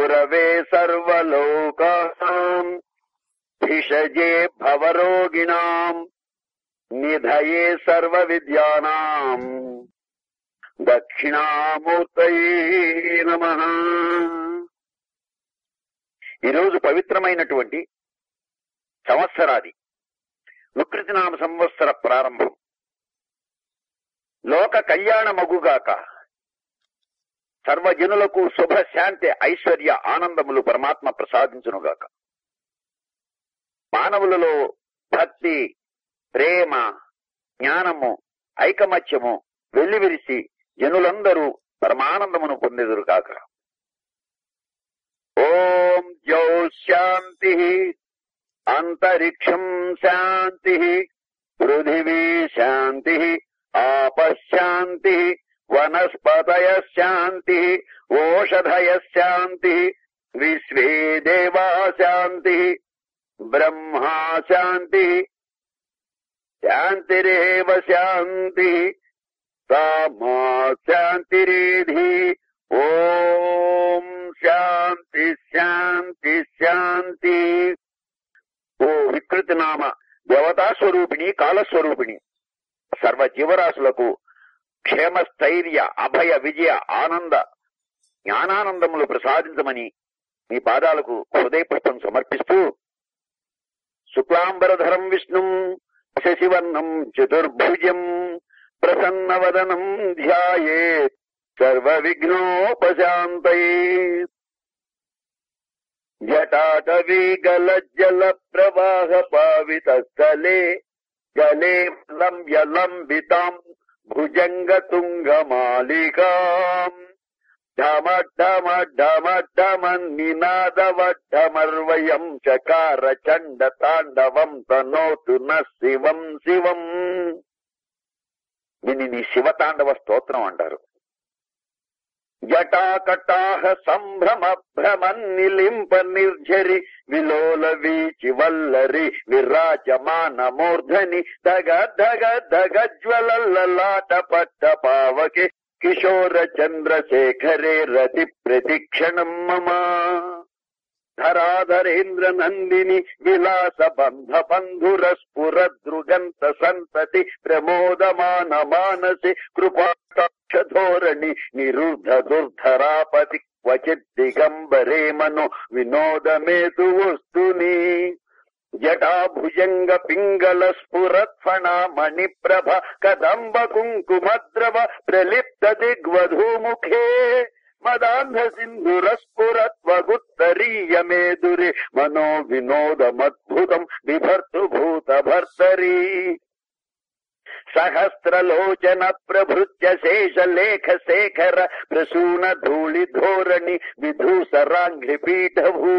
గురవే సర్వలోకానాం భిషజే భవరోగిణాం నిధయే సర్వ విద్యానాం దక్షిణామూర్తయే నమ ఈరోజు పవిత్రమైనటువంటి సంవత్సరాది వికృతినామ సంవత్సర ప్రారంభం లోక కళ్యాణ మగుగాక సర్వజనులకు శుభ శాంతి ఐశ్వర్య ఆనందములు పరమాత్మ ప్రసాదించునుగాక మానవులలో భక్తి ప్రేమ జ్ఞానము ఐకమత్యము వెల్లివిరిసి జనులందరూ పరమానందమును పొందెదురు కాక ఓం జౌ శాంతి అంతరిక్షం శాంతి పృథివీ శాంతి ఆపశాంతి వనస్పతయ శాంతి ఓషధయ శాంతి విశ్వే దేవా శాంతి బ్రహ్మా శాంతి శాంతిరేవ శాంతి సామా శాంతిరేధి ఓం శాంతి శాంతి శాంతి ఓ వికృతి నామ దేవతా స్వరూపిణి కాలస్వరూపిణి సర్వ జీవరాశులకు క్షేమ స్థైర్య అభయ విజయ ఆనంద జ్ఞానానందములు ప్రసాదించమని మీ పాదాలకు హృదయ పుష్పం సమర్పిస్తూ శుక్లాంబరధరం విష్ణుం శశివర్ణం చతుర్భుజం ప్రసన్నవదనం ధ్యాయే సర్వ విఘ్నోపశాంతయే జటాటవీ గలజ్జల ప్రవాహ పావిత స్థలే జలే లంబ్య లంబితాం భుజంగ తుంగ మాలికాం ఢమ ఢమ ఢమ ఢమ నినాదవడ్డమర్వయం చకార చండ తాండవం తనోతు న శివం శివం దీనిని శివతాండవ స్తోత్రం అంటారు జటాకటాహ సంభ్రమ భ్రమన్నిలింప నిర్ఝరి విలోల వీచి వల్లరి విరాజమాన మూర్ధని ధగ ధగ ధగ జ్వలల్లలాట పట్ట పావకే కిశోర చంద్రశేఖరే రతి ప్రతిక్షణం మమ ధరాధరేంద్ర నందిని విలాస బంధ బంధుర స్ఫుర దృగంత సంతతి ప్రమోదమాన మానసి కృపాక్షధోరణి నిరుద్ధ దుర్ధరాపతి క్వచిత్ దిగంబరే మను వినోదమేతు వస్తుని జటాభుజంగ పింగళ స్ఫురత్ఫణ మణిప్రభ కదంబ కుంకుమద్రవ ప్రలిప్త దిగ్వధూముఖే మదాంధ సింధురస్ఫురత్వగుత్తరీయమేదురే మనో వినోదమద్భుతం బిభర్తు భూత భర్తరీ సహస్రలోచన ప్రభృత్య శేష లేఖ శేఖర ప్రసూన ధూళి ధోరణి విధూసరాంఘ్రి పీఠభూ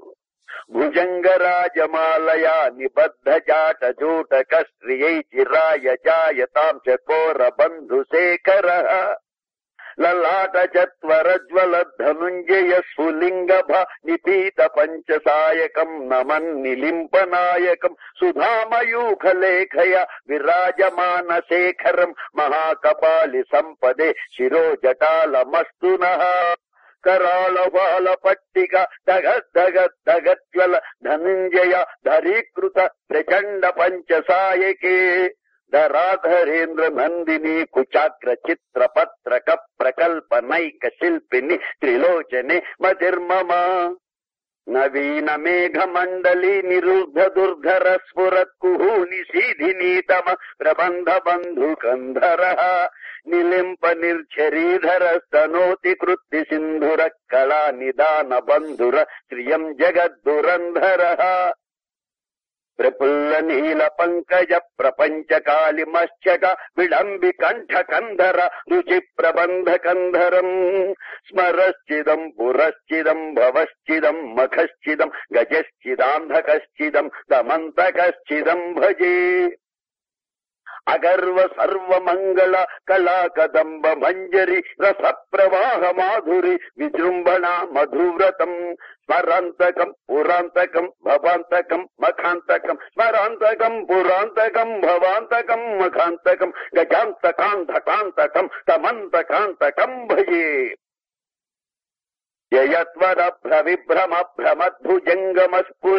భుజంగరాజమాలయా నిబద్ధ జాట జూటక శ్రియై చిరాయ జాయతాం చకోర బంధుశేఖర లలాట చత్వరజ్వల ధనుంజయ స్ఫులింగ నిపీత పంచసాయకం నమన్నిలింపనాయకం సుధామయూఖలేఖయ విరాజమాన శేఖరం మహాకపాలి సంపదే శిరోజటాలమస్తున కరాళవాల పట్టిక దగ దగ దగజ్వల ధనుంజయ ధరీకృత ప్రచండ పంచసాయకే ధరాధరేంద్ర నందిని కుచాగ్ర చిత్ర పత్రక ప్రకల్పనైక శిల్పిని త్రిలోచనే మతిర్మమ నవీన మేఘ మండలి నిరుద్ధ దుర్ధర స్ఫురత్ కుహూని శీధినీతమ ప్రబంధ బంధు కంధర నిలింప నిర్ఝరీధర స్తనోతి కృత్తి సింధుర కళా నిదాన బంధుర శ్రియం జగద్దురంధర ప్రఫుల్ల నీల పంకజ ప్రపంచ కాళిమశ్చట విళంబి కంఠ కంధర రుచి ప్రబంధ కంధరం స్మరశ్చిదం పురశ్చిదం భవశ్చిదం మఖశ్చిదం గజశ్చిదాంధకశ్చిదం దమంతకశ్చిదం భజే అగర్వ సర్వమంగళ కళా కదంబ మంజరి రస ప్రవాహ మాధురి విజృంభణ మధువ్రతం స్మరాంతకం పురాంతకం భవాంతకం మఖాంతకం స్మరాంతకం పురాంతకం భవాంతకం మఖాంతకం గజాంతకాంతకాంతకం తమంతకాంతకం భజే జయత్వర భ్రవిభ్రమ భ్రమద్భుజంగమ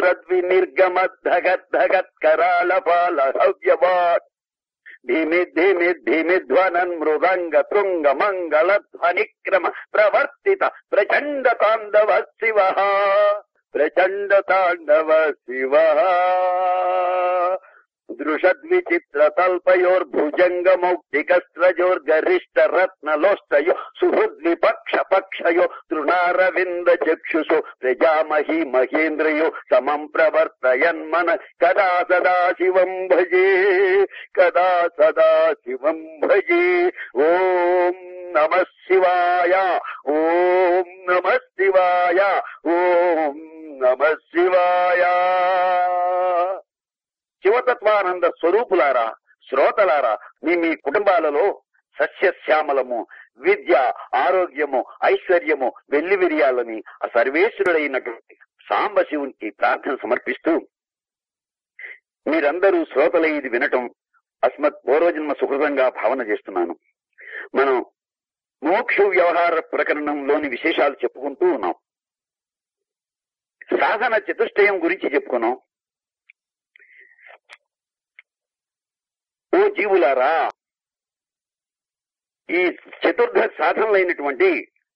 స్ఫురద్వినిర్గమద్ధగద్ధగత్కరాళ పాల హవ్యవాట్ ధిమి ధిమి ధిమి ధ్వనన్ మృదంగ తృంగ మంగళ ధ్వనిక్రమ ప్రవర్తిత ప్రచండ తాండవ శివ ప్రచండ తాండవ శివ దృషద్విచిత్ర తల్పయోర్భుజంగ మౌక్తికస్త్రజోర్గరిష్ట రత్నలోష్టయో సుహృద్విపక్ష పక్షయో తృణారవింద చక్షుషో ప్రజామహీ మహేంద్రయో సమం ప్రవర్తయన్మన కదా సదా శివం భజే కదా సదా శివం భజే ఓం నమ శివాయ ఓం నమ శివాయ ఓం నమ శివాయ శివతత్వానంద స్వరూపులారా శ్రోతలారా మీ మీ కుటుంబాలలో సస్యశ్యామలము విద్య ఆరోగ్యము ఐశ్వర్యము వెల్లివిరియాలని ఆ సర్వేశ్వరుడైనటువంటి సాంబశివునికి ప్రార్థన సమర్పిస్తూ మీరందరూ శ్రోతలై ఇది వినటం అస్మత్ పూర్వజన్మ సుహృతంగా భావన చేస్తున్నాను మనం మోక్ష వ్యవహార ప్రకరణంలోని విశేషాలు చెప్పుకుంటూ ఉన్నాం సాధన చతుష్టయం గురించి చెప్పుకున్నాం ఓ జీవులారా ఈ చతుర్థ సాధనలైనటువంటి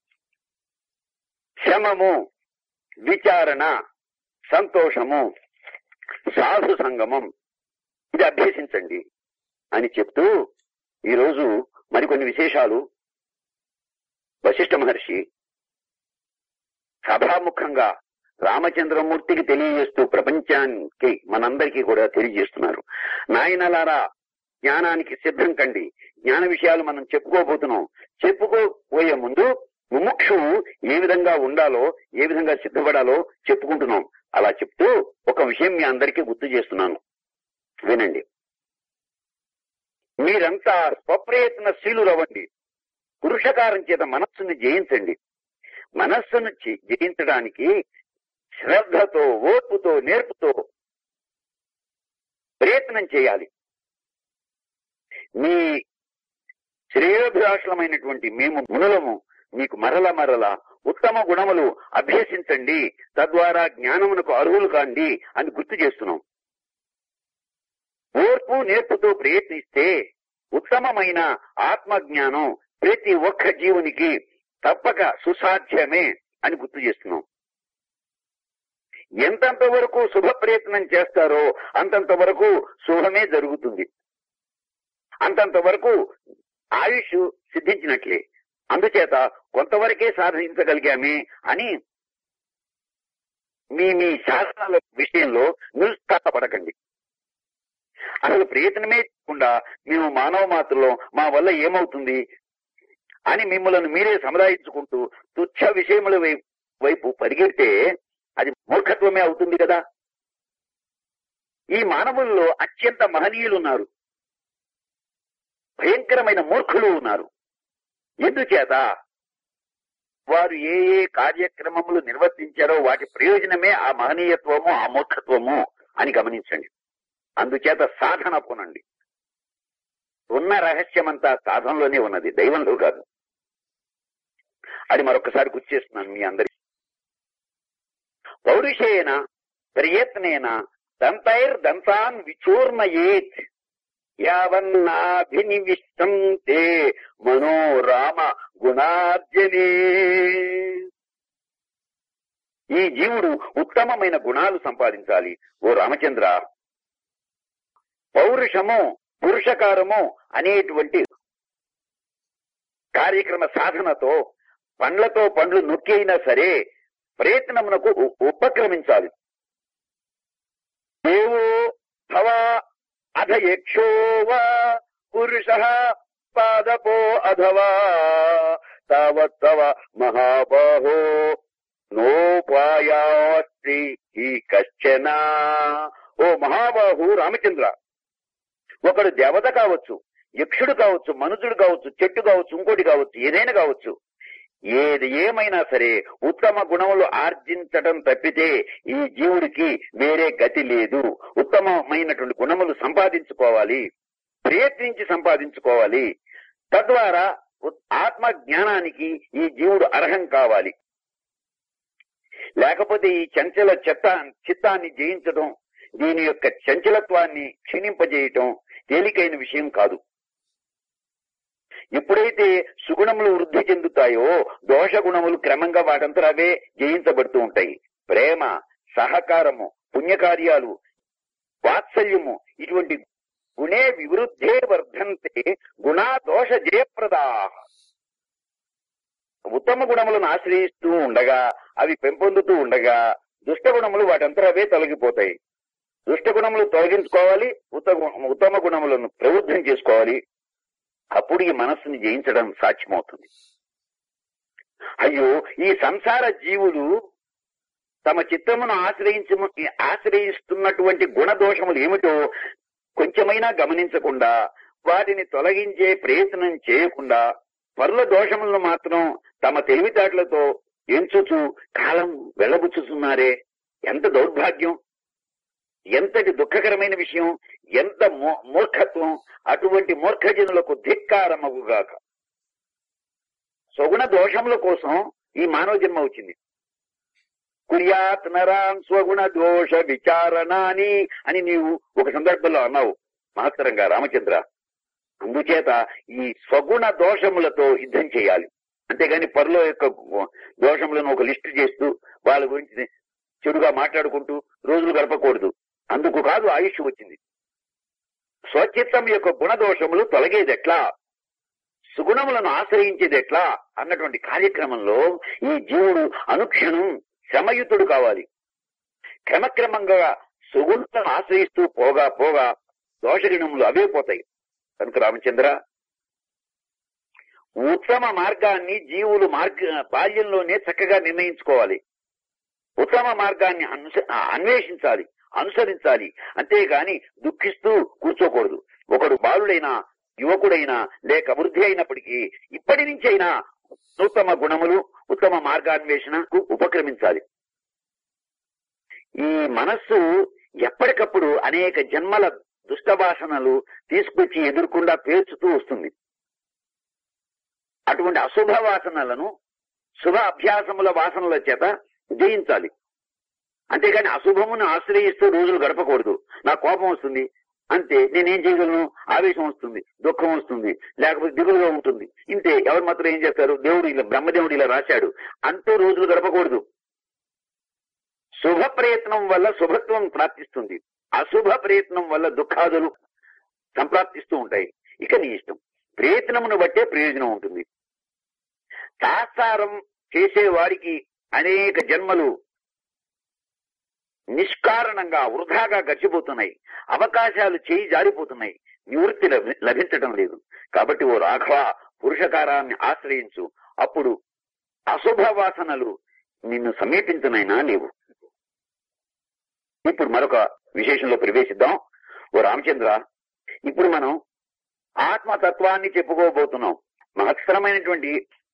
శమము విచారణ సంతోషము సాధు సంగమం ఇది అభ్యసించండి అని చెప్తూ ఈరోజు మరికొన్ని విశేషాలు వశిష్ఠ మహర్షి సభాముఖంగా రామచంద్రమూర్తికి తెలియజేస్తూ ప్రపంచానికి మనందరికీ కూడా తెలియజేస్తున్నారు నాయనలారా జ్ఞానానికి సిద్ధం కండి జ్ఞాన విషయాలు మనం చెప్పుకోబోతున్నాం చెప్పుకోబోయే ముందు ముముక్షువు ఏ విధంగా ఉండాలో ఏ విధంగా సిద్ధపడాలో చెప్పుకుంటున్నాం అలా చెప్తూ ఒక విషయం మీ అందరికీ గుర్తు చేస్తున్నాను వినండి మీరంతా స్వప్రయత్నశీలురవ్వండి పురుషకారం చేత మనస్సుని జయించండి మనస్సును జి- జయించడానికి శ్రద్ధతో ఓర్పుతో నేర్పుతో ప్రయత్నం చేయాలి మీ శ్రేయోభిలాషలమైనటువంటి మేము మునులము మీకు మరల మరల ఉత్తమ గుణములు అభ్యసించండి తద్వారా జ్ఞానమునకు అర్హులు కాండి అని గుర్తు చేస్తున్నాం ఓర్పు నేర్పుతో ప్రయత్నిస్తే ఉత్తమమైన ఆత్మ జ్ఞానం ప్రతి ఒక్క జీవునికి తప్పక సుసాధ్యమే అని గుర్తు చేస్తున్నాం ఎంతంత వరకు శుభ ప్రయత్నం చేస్తారో అంతంత వరకు శుభమే జరుగుతుంది అంతంత వరకు ఆయుష్ సిద్ధించినట్లే అందుచేత కొంతవరకే సాధించగలిగామే అని మీ మీ శాస్త్రాల విషయంలో నిరుత్సాహపడకండి అసలు ప్రయత్నమే చేయకుండా మేము మానవ మాత్రలో మా వల్ల ఏమవుతుంది అని మిమ్మల్ని మీరే సముదాయించుకుంటూ తుచ్చ విషయముల వై- వైపు పరిగెడితే అది మూర్ఖత్వమే అవుతుంది కదా ఈ మానవుల్లో అత్యంత మహనీయులు ఉన్నారు భయంకరమైన మూర్ఖులు ఉన్నారు ఎందుచేత వారు ఏ ఏ కార్యక్రమములు నిర్వర్తించారో వాటి ప్రయోజనమే ఆ మహనీయత్వము ఆ మూర్ఖత్వము అని గమనించండి అందుచేత సాధన పొనండి ఉన్న రహస్యమంతా సాధనలోనే ఉన్నది దైవంలో కాదు అది మరొకసారి గుర్తు చేస్తున్నాను మీ అందరి పౌరుషేన ప్రయత్నేన దంతైర్ దంతాన్ విచూర్ణయేత్ యావన్నాభినివిష్టం తే మనోరామ గుణార్జనే ఈ జీవుడు ఉత్తమమైన గుణాలు సంపాదించాలి ఓ రామచంద్ర పౌరుషము పురుషకారము అనేటువంటి కార్యక్రమ సాధనతో పండ్లతో పండ్లు నొక్కి అయినా సరే ప్రయత్నమునకు ఉ- ఉపక్రమించాలి దేవో భవ అధ యక్షో వా పురుష పాదపో అధవా తావత్ తవ మహాబాహో నోపాయాస్తి ఈ కశ్చన ఓ మహాబాహు రామచంద్ర ఒకడు దేవత కావచ్చు యక్షుడు కావచ్చు మనుషుడు కావచ్చు చెట్టు కావచ్చు ఇంకోటి కావచ్చు ఏదైనా కావచ్చు ఏది ఏమైనా సరే ఉత్తమ గుణములు ఆర్జించటం తప్పితే ఈ జీవుడికి వేరే గతి లేదు ఉత్తమమైనటువంటి గుణములు సంపాదించుకోవాలి ప్రయత్నించి సంపాదించుకోవాలి తద్వారా ఉ- ఆత్మ జ్ఞానానికి ఈ జీవుడు అర్హం కావాలి లేకపోతే ఈ చంచల చెత్త చిత్తాన్ని జయించడం దీని యొక్క చంచలత్వాన్ని క్షీణింపజేయటం తేలికైన విషయం కాదు ఎప్పుడైతే సుగుణములు వృద్ధి చెందుతాయో దోష గుణములు క్రమంగా వాటంతా అవే జయించబడుతూ ఉంటాయి ప్రేమ సహకారము పుణ్యకార్యాలు వాత్సల్యము ఇటువంటి గుణే వివృద్ధే వర్ధంతే గుణా దోష జయప్రదా ఉత్తమ గుణములను ఆశ్రయిస్తూ ఉండగా అవి పెంపొందుతూ ఉండగా దుష్ట గుణములు వాటంతా అవే తొలగిపోతాయి దుష్ట గుణములు తొలగించుకోవాలి ఉత్తమ ఉత్తమ గుణములను ప్రవృద్ధం చేసుకోవాలి అప్పుడు ఈ మనస్సుని జయించడం సాధ్యమవుతుంది అయ్యో ఈ సంసార జీవులు తమ చిత్తమును ఆశ్రయించ ఆశ్రయిస్తున్నటువంటి గుణదోషములు ఏమిటో కొంచెమైనా గమనించకుండా వాటిని తొలగించే ప్రయత్నం చేయకుండా పరుల దోషములను మాత్రం తమ తెలివితేటలతో ఎంచుచు కాలం వెళ్ళబుచ్చుతున్నారే ఎంత దౌర్భాగ్యం ఎంతటి దుఃఖకరమైన విషయం ఎంత మూ- మూర్ఖత్వం అటువంటి మూర్ఖజనులకు ధిక్కారమగుగాక స్వగుణ దోషముల కోసం ఈ మానవ జన్మ వచ్చింది కుర్యాత్ నరాన్ స్వగుణ దోష విచారణాని అని నీవు ఒక సందర్భంలో అన్నావు మహత్తరంగా రామచంద్ర అందుచేత ఈ స్వగుణ దోషములతో యుద్ధం చేయాలి అంతేగాని పరుల యొక్క దోషములను ఒక లిస్టు చేస్తూ వాళ్ళ గురించి చెడుగా మాట్లాడుకుంటూ రోజులు గడపకూడదు అందుకు కాదు ఆయుష్ వచ్చింది స్వచిత్తం యొక్క గుణదోషములు తొలగేది ఎట్లా సుగుణములను ఆశ్రయించేది ఎట్లా అన్నటువంటి కార్యక్రమంలో ఈ జీవుడు అనుక్షణం శ్రమయుతుడు కావాలి క్రమక్రమంగా సుగుణులను ఆశ్రయిస్తూ పోగా పోగా దోషగుణములు అవే పోతాయి కనుక రామచంద్ర ఉత్తమ మార్గాన్ని జీవులు మార్గ బాల్యంలోనే చక్కగా నిర్ణయించుకోవాలి ఉత్తమ మార్గాన్ని అనుస అన్వేషించాలి అనుసరించాలి అంతేగాని దుఃఖిస్తూ కూర్చోకూడదు ఒకడు బాలుడైనా యువకుడైనా లేక వృద్ధి అయినప్పటికీ ఇప్పటి నుంచైనా ఉత్తమ గుణములు ఉత్తమ మార్గాన్వేషణకు ఉపక్రమించాలి ఈ మనస్సు ఎప్పటికప్పుడు అనేక జన్మల దుష్ట వాసనలు తీసుకొచ్చి ఎదుర్కొండా పేర్చుతూ వస్తుంది అటువంటి అశుభ వాసనలను శుభ అభ్యాసముల వాసనల చేత జయించాలి అంతేగాని అశుభమును ఆశ్రయిస్తూ రోజులు గడపకూడదు నా కోపం వస్తుంది అంతే నేనేం చేయగలను ఆవేశం వస్తుంది దుఃఖం వస్తుంది లేకపోతే దిగులుగా ఉంటుంది ఇంతే ఎవరు మాత్రం ఏం చేస్తారు దేవుడు ఇలా బ్రహ్మదేవుడు ఇలా రాశాడు అంటూ రోజులు గడపకూడదు శుభ ప్రయత్నం వల్ల శుభత్వం ప్రాప్తిస్తుంది అశుభ ప్రయత్నం వల్ల దుఃఖాదులు సంప్రాప్తిస్తూ ఉంటాయి ఇక నీ ఇష్టం ప్రయత్నమును బట్టే ప్రయోజనం ఉంటుంది తాత్సారం చేసేవాడికి అనేక జన్మలు నిష్కారణంగా వృధాగా గడిచిపోతున్నాయి అవకాశాలు చేయి జారిపోతున్నాయి నివృత్తి లభి- లభించడం లేదు కాబట్టి ఓ రాఘవ పురుషకారాన్ని ఆశ్రయించు అప్పుడు అశుభ వాసనలు నిన్ను సమీపించనైనా లేవు ఇప్పుడు మరొక విశేషంలో ప్రవేశిద్దాం ఓ రామచంద్ర ఇప్పుడు మనం ఆత్మతత్వాన్ని చెప్పుకోబోతున్నాం మహత్తరమైనటువంటి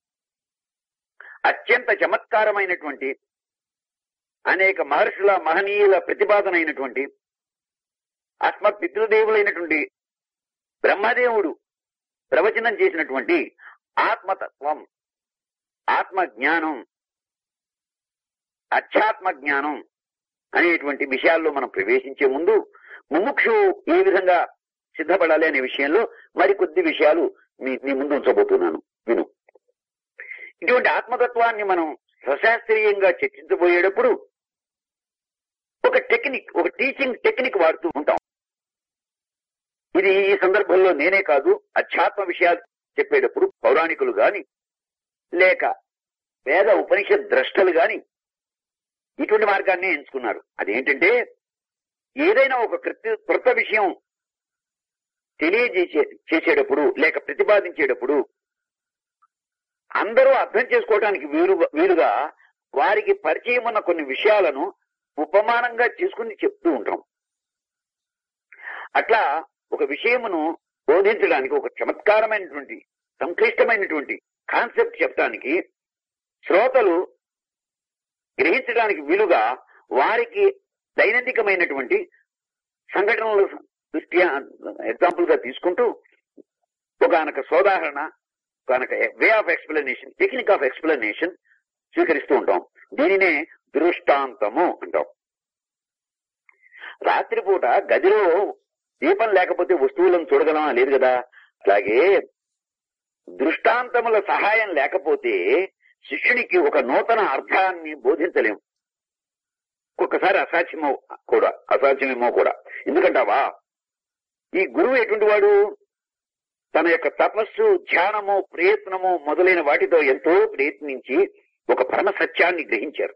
అత్యంత చమత్కారమైనటువంటి అనేక మహర్షుల మహనీయుల ప్రతిపాదన అయినటువంటి అస్మత్ పితృదేవులైనటువంటి బ్రహ్మదేవుడు ప్రవచనం చేసినటువంటి ఆత్మతత్వం ఆత్మ జ్ఞానం అధ్యాత్మ జ్ఞానం అనేటువంటి విషయాల్లో మనం ప్రవేశించే ముందు ముముక్షు ఏ విధంగా సిద్ధపడాలి అనే విషయంలో మరికొద్ది విషయాలు మీ మీ ముందు ఉంచబోతున్నాను విను ఇటువంటి ఆత్మతత్వాన్ని మనం సశాస్త్రీయంగా చర్చించబోయేటప్పుడు ఒక టెక్నిక్ ఒక టీచింగ్ టెక్నిక్ వాడుతూ ఉంటాం ఇది ఈ సందర్భంలో నేనే కాదు అధ్యాత్మ విషయాలు చెప్పేటప్పుడు పౌరాణికులు గాని లేక వేద ఉపనిషత్ ద్రష్టలు గాని ఇటువంటి మార్గాన్ని ఎంచుకున్నారు అదేంటంటే ఏదైనా ఒక కృత్య కృత విషయం తెలియజేసే చేసేటప్పుడు లేక ప్రతిపాదించేటప్పుడు అందరూ అర్థం చేసుకోవడానికి వీలు వీలుగా వారికి పరిచయం ఉన్న కొన్ని విషయాలను ఉపమానంగా తీసుకుని చెప్తూ ఉంటాం అట్లా ఒక విషయమును బోధించడానికి ఒక చమత్కారమైనటువంటి సంక్లిష్టమైనటువంటి కాన్సెప్ట్ చెప్పడానికి శ్రోతలు గ్రహించడానికి వీలుగా వారికి దైనందికమైనటువంటి సంఘటనలు దృష్ట్యా ఎగ్జాంపుల్ గా తీసుకుంటూ ఒకనొక సోదాహరణ ఒకనొక way of explanation technique of explanation స్వీకరిస్తూ ఉంటాం దీనినే దృష్టాంతము అంటాం రాత్రిపూట గదిలో దీపం లేకపోతే వస్తువులను చూడగలమా లేదు కదా అలాగే దృష్టాంతముల సహాయం లేకపోతే శిష్యునికి ఒక నూతన అర్థాన్ని బోధించలేము ఒక్కొక్కసారి అసాధ్యమో కూడా అసాధ్యమేమో కూడా ఎందుకంటావా ఈ గురువు ఎటువంటి వాడు తన యొక్క తపస్సు ధ్యానము ప్రయత్నము మొదలైన వాటితో ఎంతో ప్రయత్నించి ఒక పరమ సత్యాన్ని గ్రహించారు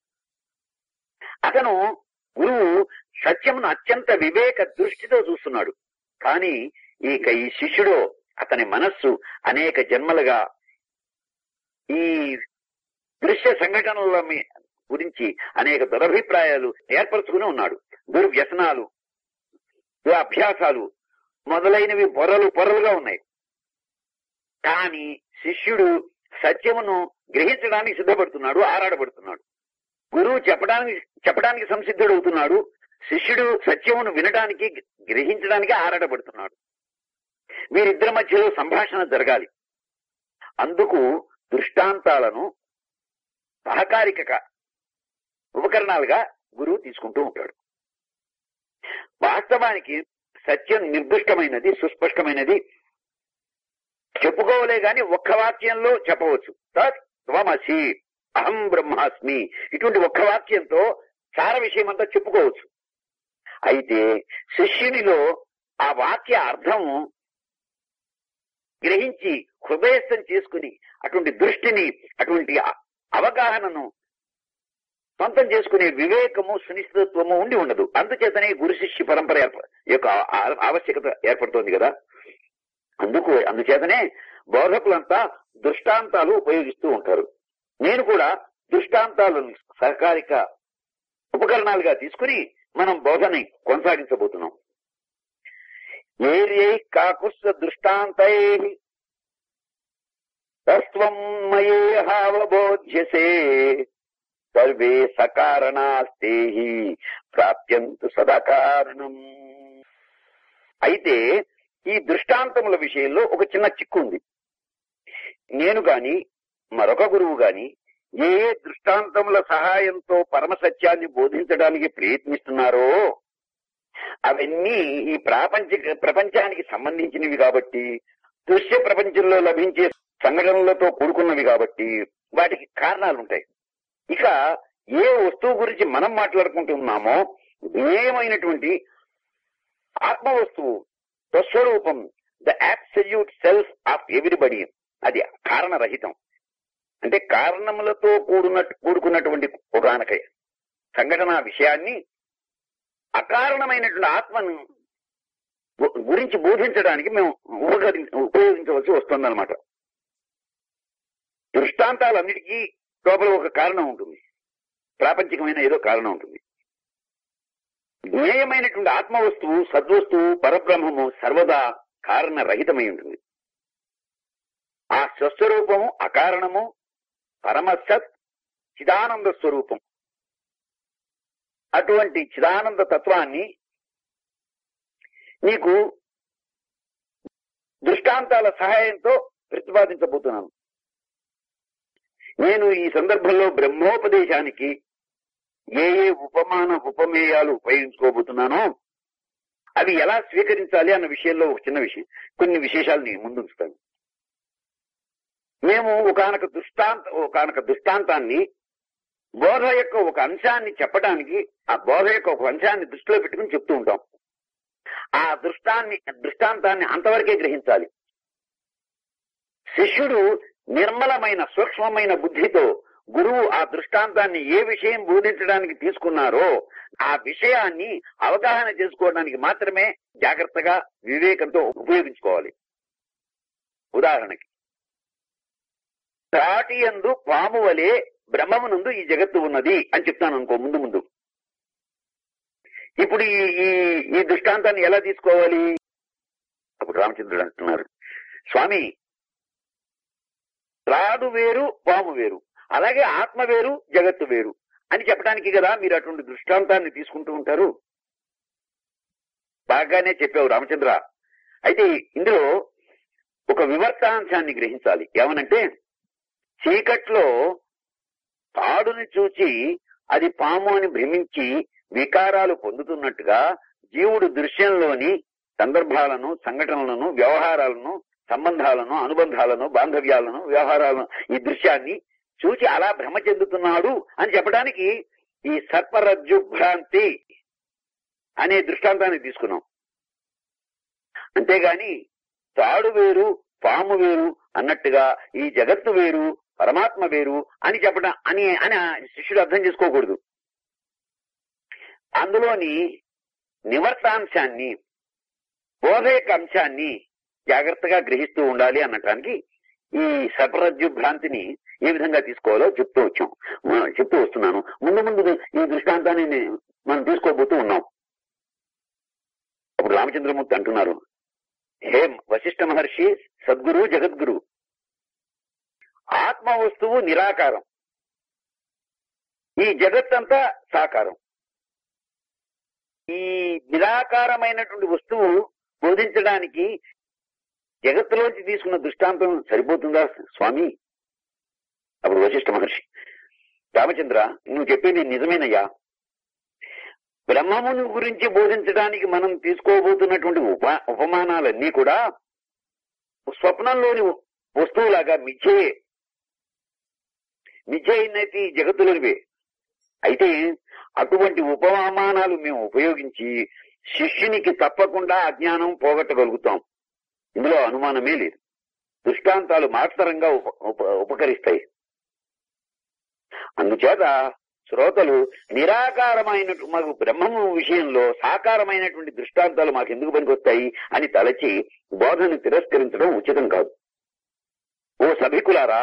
అతను గురువు సత్యమును అత్యంత వివేక దృష్టితో చూస్తున్నాడు కానీ ఇక ఈ శిష్యుడు అతని మనస్సు అనేక జన్మలుగా ఈ దృశ్య సంఘటనల మీ- గురించి అనేక దురభిప్రాయాలు ఏర్పరచుకుని ఉన్నాడు దుర్వ్యసనాలు అభ్యాసాలు మొదలైనవి పొరలు పొరలుగా ఉన్నాయి కానీ శిష్యుడు సత్యమును గ్రహించడానికి సిద్ధపడుతున్నాడు ఆరాడబడుతున్నాడు గురువు చెప్పడానికి చెప్పడానికి సంసిద్ధుడవుతున్నాడు శిష్యుడు సత్యమును వినడానికి గ్రహించడానికి ఆరాటపడుతున్నాడు వీరిద్దరి మధ్యలో సంభాషణ జరగాలి అందుకు దృష్టాంతాలను సహకారిక ఉపకరణాలుగా గురువు తీసుకుంటూ ఉంటాడు వాస్తవానికి సత్యం నిర్దిష్టమైనది సుస్పష్టమైనది చెప్పుకోవలే గాని ఒక్క వాక్యంలో చెప్పవచ్చు తత్ త్వమసి అహం బ్రహ్మాస్మి ఇటువంటి ఒక్క వాక్యంతో సార విషయం అంతా చెప్పుకోవచ్చు అయితే శిష్యునిలో ఆ వాక్య అర్థము గ్రహించి హృదయస్థం చేసుకుని అటువంటి దృష్టిని అటువంటి అ- అవగాహనను సొంతం చేసుకునే వివేకము సునిశ్చితత్వము ఉండి ఉండదు అందుచేతనే గురు శిష్య పరంపర ఏర్ప- యొక్క ఆ- ఆవశ్యకత ఏర్పడుతోంది కదా అందుకు అందుచేతనే బోధకులంతా దృష్టాంతాలు ఉపయోగిస్తూ ఉంటారు నేను కూడా దృష్టాంతాలను సహకారిక ఉపకరణాలుగా తీసుకుని మనం బోధని కొనసాగించబోతున్నాం ఏర్యై కాకుస్స దృష్టాంతై తస్వం మయేహావబోధ్యసే సర్వే సకారణాస్తే ప్రాప్యంతు సదాకారణం అయితే ఈ దృష్టాంతముల విషయంలో ఒక చిన్న చిక్కు ఉంది నేను గాని మరొక గురువు గాని ఏ ఏ దృష్టాంతముల సహాయంతో పరమ సత్యాన్ని బోధించడానికి ప్రయత్నిస్తున్నారో అవన్నీ ఈ ప్రాపంచిక ప్రపంచానికి సంబంధించినవి కాబట్టి దృశ్య ప్రపంచంలో లభించే సంఘటనలతో కూడుకున్నవి కాబట్టి వాటికి కారణాలు ఉంటాయి ఇక ఏ వస్తువు గురించి మనం మాట్లాడుకుంటున్నామో జ్ఞేయమైనటువంటి ఆత్మ వస్తువు స్వస్వరూపం the absolute self of everybody అది కారణరహితం అంటే కారణములతో కూడిన కూడుకున్నటువంటి ఒకనక సంఘటన విషయాన్ని అకారణమైనటువంటి ఆత్మను గు- గురించి బోధించడానికి మేము ఉపకరి ఉపయోగించవలసి వస్తుందన్నమాట దృష్టాంతాలన్నిటికీ లోపల ఒక కారణం ఉంటుంది ప్రాపంచికమైన ఏదో కారణం ఉంటుంది జ్ఞేయమైనటువంటి ఆత్మ వస్తువు సద్వస్తువు పరబ్రహ్మము సర్వదా కారణరహితమై ఉంటుంది ఆ స్వస్వరూపము అకారణము పరమసత్ చిదానంద స్వరూపం అటువంటి చిదానంద తత్వాన్ని నీకు దృష్టాంతాల సహాయంతో ప్రతిపాదించబోతున్నాను నేను ఈ సందర్భంలో బ్రహ్మోపదేశానికి ఏ ఏ ఉపమాన ఉపమేయాలు ఉపయోగించుకోబోతున్నానో అవి ఎలా స్వీకరించాలి అన్న విషయంలో ఒక చిన్న విషయం కొన్ని విశేషాలు నేను ముందుంచుతాను మేము ఒకనొక దృష్టాంత ఒకనొక దృష్టాంతాన్ని బోధ యొక్క ఒక అంశాన్ని చెప్పడానికి ఆ బోధ యొక్క ఒక అంశాన్ని దృష్టిలో పెట్టుకుని చెప్తూ ఉంటాం ఆ దృష్టాన్ని దృష్టాంతాన్ని అంతవరకే గ్రహించాలి శిష్యుడు నిర్మలమైన సూక్ష్మమైన బుద్ధితో గురువు ఆ దృష్టాంతాన్ని ఏ విషయం బోధించడానికి తీసుకున్నారో ఆ విషయాన్ని అవగాహన చేసుకోవడానికి మాత్రమే జాగ్రత్తగా వివేకంతో ఉపయోగించుకోవాలి ఉదాహరణకి తాటి యందు పాము వలె బ్రహ్మమునందు ఈ జగత్తు ఉన్నది అని చెప్తాను అనుకో ముందు ముందు ఇప్పుడు ఈ ఈ ఈ దృష్టాంతాన్ని ఎలా తీసుకోవాలి అప్పుడు రామచంద్రుడు అంటున్నారు స్వామి రాడు వేరు పాము వేరు అలాగే ఆత్మ వేరు జగత్తు వేరు అని చెప్పడానికి కదా మీరు అటువంటి దృష్టాంతాన్ని తీసుకుంటూ ఉంటారు బాగానే చెప్పావు రామచంద్ర అయితే ఇందులో ఒక వివర్తాంశాన్ని గ్రహించాలి ఏమనంటే చీకట్లో తాడుని చూచి అది పాము అని భ్రమించి వికారాలు పొందుతున్నట్టుగా జీవుడు దృశ్యంలోని సందర్భాలను సంఘటనలను వ్యవహారాలను సంబంధాలను అనుబంధాలను బాంధవ్యాలను వ్యవహారాలను ఈ దృశ్యాన్ని చూసి అలా భ్రమ చెందుతున్నాడు అని చెప్పడానికి ఈ సర్పరజ్జు భ్రాంతి అనే దృష్టాంతాన్ని తీసుకున్నాం అంతేగాని తాడు వేరు పాము వేరు అన్నట్టుగా ఈ జగత్తు వేరు పరమాత్మ వేరు అని చెప్పడం అని అని ఆ శిష్యుడు అర్థం చేసుకోకూడదు అందులోని నివర్తాంశాన్ని బోధ యొక్క అంశాన్ని జాగ్రత్తగా గ్రహిస్తూ ఉండాలి అనటానికి ఈ సర్పరజ్జు భ్రాంతిని ఏ విధంగా తీసుకోవాలో చెప్తూ వచ్చాం మనం చెప్తూ వస్తున్నాను ముందు ముందు ఈ దృష్టాంతాన్ని నే- మనం తీసుకోబోతూ ఉన్నాం అప్పుడు రామచంద్రమూర్తి అంటున్నారు హే వశిష్ఠ మహర్షి సద్గురు జగద్గురు ఆత్మ వస్తువు నిరాకారం ఈ జగత్తంతా సాకారం ఈ నిరాకారమైనటువంటి వస్తువు బోధించడానికి జగత్తులోంచి తీసుకున్న దృష్టాంతం సరిపోతుందా స్వామి అప్పుడు వశిష్ఠ మహర్షి రామచంద్ర నువ్వు చెప్పింది నిజమేనయ్యా బ్రహ్మమును గురించి బోధించడానికి మనం తీసుకోబోతున్నటువంటి ఉప ఉపమానాలన్నీ కూడా స్వప్నంలోని వస్తువులాగా మిథ్యే మిథ్య అయినది జగత్తులోనివే అయితే అటువంటి ఉపమానాలు మేము ఉపయోగించి శిష్యునికి తప్పకుండా అజ్ఞానం పోగొట్టగలుగుతాం ఇందులో అనుమానమే లేదు దృష్టాంతాలు మాత్సరంగా ఉప ఉప- ఉపకరిస్తాయి అందుచేత శ్రోతలు నిరాకారమైన మాకు బ్రహ్మము విషయంలో సాకారమైనటువంటి దృష్టాంతాలు మాకు ఎందుకు పనికొస్తాయి అని తలచి బోధను తిరస్కరించడం ఉచితం కాదు ఓ సభికులారా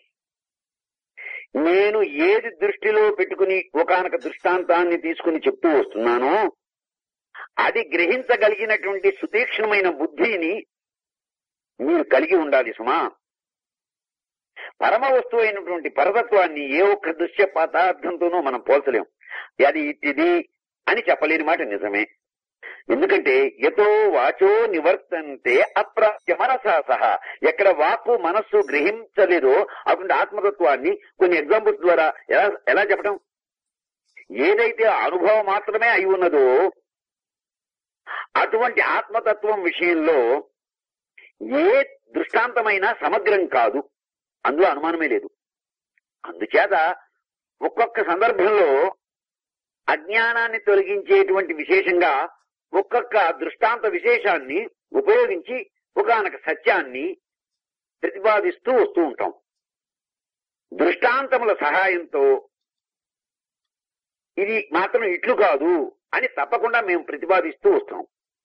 నేను ఏది దృష్టిలో పెట్టుకుని ఒకానొక దృష్టాంతాన్ని తీసుకుని చెప్తూ వస్తున్నానో అది గ్రహించగలిగినటువంటి సుతీక్ష్ణమైన బుద్ధిని మీరు కలిగి ఉండాలి సుమా పరమ వస్తువు అయినటువంటి పరతత్వాన్ని ఏ ఒక్క దృశ్య పదార్థంతోనూ మనం పోల్చలేం అది ఇట్టిది అని చెప్పలేని మాట నిజమే ఎందుకంటే ఎతో వాచో నివర్తంతే అప్రాప్య మనసా సహా ఎక్కడ వాక్కు మనస్సు గ్రహించలేదో అటువంటి ఆత్మతత్వాన్ని కొన్ని ఎగ్జాంపుల్స్ ద్వారా ఎలా ఎలా చెప్పడం ఏదైతే అనుభవం మాత్రమే అయి ఉన్నదో అటువంటి ఆత్మతత్వం విషయంలో ఏ దృష్టాంతమైనా సమగ్రం కాదు అందులో అనుమానమే లేదు అందుచేత ఒక్కొక్క సందర్భంలో అజ్ఞానాన్ని తొలగించేటువంటి విశేషంగా ఒక్కొక్క దృష్టాంత విశేషాన్ని ఉపయోగించి ఒకనొక సత్యాన్ని ప్రతిపాదిస్తూ వస్తూ ఉంటాం దృష్టాంతముల సహాయంతో ఇది మాత్రం ఇట్లు కాదు అని తప్పకుండా మేము ప్రతిపాదిస్తూ వస్తాం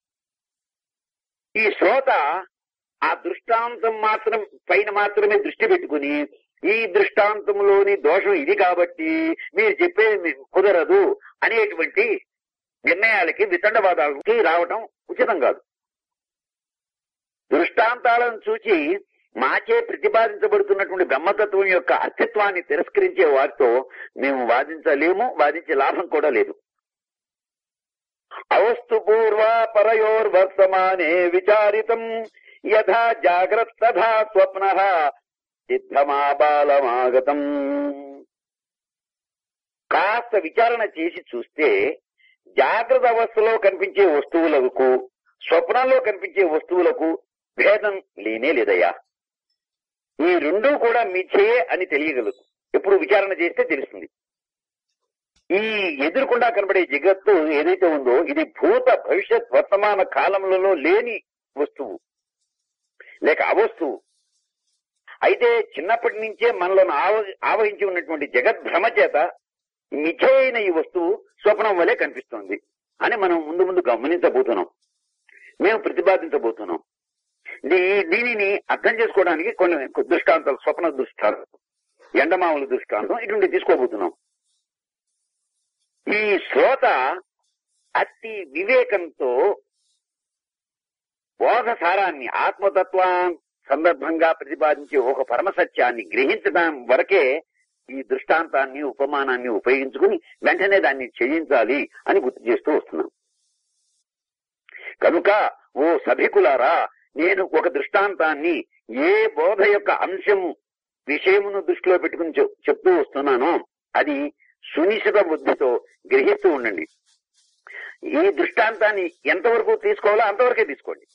ఈ శ్రోత ఆ దృష్టాంతం మాత్రం పైన మాత్రమే దృష్టి పెట్టుకుని ఈ దృష్టాంతంలోని దోషం ఇది కాబట్టి మీరు చెప్పేది మీకు కుదరదు అనేటువంటి నిర్ణయాలకి వితండవాదాలకి రావటం ఉచితం కాదు దృష్టాంతాలను చూచి మాచే ప్రతిపాదించబడుతున్నటువంటి బ్రహ్మతత్వం యొక్క అస్తిత్వాన్ని తిరస్కరించే వారితో మేము వాదించలేము వాదించే లాభం కూడా లేదు అవస్తు పూర్వ పరయోర్వర్తమానే విచారితం యథా జాగ్రత్త తథా స్వప్న సిద్ధమా బాలమాగతం కాస్త విచారణ చేసి చూస్తే జాగ్రత్త అవస్థలో కనిపించే వస్తువులకు స్వప్నంలో కనిపించే వస్తువులకు భేదం లేనే లేదయ్యా ఈ రెండూ కూడా మిథ్యయే అని తెలియగలదు ఎప్పుడు విచారణ చేస్తే తెలుస్తుంది ఈ ఎదురుకుండా కనబడే జగత్తు ఏదైతే ఉందో ఇది భూత భవిష్యత్ వర్తమాన కాలంలో లేని వస్తువు లేక అవస్తువు అయితే చిన్నప్పటి నుంచే మనలో ఆవ ఆవహించి ఉన్నటువంటి జగద్భ్రమ చేత మిథ్య అయిన ఈ వస్తువు స్వప్నం వలె కనిపిస్తోంది అని మనం ముందు ముందు గమనించబోతున్నాం మేము ప్రతిపాదించబోతున్నాం దీ- దీనిని అర్థం చేసుకోవడానికి కొన్ని దృష్టాంతాలు స్వప్న దృష్టాంతం ఎండమావుల దృష్టాంతం ఇటువంటి తీసుకోబోతున్నాం ఈ శ్రోత అతి వివేకంతో బోధ సారాన్ని ఆత్మతత్వ సందర్భంగా ప్రతిపాదించే ఒక పరమ సత్యాన్ని గ్రహించడం వరకే ఈ దృష్టాంతాన్ని ఉపమానాన్ని ఉపయోగించుకుని వెంటనే దాన్ని చేయించాలి అని గుర్తు చేస్తూ వస్తున్నాం కనుక ఓ సభికులారా నేను ఒక దృష్టాంతాన్ని ఏ బోధ యొక్క అంశం విషయమును దృష్టిలో పెట్టుకుని చెప్- చెప్తూ వస్తున్నానో అది సునిశ్చిత బుద్ధితో గ్రహిస్తూ ఉండండి ఈ దృష్టాంతాన్ని ఎంతవరకు తీసుకోవాలో అంతవరకే తీసుకోండి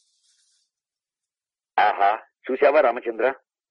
ఆహా చూసావా రామచంద్ర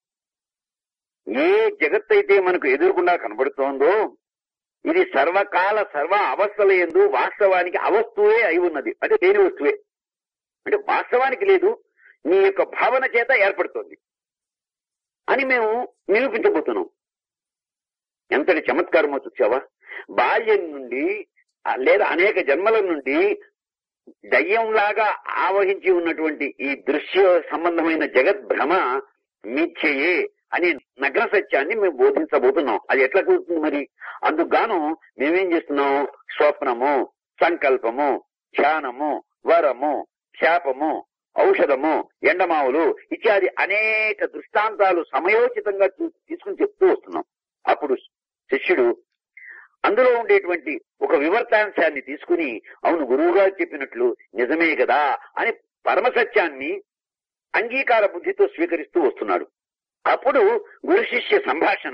ఏ జగత్ అయితే మనకు ఎదురుకుండా కనబడుతోందో ఇది సర్వకాల సర్వ అవస్థల ఎందు వాస్తవానికి అవస్తువే అయి ఉన్నది అంటే లేని వస్తువే అంటే వాస్తవానికి లేదు నీ యొక్క భావన చేత ఏర్పడుతోంది అని మేము నిరూపించబోతున్నాం ఎంతటి చమత్కారమో చూసావా బాల్యం నుండి ఆ, లేదా అనేక జన్మల నుండి దయ్యంలాగా ఆవహించి ఉన్నటువంటి ఈ దృశ్య సంబంధమైన జగత్ భ్రమ మిథ్యయే అనే నగ్న సత్యాన్ని మేము బోధించబోతున్నాం అది ఎట్లా కుదురుతుంది మరి అందుకు గాను మేమేం చేస్తున్నాం స్వప్నము సంకల్పము ధ్యానము వరము శాపము ఔషధము ఎండమావులు ఇత్యాది అనేక దృష్టాంతాలు సమయోచితంగా చూ- తీసుకుని చెప్తూ వస్తున్నాం అప్పుడు శిష్యుడు అందులో ఉండేటువంటి ఒక వివర్తాంశాన్ని తీసుకుని అవును గురువు గారు చెప్పినట్లు నిజమే కదా అని పరమసత్యాన్ని అంగీకార బుద్ధితో స్వీకరిస్తూ వస్తున్నాడు అప్పుడు గురు శిష్య సంభాషణ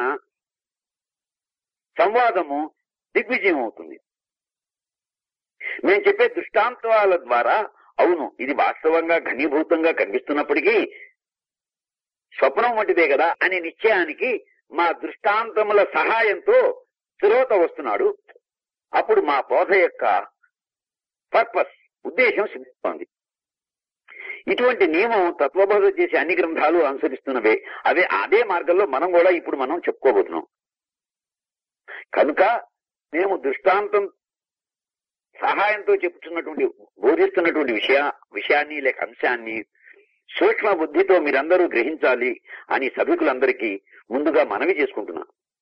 సంవాదము దిగ్విజయం అవుతుంది మేము చెప్పే దృష్టాంతాల ద్వారా అవును ఇది వాస్తవంగా ఘనీభూతంగా కనిపిస్తున్నప్పటికీ స్వప్నం వంటిదే కదా అనే నిశ్చయానికి మా దృష్టాంతముల సహాయంతో శ్రోత వస్తున్నాడు అప్పుడు మా బోధ యొక్క పర్పస్ ఉద్దేశం సిద్ధిస్తోంది ఇటువంటి నియమం తత్వబోధ చేసే అన్ని గ్రంథాలు అనుసరిస్తున్నవే అదే అదే మార్గంలో మనం కూడా ఇప్పుడు మనం చెప్పుకోబోతున్నాం కనుక మేము దృష్టాంతం సహాయంతో చెప్తున్నటువంటి బోధిస్తున్నటువంటి విషయ విషయాన్ని లేక అంశాన్ని సూక్ష్మ బుద్ధితో మీరందరూ గ్రహించాలి అని సభికులందరికీ ముందుగా మనవి చేసుకుంటున్నా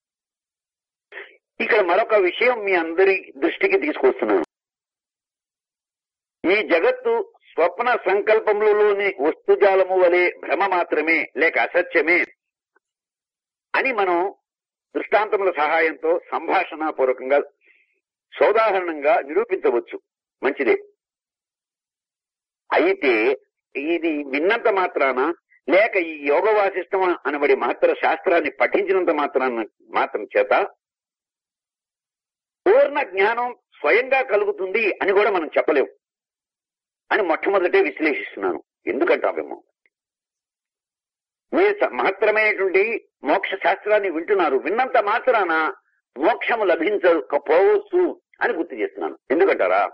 ఇక్కడ మరొక విషయం మీ అందరి దృష్టికి తీసుకొస్తున్నాను ఈ జగత్తు స్వప్న సంకల్పములలోని వస్తుజాలము వలె భ్రమ మాత్రమే లేక అసత్యమే అని మనం దృష్టాంతముల సహాయంతో సంభాషణ పూర్వకంగా సోదాహరణంగా నిరూపించవచ్చు మంచిదే అయితే ఇది విన్నంత మాత్రాన లేక ఈ యోగ వాసిష్టం అనబడి మహత్తర శాస్త్రాన్ని పఠించినంత మాత్రాన మాత్రం చేత పూర్ణ జ్ఞానం స్వయంగా కలుగుతుంది అని కూడా మనం చెప్పలేము అని మొట్టమొదటే విశ్లేషిస్తున్నాను ఎందుకంటామేమో మీరు స- మహత్తరమైనటువంటి మోక్ష శాస్త్రాన్ని వింటున్నారు విన్నంత మాత్రాన మోక్షము లభించకపోవచ్చు అని గుర్తు చేస్తున్నాను ఎందుకంటారా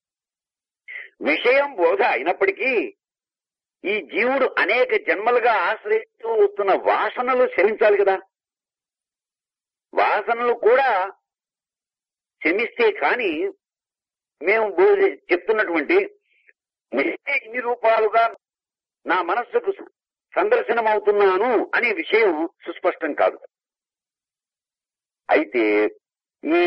విషయం బోధ అయినప్పటికీ ఈ జీవుడు అనేక జన్మలుగా ఆశ్రయిస్తూ వస్తున్న వాసనలు శమించాలి కదా వాసనలు కూడా శమిస్తే కానీ మేము బోధి చెప్తున్నటువంటి నిజమే ఇన్ని రూపాలుగా నా మనస్సుకు సందర్శనం అవుతున్నాను అనే విషయం సుస్పష్టం కాదు అయితే ఈ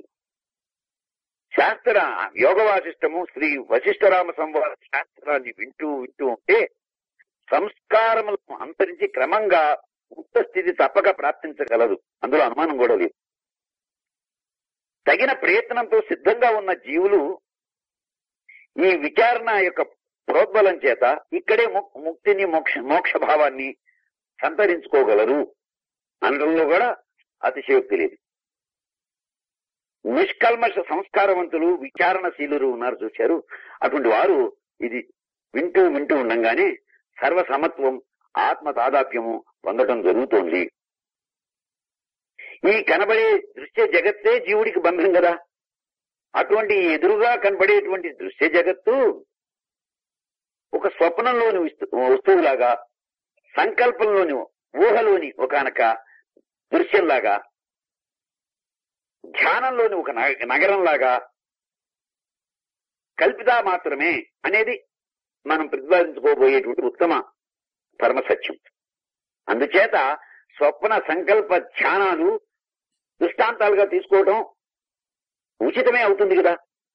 శాస్త్ర యోగ వాసిష్టము శ్రీ వశిష్ఠరామ సంవాద శాస్త్రాన్ని వింటూ వింటూ ఉంటే సంస్కారములను అంతరించి క్రమంగా ముక్త స్థితి తప్పక ప్రాప్తించగలదు అందులో అనుమానం కూడా లేదు తగిన ప్రయత్నంతో సిద్ధంగా ఉన్న జీవులు ఈ విచారణ యొక్క ప్రోద్బలం చేత ఇక్కడే ము- ముక్తిని మోక్ష మోక్ష భావాన్ని సంతరించుకోగలరు అనడంలో కూడా అతిశయోక్తి లేదు నిష్కల్మష సంస్కారవంతులు విచారణశీలురు ఉన్నారు చూశారు అటువంటి వారు ఇది వింటూ వింటూ ఉండంగానే సర్వసమత్వం ఆత్మ తాదాప్యము పొందడం జరుగుతోంది ఈ కనబడే దృశ్య జగత్తే జీవుడికి బంధం కదా అటువంటి ఎదురుగా కనబడేటువంటి దృశ్య జగత్తు ఒక స్వప్నంలోని వస్తు- వస్తువులాగా సంకల్పంలోని ఊహలోని ఒకనొక దృశ్యంలాగా ధ్యానంలోని ఒక నగ- నగరంలాగా కల్పితా మాత్రమే అనేది మనం ప్రతిపాదించుకోబోయేటువంటి ఉత్తమ పరమసత్యం అందుచేత స్వప్న సంకల్ప ధ్యానాలు దృష్టాంతాలుగా తీసుకోవటం ఉచితమే అవుతుంది కదా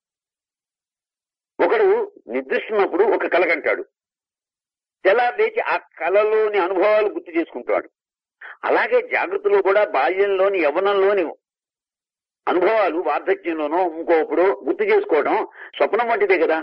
ఒకడు నిద్రిస్తున్నప్పుడు ఒక కల కంటాడు తెల్లారి లేచి ఆ కళలోని అనుభవాలు గుర్తు చేసుకుంటాడు అలాగే జాగ్రత్తలో కూడా బాల్యంలోని యవ్వనంలోని అనుభవాలు వార్ధక్యంలోనో ఇంకోప్పుడు గుర్తు చేసుకోవడం స్వప్నం వంటిదే కదా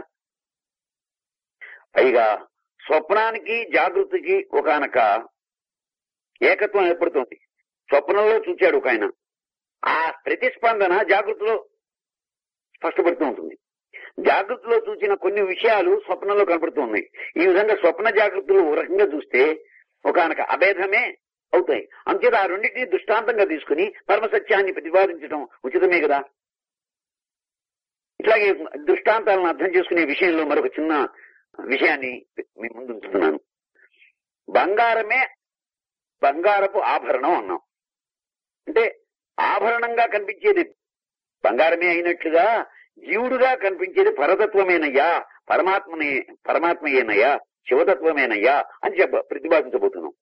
పైగా స్వప్నానికి జాగృతికి ఒకనొక ఏకత్వం ఏర్పడుతుంది స్వప్నంలో చూచాడు ఒక ఆయన ఆ ప్రతిస్పందన జాగృతిలో స్పష్టపడుతూ ఉంటుంది జాగృతిలో చూసిన కొన్ని విషయాలు స్వప్నంలో కనపడుతూ ఉన్నాయి ఈ విధంగా స్వప్న జాగృతులు ఒక రకంగా చూస్తే ఒకనొక అభేదమే అవుతాయి అంతేత ఆ రెండింటినీ దృష్టాంతంగా తీసుకుని పరమసత్యాన్ని ప్రతిపాదించడం ఉచితమే కదా ఇట్లాగే దృష్టాంతాలను అర్థం చేసుకునే విషయంలో మరొక చిన్న విషయాన్ని మీ ముందు ఉంచుతున్నాను బంగారమే బంగారపు ఆభరణం అన్నాం అంటే ఆభరణంగా కనిపించేది బంగారమే అయినట్లుగా జీవుడుగా కనిపించేది పరతత్వమేనయ్యా పరమాత్మనే పరమాత్మయేనయ్యా శివతత్వమేనయ్యా అని చెప్ప ప్రతిపాదించబోతున్నాం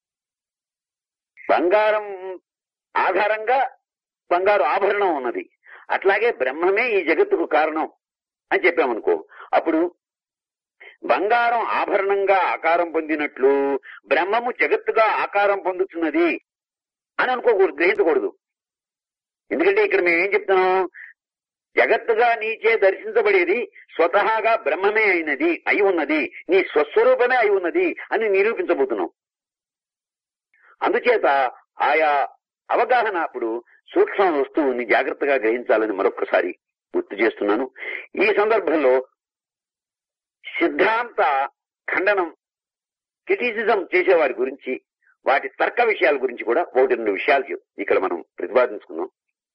బంగారం ఆధారంగా బంగారు ఆభరణం ఉన్నది అట్లాగే బ్రహ్మమే ఈ జగత్తుకు కారణం అని చెప్పామనుకో అప్పుడు బంగారం ఆభరణంగా ఆకారం పొందినట్లు బ్రహ్మము జగత్తుగా ఆకారం పొందుతున్నది అని అనుకోకూడదు గ్రహించకూడదు ఎందుకంటే ఇక్కడ మేము ఏం చెప్తున్నాం జగత్తుగా నీచే దర్శించబడేది స్వతహాగా బ్రహ్మమే అయినది అయి ఉన్నది నీ స్వస్వరూపమే అయి ఉన్నది అని నిరూపించబోతున్నాం అందుచేత ఆయా అవగాహన అప్పుడు సూక్ష్మ వస్తువుని జాగ్రత్తగా గ్రహించాలని మరొకసారి గుర్తు చేస్తున్నాను ఈ సందర్భంలో సిద్ధాంత ఖండనం క్రిటిసిజం చేసేవారి గురించి వాటి తర్క విషయాల గురించి కూడా ఒకటి రెండు విషయాలు ఇక్కడ మనం ప్రతిపాదించుకుందాం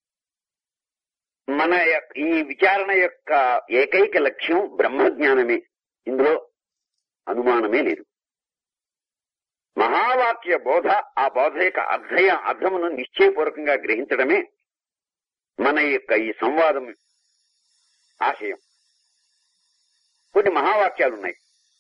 మన యొక్క- ఈ విచారణ యొక్క ఏకైక లక్ష్యం బ్రహ్మజ్ఞానమే ఇందులో అనుమానమే లేదు మహావాక్య బోధ ఆ బోధ యొక్క అర్థయ అర్థమును నిశ్చయపూర్వకంగా గ్రహించడమే మన యొక్క ఈ సంవాదం ఆశయం కొన్ని మహావాక్యాలు ఉన్నాయి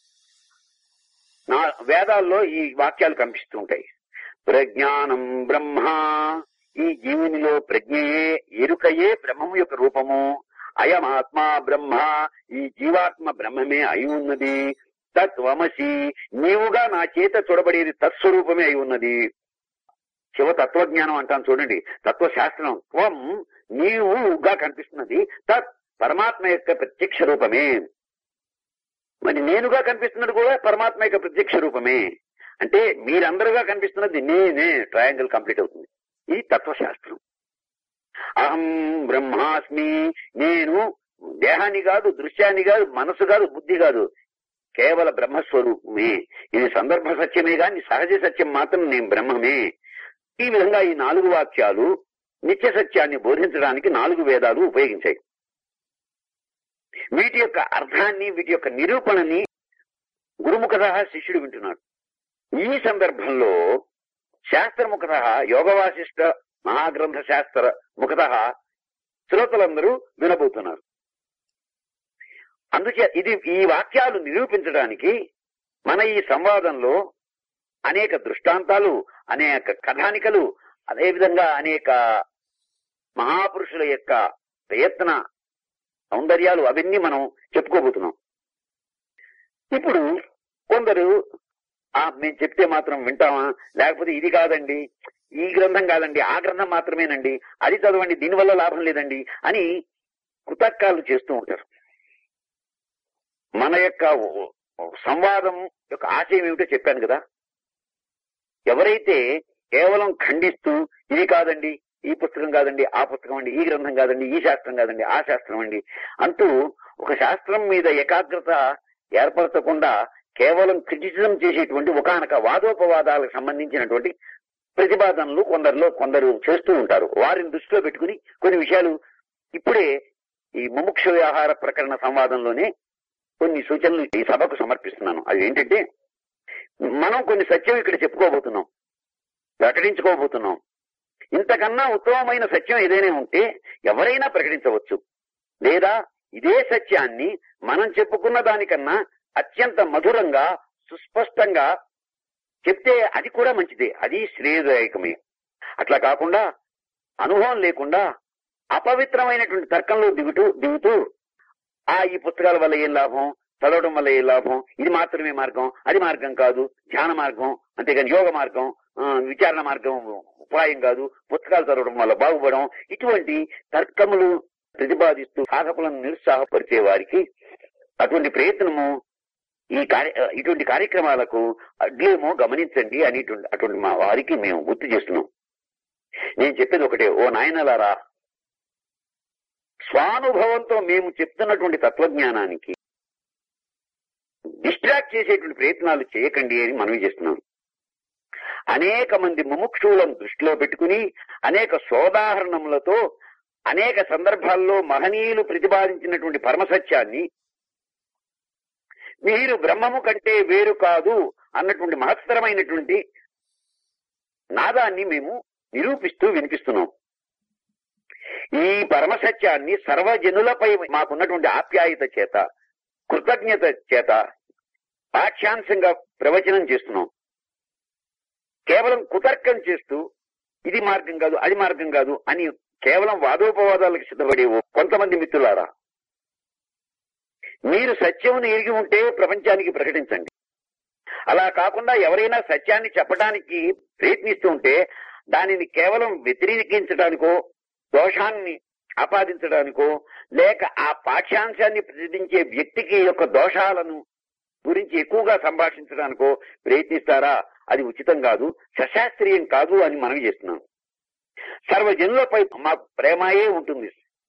నా వేదాల్లో ఈ వాక్యాలు కనిపిస్తూ ఉంటాయి ప్రజ్ఞానం బ్రహ్మ ఈ జీవునిలో ప్రజ్ఞయే ఎరుకయే బ్రహ్మము యొక్క రూపము అయమాత్మ బ్రహ్మ ఈ జీవాత్మ బ్రహ్మమే అయి ఉన్నది తత్వమసి నీవుగా నా చేత చూడబడేది తత్స్వరూపమే అయి ఉన్నది శివ తత్వజ్ఞానం అంటాను చూడండి తత్వశాస్త్రం త్వం నీవుగా కనిపిస్తున్నది తత్ పరమాత్మ యొక్క ప్రత్యక్ష రూపమే మరి నేనుగా కనిపిస్తున్నది కూడా పరమాత్మ యొక్క ప్రత్యక్ష రూపమే అంటే మీరందరుగా కనిపిస్తున్నది నేనే ట్రయాంగిల్ కంప్లీట్ అవుతుంది ఇది తత్వశాస్త్రం అహం బ్రహ్మాస్మి నేను దేహాన్ని కాదు దృశ్యాన్ని కాదు మనసు కాదు బుద్ధి కాదు కేవల బ్రహ్మస్వరూపమే ఇది సందర్భ సత్యమే గాని సహజ సత్యం మాత్రం నేను బ్రహ్మమే ఈ విధంగా ఈ నాలుగు వాక్యాలు నిత్య సత్యాన్ని బోధించడానికి నాలుగు వేదాలు ఉపయోగించాయి వీటి యొక్క అర్థాన్ని వీటి యొక్క నిరూపణని గురుముఖత శిష్యుడు వింటున్నాడు ఈ సందర్భంలో శాస్త్రముఖత యోగవాసిష్ట మహాగ్రంథ శాస్త్ర ముఖత శ్రోతలందరూ వినబోతున్నారు అందుచే ఇది ఈ వాక్యాలు నిరూపించడానికి మన ఈ సంవాదంలో అనేక దృష్టాంతాలు అనేక కథానికలు అదేవిధంగా అనేక మహాపురుషుల యొక్క ప్రయత్న సౌందర్యాలు అవన్నీ మనం చెప్పుకోబోతున్నాం ఇప్పుడు కొందరు ఆ మేము చెప్తే మాత్రం వింటామా లేకపోతే ఇది కాదండి ఈ గ్రంథం కాదండి ఆ గ్రంథం మాత్రమేనండి అది చదవండి దీనివల్ల లాభం లేదండి అని కుతక్కాలు చేస్తూ ఉంటారు మన యొక్క సంవాదం యొక్క ఆశయం ఏమిటో చెప్పాను కదా ఎవరైతే కేవలం ఖండిస్తూ ఇది కాదండి ఈ పుస్తకం కాదండి ఆ పుస్తకం అండి ఈ గ్రంథం కాదండి ఈ శాస్త్రం కాదండి ఆ శాస్త్రం అండి అంటూ ఒక శాస్త్రం మీద ఏకాగ్రత ఏర్పరచకుండా కేవలం క్రిటిసిజం చేసేటువంటి ఒకనొక వాదోపవాదాలకు సంబంధించినటువంటి ప్రతిపాదనలు కొందరిలో కొందరు చేస్తూ ఉంటారు వారిని దృష్టిలో పెట్టుకుని కొన్ని విషయాలు ఇప్పుడే ఈ ముముక్ష వ్యవహార ప్రకరణ సంవాదంలోనే కొన్ని సూచనలు ఈ సభకు సమర్పిస్తున్నాను అది ఏంటంటే మనం కొన్ని సత్యం ఇక్కడ చెప్పుకోబోతున్నాం ప్రకటించుకోబోతున్నాం ఇంతకన్నా ఉత్తమమైన సత్యం ఏదైనా ఉంటే ఎవరైనా ప్రకటించవచ్చు లేదా ఇదే సత్యాన్ని మనం చెప్పుకున్న దానికన్నా అత్యంత మధురంగా సుస్పష్టంగా చెప్తే అది కూడా మంచిదే అది శ్రేయదాయకమే అట్లా కాకుండా అనుభవం లేకుండా అపవిత్రమైనటువంటి తర్కంలో దిగుతూ దిగుతూ ఆ ఈ పుస్తకాల వల్ల ఏం లాభం చదవడం వల్ల ఏం లాభం ఇది మాత్రమే మార్గం అది మార్గం కాదు ధ్యాన మార్గం అంతేగాని యోగ మార్గం ఆ, విచారణ మార్గం ఉపాయం కాదు పుస్తకాలు చదవడం వల్ల బాగుపడడం ఇటువంటి తర్కములు ప్రతిపాదిస్తూ సాధకులను నిరుత్సాహపరిచే వారికి అటువంటి ప్రయత్నము ఈ కార్య ఇటువంటి కార్యక్రమాలకు అడ్లేమో గమనించండి అనేటువంటి అటువంటి మా వారికి మేము గుర్తు చేస్తున్నాం నేను చెప్పేది ఒకటే ఓ నాయనలారా స్వానుభవంతో మేము చెప్తున్నటువంటి తత్వజ్ఞానానికి డిస్ట్రాక్ట్ చేసేటువంటి ప్రయత్నాలు చేయకండి అని మనవి చేస్తున్నాం అనేక మంది ముముక్షువులను దృష్టిలో పెట్టుకుని అనేక సోదాహరణములతో అనేక సందర్భాల్లో మహనీయులు ప్రతిపాదించినటువంటి పరమసత్యాన్ని మీరు బ్రహ్మము కంటే వేరు కాదు అన్నటువంటి మహత్తరమైనటువంటి నాదాన్ని మేము నిరూపిస్తూ వినిపిస్తున్నాం ఈ పరమసత్యాన్ని సర్వజనులపై మాకున్నటువంటి ఆప్యాయత చేత కృతజ్ఞత చేత పాఠ్యాంశంగా ప్రవచనం చేస్తున్నాం కేవలం కుతర్కం చేస్తూ ఇది మార్గం కాదు అది మార్గం కాదు అని కేవలం వాదోపవాదాలకు సిద్ధపడే ఓ కొంతమంది మిత్రులారా మీరు సత్యమును ఎరిగి ఉంటే ప్రపంచానికి ప్రకటించండి అలా కాకుండా ఎవరైనా సత్యాన్ని చెప్పడానికి ప్రయత్నిస్తూ ఉంటే దానిని కేవలం వ్యతిరేకించడానికో దోషాన్ని ఆపాదించడానికో లేక ఆ పాఠ్యాంశాన్ని ప్రతిదించే వ్యక్తికి యొక్క దోషాలను గురించి ఎక్కువగా సంభాషించడానికో ప్రయత్నిస్తారా అది ఉచితం కాదు సశాస్త్రీయం కాదు అని మనం చేస్తున్నాం సర్వజనులపై మాకు ప్రేమాయే ఉంటుంది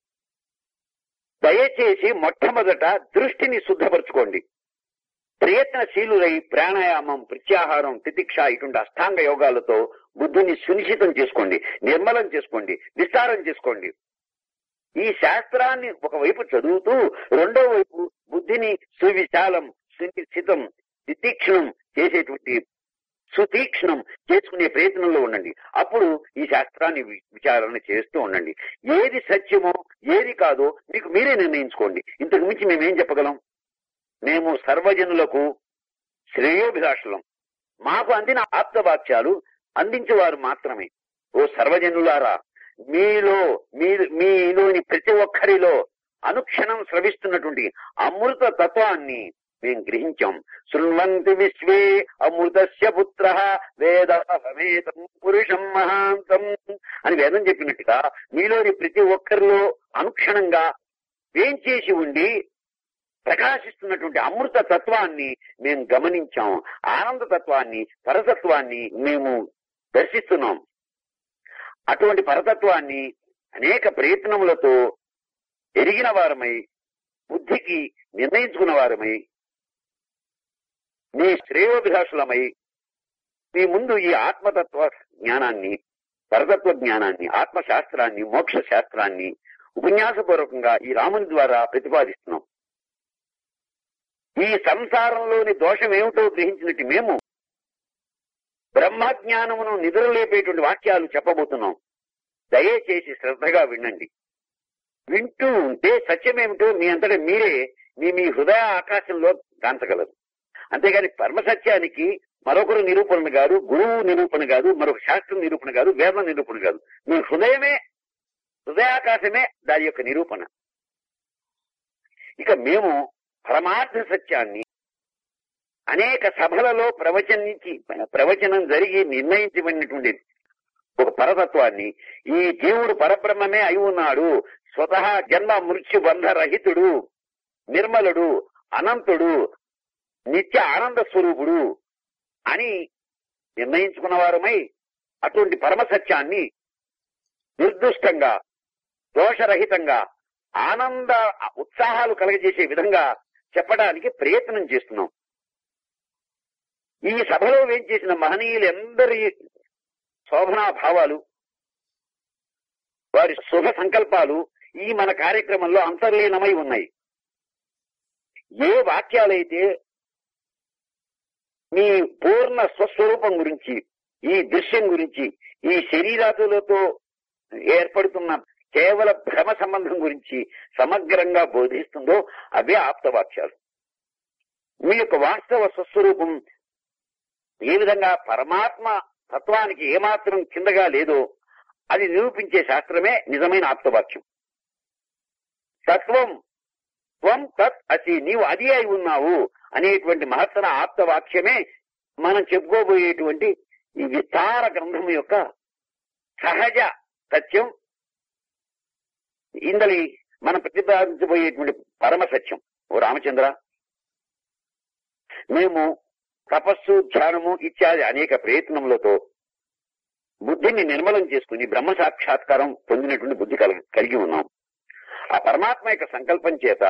దయచేసి మొట్టమొదట దృష్టిని శుద్ధపరచుకోండి ప్రయత్నశీలులై ప్రాణాయామం ప్రత్యాహారం తితిక్ష ఇటువంటి అష్టాంగ యోగాలతో బుద్ధిని సునిశ్చితం చేసుకోండి నిర్మలం చేసుకోండి విస్తారం చేసుకోండి ఈ శాస్త్రాన్ని ఒకవైపు చదువుతూ రెండో వైపు బుద్ధిని సువిశాలం సునిశ్చితం తితీక్షణం చేసేటువంటి సుతీక్ష్ణం చేసుకునే ప్రయత్నంలో ఉండండి అప్పుడు ఈ శాస్త్రాన్ని వి- విచారణ చేస్తూ ఉండండి ఏది సత్యమో ఏది కాదో మీకు మీరే నిర్ణయించుకోండి ఇంతకు మించి మేమేం చెప్పగలం మేము సర్వజనులకు శ్రేయోభిలాషులం మాకు అందిన ఆప్తవాక్యాలు అందించేవారు మాత్రమే ఓ సర్వజనులారా మీలో మీరు మీలోని ప్రతి ఒక్కరిలో అనుక్షణం స్రవిస్తున్నటువంటి అమృత తత్వాన్ని మేము గ్రహించాం శృణ్వంతి విశ్వే అమృతస్య పుత్ర వేద సమేతం పురుషం మహాంతం అని వేదం చెప్పినట్టుగా మీలోని ప్రతి ఒక్కరిలో అనుక్షణంగా వేంచేసి ఉండి ప్రకాశిస్తున్నటువంటి అమృత తత్వాన్ని మేము గమనించాం ఆనంద తత్వాన్ని పరతత్వాన్ని మేము దర్శిస్తున్నాం అటువంటి పరతత్వాన్ని అనేక ప్రయత్నములతో ఎరిగిన వారమై బుద్ధికి నిర్ణయించుకున్న వారమై నీ శ్రేయోభిలాషులమై మీ ముందు ఈ ఆత్మతత్వ జ్ఞానాన్ని పరతత్వ జ్ఞానాన్ని ఆత్మశాస్త్రాన్ని మోక్ష శాస్త్రాన్ని ఉపన్యాసపూర్వకంగా ఈ రాముని ద్వారా ప్రతిపాదిస్తున్నాం ఈ సంసారంలోని దోషం ఏమిటో గ్రహించినట్టు మేము బ్రహ్మజ్ఞానమును నిద్రలేపేటువంటి వాక్యాలు చెప్పబోతున్నాం దయచేసి శ్రద్ధగా వినండి వింటూ ఉంటే సత్యమేమిటో మీ అంతటా మీరే మీ మీ హృదయ ఆకాశంలో కాంచగలరు అంతేగాని పరమసత్యానికి మరొకరు నిరూపణ కాదు గురువు నిరూపణ కాదు మరొక శాస్త్రం నిరూపణ కాదు వేద నిరూపణ కాదు మీ హృదయమే హృదయాకాశమే దాని యొక్క నిరూపణ ఇక మేము పరమార్థ సత్యాన్ని అనేక సభలలో ప్రవచనించి ప్రవచనం జరిగి నిర్ణయించబడినటువంటి ఒక పరతత్వాన్ని ఈ దేవుడు పరబ్రహ్మమే అయి ఉన్నాడు స్వతహా జన్మ మృత్యు బంధ రహితుడు నిర్మలుడు అనంతుడు నిత్య ఆనంద స్వరూపుడు అని నిర్ణయించుకున్న వారమై అటువంటి పరమ సత్యాన్ని నిర్దుష్టంగా దోషరహితంగా ఆనంద ఉత్సాహాలు కలగజేసే విధంగా చెప్పడానికి ప్రయత్నం చేస్తున్నాం ఈ సభలో వేంచేసిన మహనీయులందరి శోభనా భావాలు వారి శుభ సంకల్పాలు ఈ మన కార్యక్రమంలో అంతర్లీనమై ఉన్నాయి ఏ వాక్యాలైతే మీ పూర్ణ స్వస్వరూపం గురించి ఈ దృశ్యం గురించి ఈ శరీరాదులతో ఏర్పడుతున్న కేవల భ్రమ సంబంధం గురించి సమగ్రంగా బోధిస్తుందో అవే ఆప్తవాక్యాలు మీ యొక్క వాస్తవ స్వస్వరూపం ఏ విధంగా పరమాత్మ తత్వానికి ఏమాత్రం కిందగా లేదో అది నిరూపించే శాస్త్రమే నిజమైన ఆప్తవాక్యం తత్వం త్వం తత్ అసి నీవు అది అయి ఉన్నావు అనేటువంటి మహత్తర ఆప్తవాక్యమే మనం చెప్పుకోబోయేటువంటి ఈ విస్తార గ్రంథం యొక్క సహజ సత్యం ఇందలి మనం ప్రతిపాదించబోయేటువంటి పరమ సత్యం ఓ రామచంద్ర మేము తపస్సు ధ్యానము ఇత్యాది అనేక ప్రయత్నములతో బుద్ధిని నిర్మలం చేసుకుని బ్రహ్మ సాక్షాత్కారం పొందినటువంటి బుద్ధి కల కలిగి ఉన్నాం ఆ పరమాత్మ యొక్క సంకల్పం చేత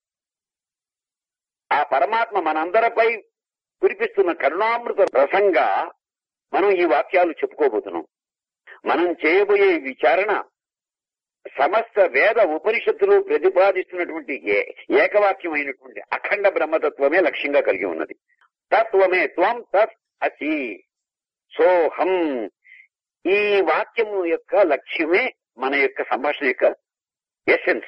ఆ పరమాత్మ మనందరిపై కురిపిస్తున్న కరుణామృత రసంగా మనం ఈ వాక్యాలు చెప్పుకోబోతున్నాం మనం చేయబోయే ఈ విచారణ సమస్త వేద ఉపనిషత్తులు ప్రతిపాదిస్తున్నటువంటి ఏ- ఏకవాక్యమైనటువంటి అఖండ బ్రహ్మతత్వమే లక్ష్యంగా కలిగి ఉన్నది తత్వమే త్వం తత్ అసి సోహం ఈ వాక్యము యొక్క లక్ష్యమే మన యొక్క సంభాషణ యొక్క ఎసెన్స్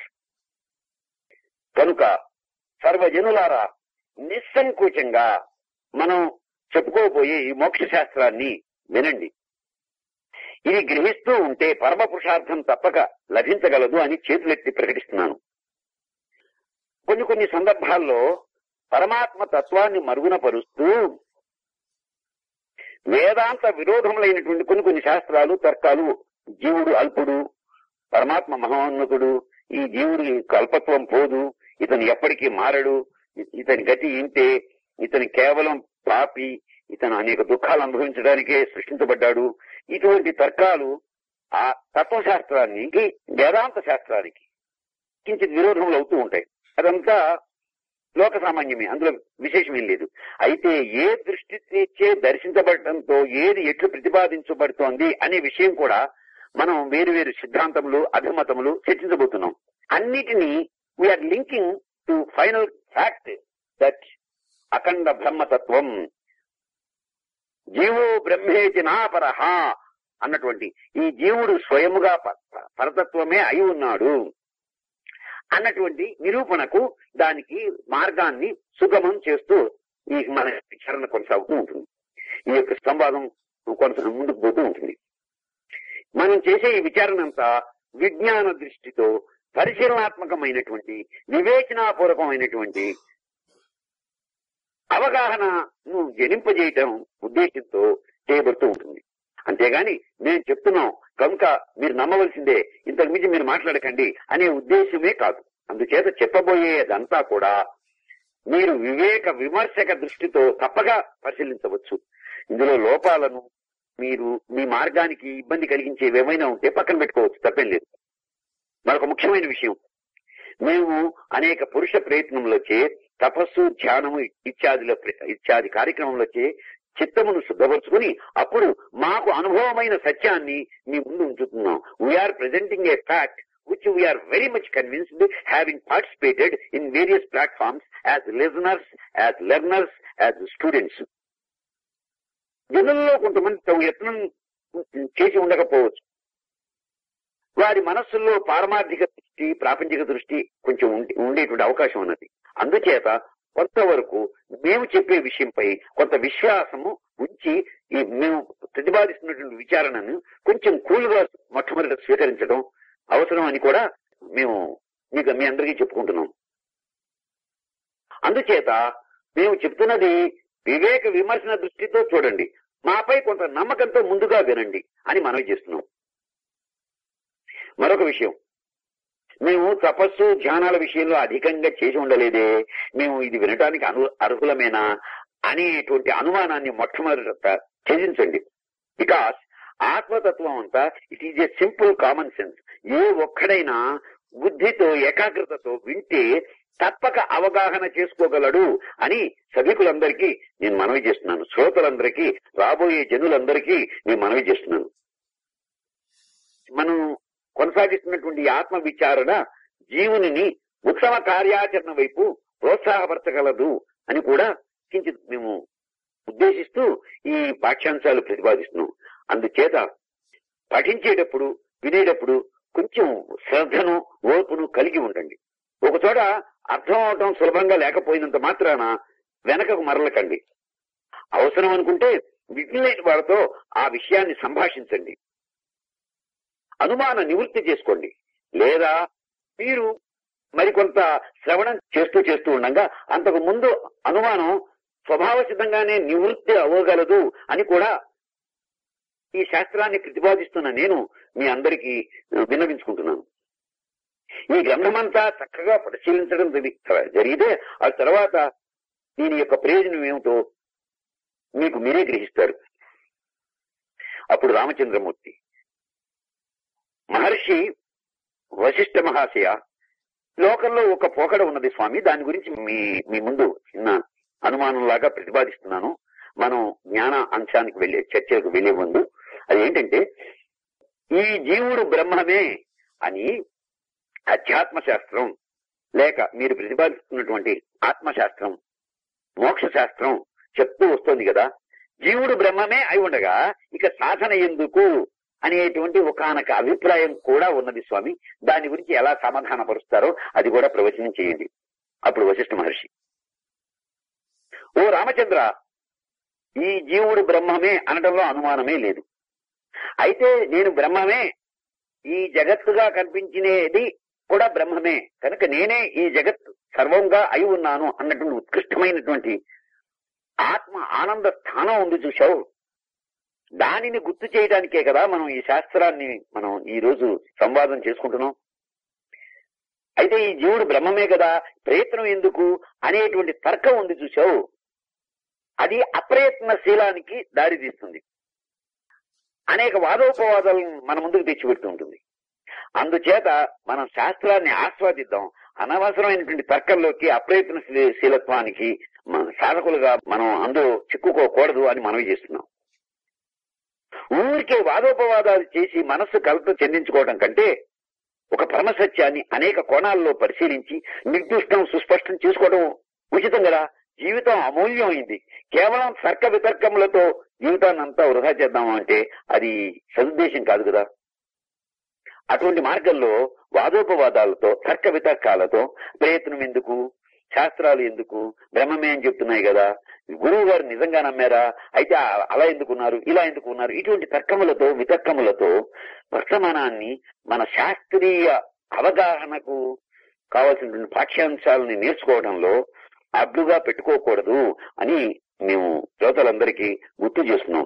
కనుక సర్వజనులారా నిస్సంకోచంగా మనం చెప్పుకోబోయే ఈ మోక్ష శాస్త్రాన్ని వినండి ఇది గ్రహిస్తూ ఉంటే పరమ పురుషార్థం తప్పక లభించగలదు అని చేతులెత్తి ప్రకటిస్తున్నాను కొన్ని కొన్ని సందర్భాల్లో పరమాత్మ తత్వాన్ని మరుగున పరుస్తూ వేదాంత విరోధములైనటువంటి కొన్ని కొన్ని శాస్త్రాలు తర్కాలు జీవుడు అల్పుడు పరమాత్మ మహోన్నతుడు ఈ జీవుడి అల్పత్వం పోదు ఇతను ఎప్పటికీ మారడు ఇ- ఇతని గతి ఇంతే ఇతని కేవలం పాపి ఇతను అనేక దుఃఖాలు అనుభవించడానికే సృష్టించబడ్డాడు ఇటువంటి తర్కాలు ఆ తత్వశాస్త్రానికి వేదాంత శాస్త్రానికి కించిత్ విరోధములు అవుతూ ఉంటాయి అదంతా లోక సామాన్యమే అందులో విశేషమేం లేదు అయితే ఏ దృష్టి తెచ్చే దర్శించబడటంతో ఏది ఎట్లు ప్రతిపాదించబడుతోంది అనే విషయం కూడా మనం వేరు వేరు సిద్ధాంతములు అభిమతములు చర్చించబోతున్నాం అన్నిటినీ we are linking to final fact that అఖండ బ్రహ్మతత్వం జీవో బ్రహ్మేతి నాపరహ అన్నటువంటి ఈ జీవుడు స్వయముగా ప- ప- పరతత్వమే అయి ఉన్నాడు అన్నటువంటి నిరూపణకు దానికి మార్గాన్ని సుగమం చేస్తూ ఈ మన విచారణ కొనసాగుతూ ఉంటుంది ఈ యొక్క సంవాదం కొనసా ముందుకు పోతూ ఉంటుంది మనం చేసే ఈ విచారణ అంతా విజ్ఞాన దృష్టితో పరిశీలనాత్మకమైనటువంటి వివేచనాపూర్వకమైనటువంటి అవగాహనను జనింపజేయటం ఉద్దేశంతో చేయబడుతూ ఉంటుంది అంతేగాని మేము చెప్తున్నాం కనుక మీరు నమ్మవలసిందే ఇంతకు మించి మీరు మాట్లాడకండి అనే ఉద్దేశమే కాదు అందుచేత చెప్పబోయేదంతా కూడా మీరు వివేక విమర్శక దృష్టితో తప్పగా పరిశీలించవచ్చు ఇందులో లోపాలను మీరు మీ మార్గానికి ఇబ్బంది కలిగించేవి ఏమైనా ఉంటే పక్కన పెట్టుకోవచ్చు తప్పేం లేదు మరొక ముఖ్యమైన విషయం మేము అనేక పురుష ప్రయత్నములచే తపస్సు ధ్యానము ఇత్యాదిల ప్ర- ఇత్యాది కార్యక్రమంలోచే చిత్తమును శుద్ధపరుచుకుని అప్పుడు మాకు అనుభవమైన సత్యాన్ని మీ ముందు ఉంచుతున్నాం we are presenting a fact which we are very much convinced having participated in various platforms as listeners, as learners, as students. జనుల్లో కొంతమంది తమ యత్నం చేసి ఉండకపోవచ్చు వారి మనస్సుల్లో పారమార్థిక దృష్టి ప్రాపంచిక దృష్టి కొంచెం ఉండే- ఉండేటువంటి అవకాశం ఉన్నది అందుచేత కొంతవరకు మేము చెప్పే విషయంపై కొంత విశ్వాసము ఉంచి ఈ మేము ప్రతిపాదిస్తున్నటువంటి విచారణను కొంచెం కూలుగా మొట్టమొదట స్వీకరించడం అవసరం అని కూడా మేము మీకు మీ అందరికీ చెప్పుకుంటున్నాం అందుచేత మేము చెప్తున్నది వివేక విమర్శన దృష్టితో చూడండి మాపై కొంత నమ్మకంతో ముందుగా వినండి అని మనవి చేస్తున్నాం మరొక విషయం మేము తపస్సు ధ్యానాల విషయంలో అధికంగా చేసి ఉండలేదే మేము ఇది వినటానికి అను అర్హులమేనా అనేటువంటి అనుమానాన్ని మొట్టమొదట త్యజించండి బికాస్ ఆత్మతత్వం అంతా it is a simple common sense ఏ ఒక్కడైనా బుద్ధితో ఏకాగ్రతతో వింటే తప్పక అవగాహన చేసుకోగలడు అని సభికులందరికీ నేను మనవి చేస్తున్నాను శ్రోతలందరికీ రాబోయే జనులందరికీ నేను మనవి చేస్తున్నాను మనం కొనసాగిస్తున్నటువంటి ఈ ఆత్మ విచారణ జీవుని ఉత్తమ కార్యాచరణ వైపు ప్రోత్సాహపరచగలదు అని కూడా కించిత్ మేము ఉద్దేశిస్తూ ఈ పాఠ్యాంశాలు ప్రతిపాదిస్తున్నాం అందుచేత పఠించేటప్పుడు వినేటప్పుడు కొంచెం శ్రద్ధను ఓర్పును కలిగి ఉండండి ఒక చోట అర్థం అవటం సులభంగా లేకపోయినంత మాత్రాన వెనకకు మరలకండి అవసరం అనుకుంటే విజ్ఞులైన వారితో ఆ విషయాన్ని సంభాషించండి అనుమాన నివృత్తి చేసుకోండి లేదా మీరు మరికొంత శ్రవణం చేస్తూ చేస్తూ ఉండగా అంతకు ముందు అనుమానం స్వభావ సిద్ధంగానే నివృత్తి అవ్వగలదు అని కూడా ఈ శాస్త్రాన్ని ప్రతిపాదిస్తున్న నేను మీ అందరికీ విన్నవించుకుంటున్నాను ఈ గ్రంథమంతా చక్కగా పరిశీలించడం జరి- జరిగితే ఆ తర్వాత దీని యొక్క ప్రయోజనం ఏమిటో మీకు మీరే గ్రహిస్తారు అప్పుడు రామచంద్రమూర్తి మహర్షి వశిష్ఠ మహాశయ లోకంలో ఒక పోకడ ఉన్నది స్వామి దాని గురించి మీ మీ ముందు చిన్న అనుమానంలాగా ప్రతిపాదిస్తున్నాను మనం జ్ఞాన అంశానికి వెళ్ళే చర్చలకు వెళ్లే ముందు అదేంటంటే ఈ జీవుడు బ్రహ్మమే అని అధ్యాత్మ శాస్త్రం లేక మీరు ప్రతిపాదిస్తున్నటువంటి ఆత్మశాస్త్రం మోక్ష శాస్త్రం చెప్తూ వస్తుంది కదా జీవుడు బ్రహ్మమే అయి ఉండగా ఇక సాధన ఎందుకు అనేటువంటి ఒకనొక అభిప్రాయం కూడా ఉన్నది స్వామి దాని గురించి ఎలా సమాధానపరుస్తారో అది కూడా ప్రవచనం చేయండి అప్పుడు వశిష్ఠ మహర్షి ఓ రామచంద్ర ఈ జీవుడు బ్రహ్మమే అనడంలో అనుమానమే లేదు అయితే నేను బ్రహ్మమే ఈ జగత్తుగా కనిపించినది కూడా బ్రహ్మమే కనుక నేనే ఈ జగత్ సర్వంగా అయి ఉన్నాను అన్నటువంటి ఉత్కృష్టమైనటువంటి ఆత్మ ఆనంద స్థానం ఉంది చూశావు దానిని గుర్తు చేయడానికే కదా మనం ఈ శాస్త్రాన్ని మనం ఈ రోజు సంవాదం చేసుకుంటున్నాం అయితే ఈ జీవుడు బ్రహ్మమే కదా ప్రయత్నం ఎందుకు అనేటువంటి తర్కం ఉంది చూసావు అది అప్రయత్నశీలానికి దారి తీస్తుంది అనేక వాదోపవాదాలను మన ముందుకు తెచ్చిపెడుతూ ఉంటుంది అందుచేత మనం శాస్త్రాన్ని ఆస్వాదిద్దాం అనవసరమైనటువంటి తర్కంలోకి అప్రయత్నశీలత్వానికి మన సాధకులుగా మనం అందులో చిక్కుకోకూడదు అని మనవి చేస్తున్నాం ఊరికే వాదోపవాదాలు చేసి మనస్సు కలత చెందించుకోవడం కంటే ఒక పరమసత్యాన్ని అనేక కోణాల్లో పరిశీలించి నిర్దిష్టం సుస్పష్టం చేసుకోవడం ఉచితం కదా జీవితం అమూల్యమైంది కేవలం తర్క వితర్కములతో జీవితాన్ని అంతా వృధా చేద్దాము అంటే అది సదుద్దేశం కాదు కదా అటువంటి మార్గంలో వాదోపవాదాలతో తర్క వితర్కాలతో ప్రయత్నం ఎందుకు శాస్త్రాలు ఎందుకు బ్రహ్మమే అని చెప్తున్నాయి కదా గురువు గారు నిజంగా నమ్మారా అయితే ఆ- అలా ఎందుకున్నారు ఇలా ఎందుకున్నారు ఇటువంటి తర్కములతో వితర్కములతో వర్తమానాన్ని మన శాస్త్రీయ అవగాహనకు కావలసినటువంటి పాఠ్యాంశాలని నేర్చుకోవడంలో అడ్డుగా పెట్టుకోకూడదు అని మేము శ్రోతలందరికీ గుర్తు చేస్తున్నాం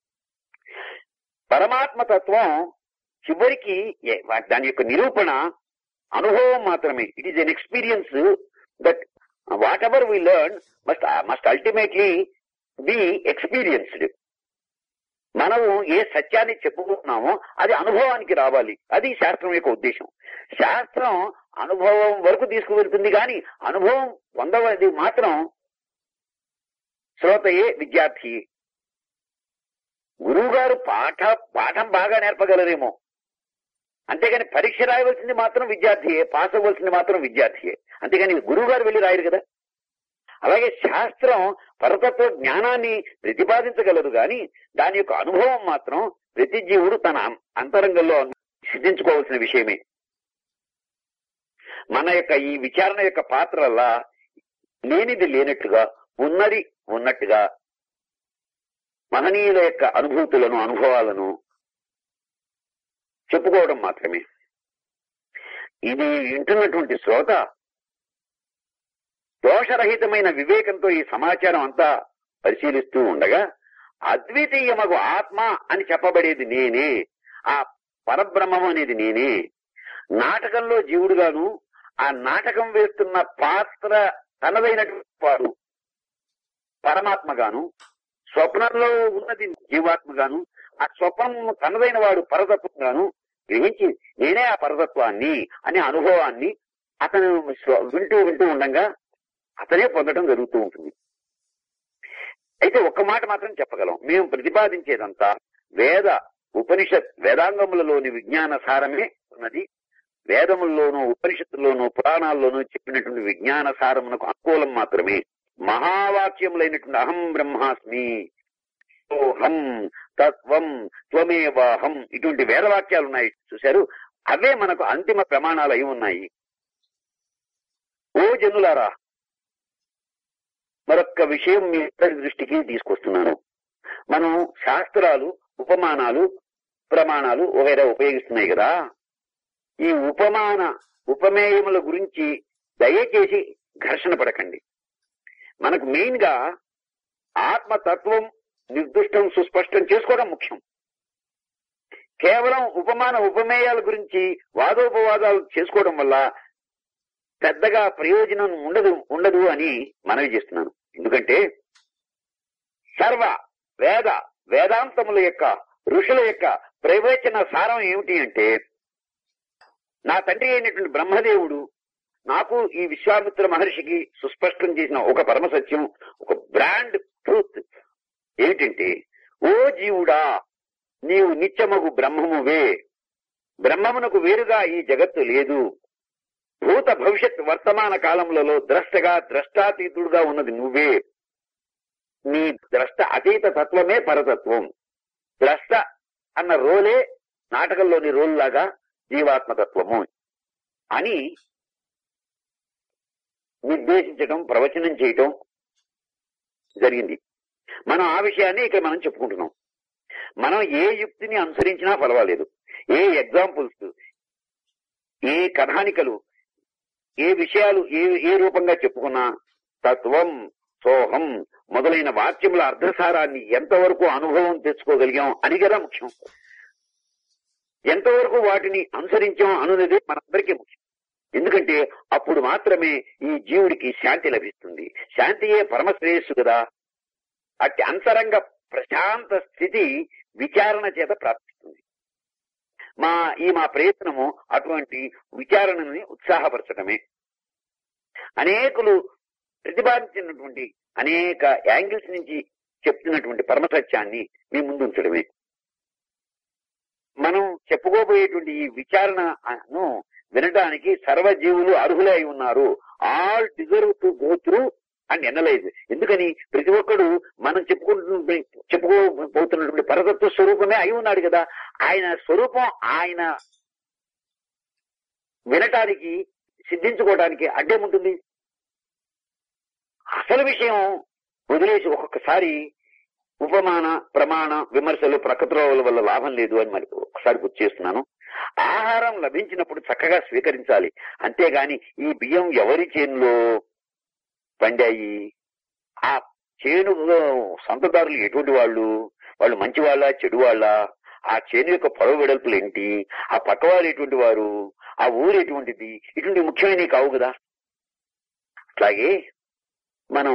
పరమాత్మ తత్వం చివరికి ఏ- వా- దాని యొక్క నిరూపణ అనుభవం మాత్రమే it is an experience that whatever we learn must must ultimately be experienced మనము ఏ సత్యాన్ని చెప్పుకుంటున్నామో అది అనుభవానికి రావాలి అది శాస్త్రం యొక్క ఉద్దేశం శాస్త్రం అనుభవం వరకు తీసుకువెళ్తుంది కానీ అనుభవం పొందవది మాత్రం శ్రోతయే విద్యార్థి గురువు గారు పాఠ పాఠం బాగా నేర్పగలరేమో అంతేగాని పరీక్ష రాయవలసింది మాత్రం విద్యార్థియే పాస్ అవ్వాల్సింది మాత్రం విద్యార్థియే అంతేగాని గురువు గారు వెళ్ళి రాయరు కదా అలాగే శాస్త్రం పరతత్వ జ్ఞానాన్ని ప్రతిపాదించగలదు గాని దాని యొక్క అనుభవం మాత్రం ప్రతి జీవుడు తన అం- అంతరంగంలో సిద్ధించుకోవాల్సిన విషయమే మన యొక్క ఈ విచారణ యొక్క పాత్రల్లా లేనిది లేనట్టుగా ఉన్నది ఉన్నట్టుగా మహనీయుల యొక్క అనుభూతులను అనుభవాలను చెప్పుకోవడం మాత్రమే ఇది వింటున్నటువంటి శ్రోత దోషరహితమైన వివేకంతో ఈ సమాచారం అంతా పరిశీలిస్తూ ఉండగా అద్వితీయమగు ఆత్మ అని చెప్పబడేది నేనే ఆ పరబ్రహ్మం అనేది నేనే నాటకంలో జీవుడుగాను ఆ నాటకం వేస్తున్న పాత్ర తనదైనటువంటి వాడు పరమాత్మగాను స్వప్నంలో ఉన్నది జీవాత్మగాను ఆ స్వప్నం తనదైన వాడు పరతత్వంగాను గ్రహించి నేనే ఆ పరతత్వాన్ని అనే అనుభవాన్ని అతను స్వ- వింటూ వింటూ ఉండగా అతనే పొందడం జరుగుతూ ఉంటుంది అయితే ఒక్క మాట మాత్రం చెప్పగలం మేము ప్రతిపాదించేదంతా వేద ఉపనిషత్ వేదాంగములలోని విజ్ఞాన సారమే ఉన్నది వేదముల్లోనూ ఉపనిషత్తుల్లోనూ పురాణాల్లోనూ చెప్పినటువంటి విజ్ఞాన సారమునకు అనుకూలం మాత్రమే మహావాక్యములైనటువంటి అహం బ్రహ్మాస్మి సోహం తత్వం త్వమేవాహం ఇటువంటి వేదవాక్యాలు ఉన్నాయి చూశారు అవే మనకు అంతిమ ప్రమాణాలు అయి ఉన్నాయి ఓ జనులారా మరొక్క విషయం మీ అందరి దృష్టికి తీసుకొస్తున్నాను మనం శాస్త్రాలు ఉపమానాలు ప్రమాణాలు వగైరా ఉపయోగిస్తున్నాయి కదా ఈ ఉపమాన ఉపమేయముల గురించి దయచేసి ఘర్షణ పడకండి మనకు మెయిన్ గా ఆత్మతత్వం నిర్దిష్టం సుస్పష్టం చేసుకోవడం ముఖ్యం కేవలం ఉపమాన ఉపమేయాల గురించి వాదోపవాదాలు చేసుకోవడం వల్ల పెద్దగా ప్రయోజనం ఉండదు ఉండదు అని మనవి చేస్తున్నాను ఎందుకంటే సర్వ వేద వేదాంతముల యొక్క ఋషుల యొక్క ప్రవచన సారం ఏమిటి అంటే నా తండ్రి అయినటువంటి బ్రహ్మదేవుడు నాకు ఈ విశ్వామిత్ర మహర్షికి సుస్పష్టం చేసిన ఒక పరమ సత్యం ఒక బ్రాండ్ ట్రూత్ ఏమిటంటే ఓ జీవుడా నీవు నిత్యమగు బ్రహ్మమువే బ్రహ్మమునకు వేరుగా ఈ జగత్తు లేదు భూత భవిష్యత్ వర్తమాన కాలములలో ద్రష్టగా ద్రష్టాతీతుడుగా ఉన్నది నువ్వే నీ ద్రష్ట అతీత తత్వమే పరతత్వం ద్రష్ట అన్న రోలే నాటకంలోని రోల్ లాగా జీవాత్మతత్వము అని నిర్దేశించడం ప్రవచనం చేయటం జరిగింది మనం ఆ విషయాన్ని ఇక్కడ మనం చెప్పుకుంటున్నాం మనం ఏ యుక్తిని అనుసరించినా పర్వాలేదు ఏ ఎగ్జాంపుల్స్ ఏ కథానికలు ఏ విషయాలు ఏ ఏ రూపంగా చెప్పుకున్నా తత్వం సోహం మొదలైన వాక్యముల అర్థసారాన్ని ఎంతవరకు అనుభవం తెచ్చుకోగలిగాం అని కదా ముఖ్యం ఎంతవరకు వాటిని అనుసరించాం అనున్నది మనందరికీ ముఖ్యం ఎందుకంటే అప్పుడు మాత్రమే ఈ జీవుడికి శాంతి లభిస్తుంది శాంతియే పరమశ్రేయస్సు కదా అట్టి అంతరంగ ప్రశాంత స్థితి విచారణ చేత ప్రాప్తిస్తుంది మా ఈ మా ప్రయత్నము అటువంటి విచారణని ఉత్సాహపరచడమే అనేకులు ప్రతిపాదించినటువంటి అనేక యాంగిల్స్ నుంచి చెప్తున్నటువంటి పరమసత్యాన్ని మీ ముందు ఉంచడమే మనం చెప్పుకోబోయేటువంటి ఈ విచారణను వినడానికి సర్వజీవులు అర్హులై ఉన్నారు all deserve to go through and analyse ఎందుకని ప్రతి ఒక్కడు మనం చెప్పుకుంటు చెప్పుకోబోతున్నటువంటి పరతత్వ స్వరూపమే అయి ఉన్నాడు కదా ఆయన స్వరూపం ఆయన వినటానికి సిద్ధించుకోవడానికి అడ్డేముంటుంది అసలు విషయం వదిలేసి ఒక్కొక్కసారి ఉపమాన ప్రమాణ విమర్శలు ప్రకృతిలోల వల్ల లాభం లేదు అని మరి ఒకసారి గుర్తు చేస్తున్నాను ఆహారం లభించినప్పుడు చక్కగా స్వీకరించాలి అంతేగాని ఈ బియ్యం ఎవరి చేనులో పండాయి ఆ చేను సొంతదారులు ఎటువంటి వాళ్ళు వాళ్ళు మంచి వాళ్ళ చెడు వాళ్ళ ఆ చేను యొక్క పొడవు వెడల్పులు ఏంటి ఆ పక్కవాళ్ళు ఎటువంటి వారు ఆ ఊరు ఎటువంటిది ఇటువంటి ముఖ్యమైనవి కావు కదా అట్లాగే మనం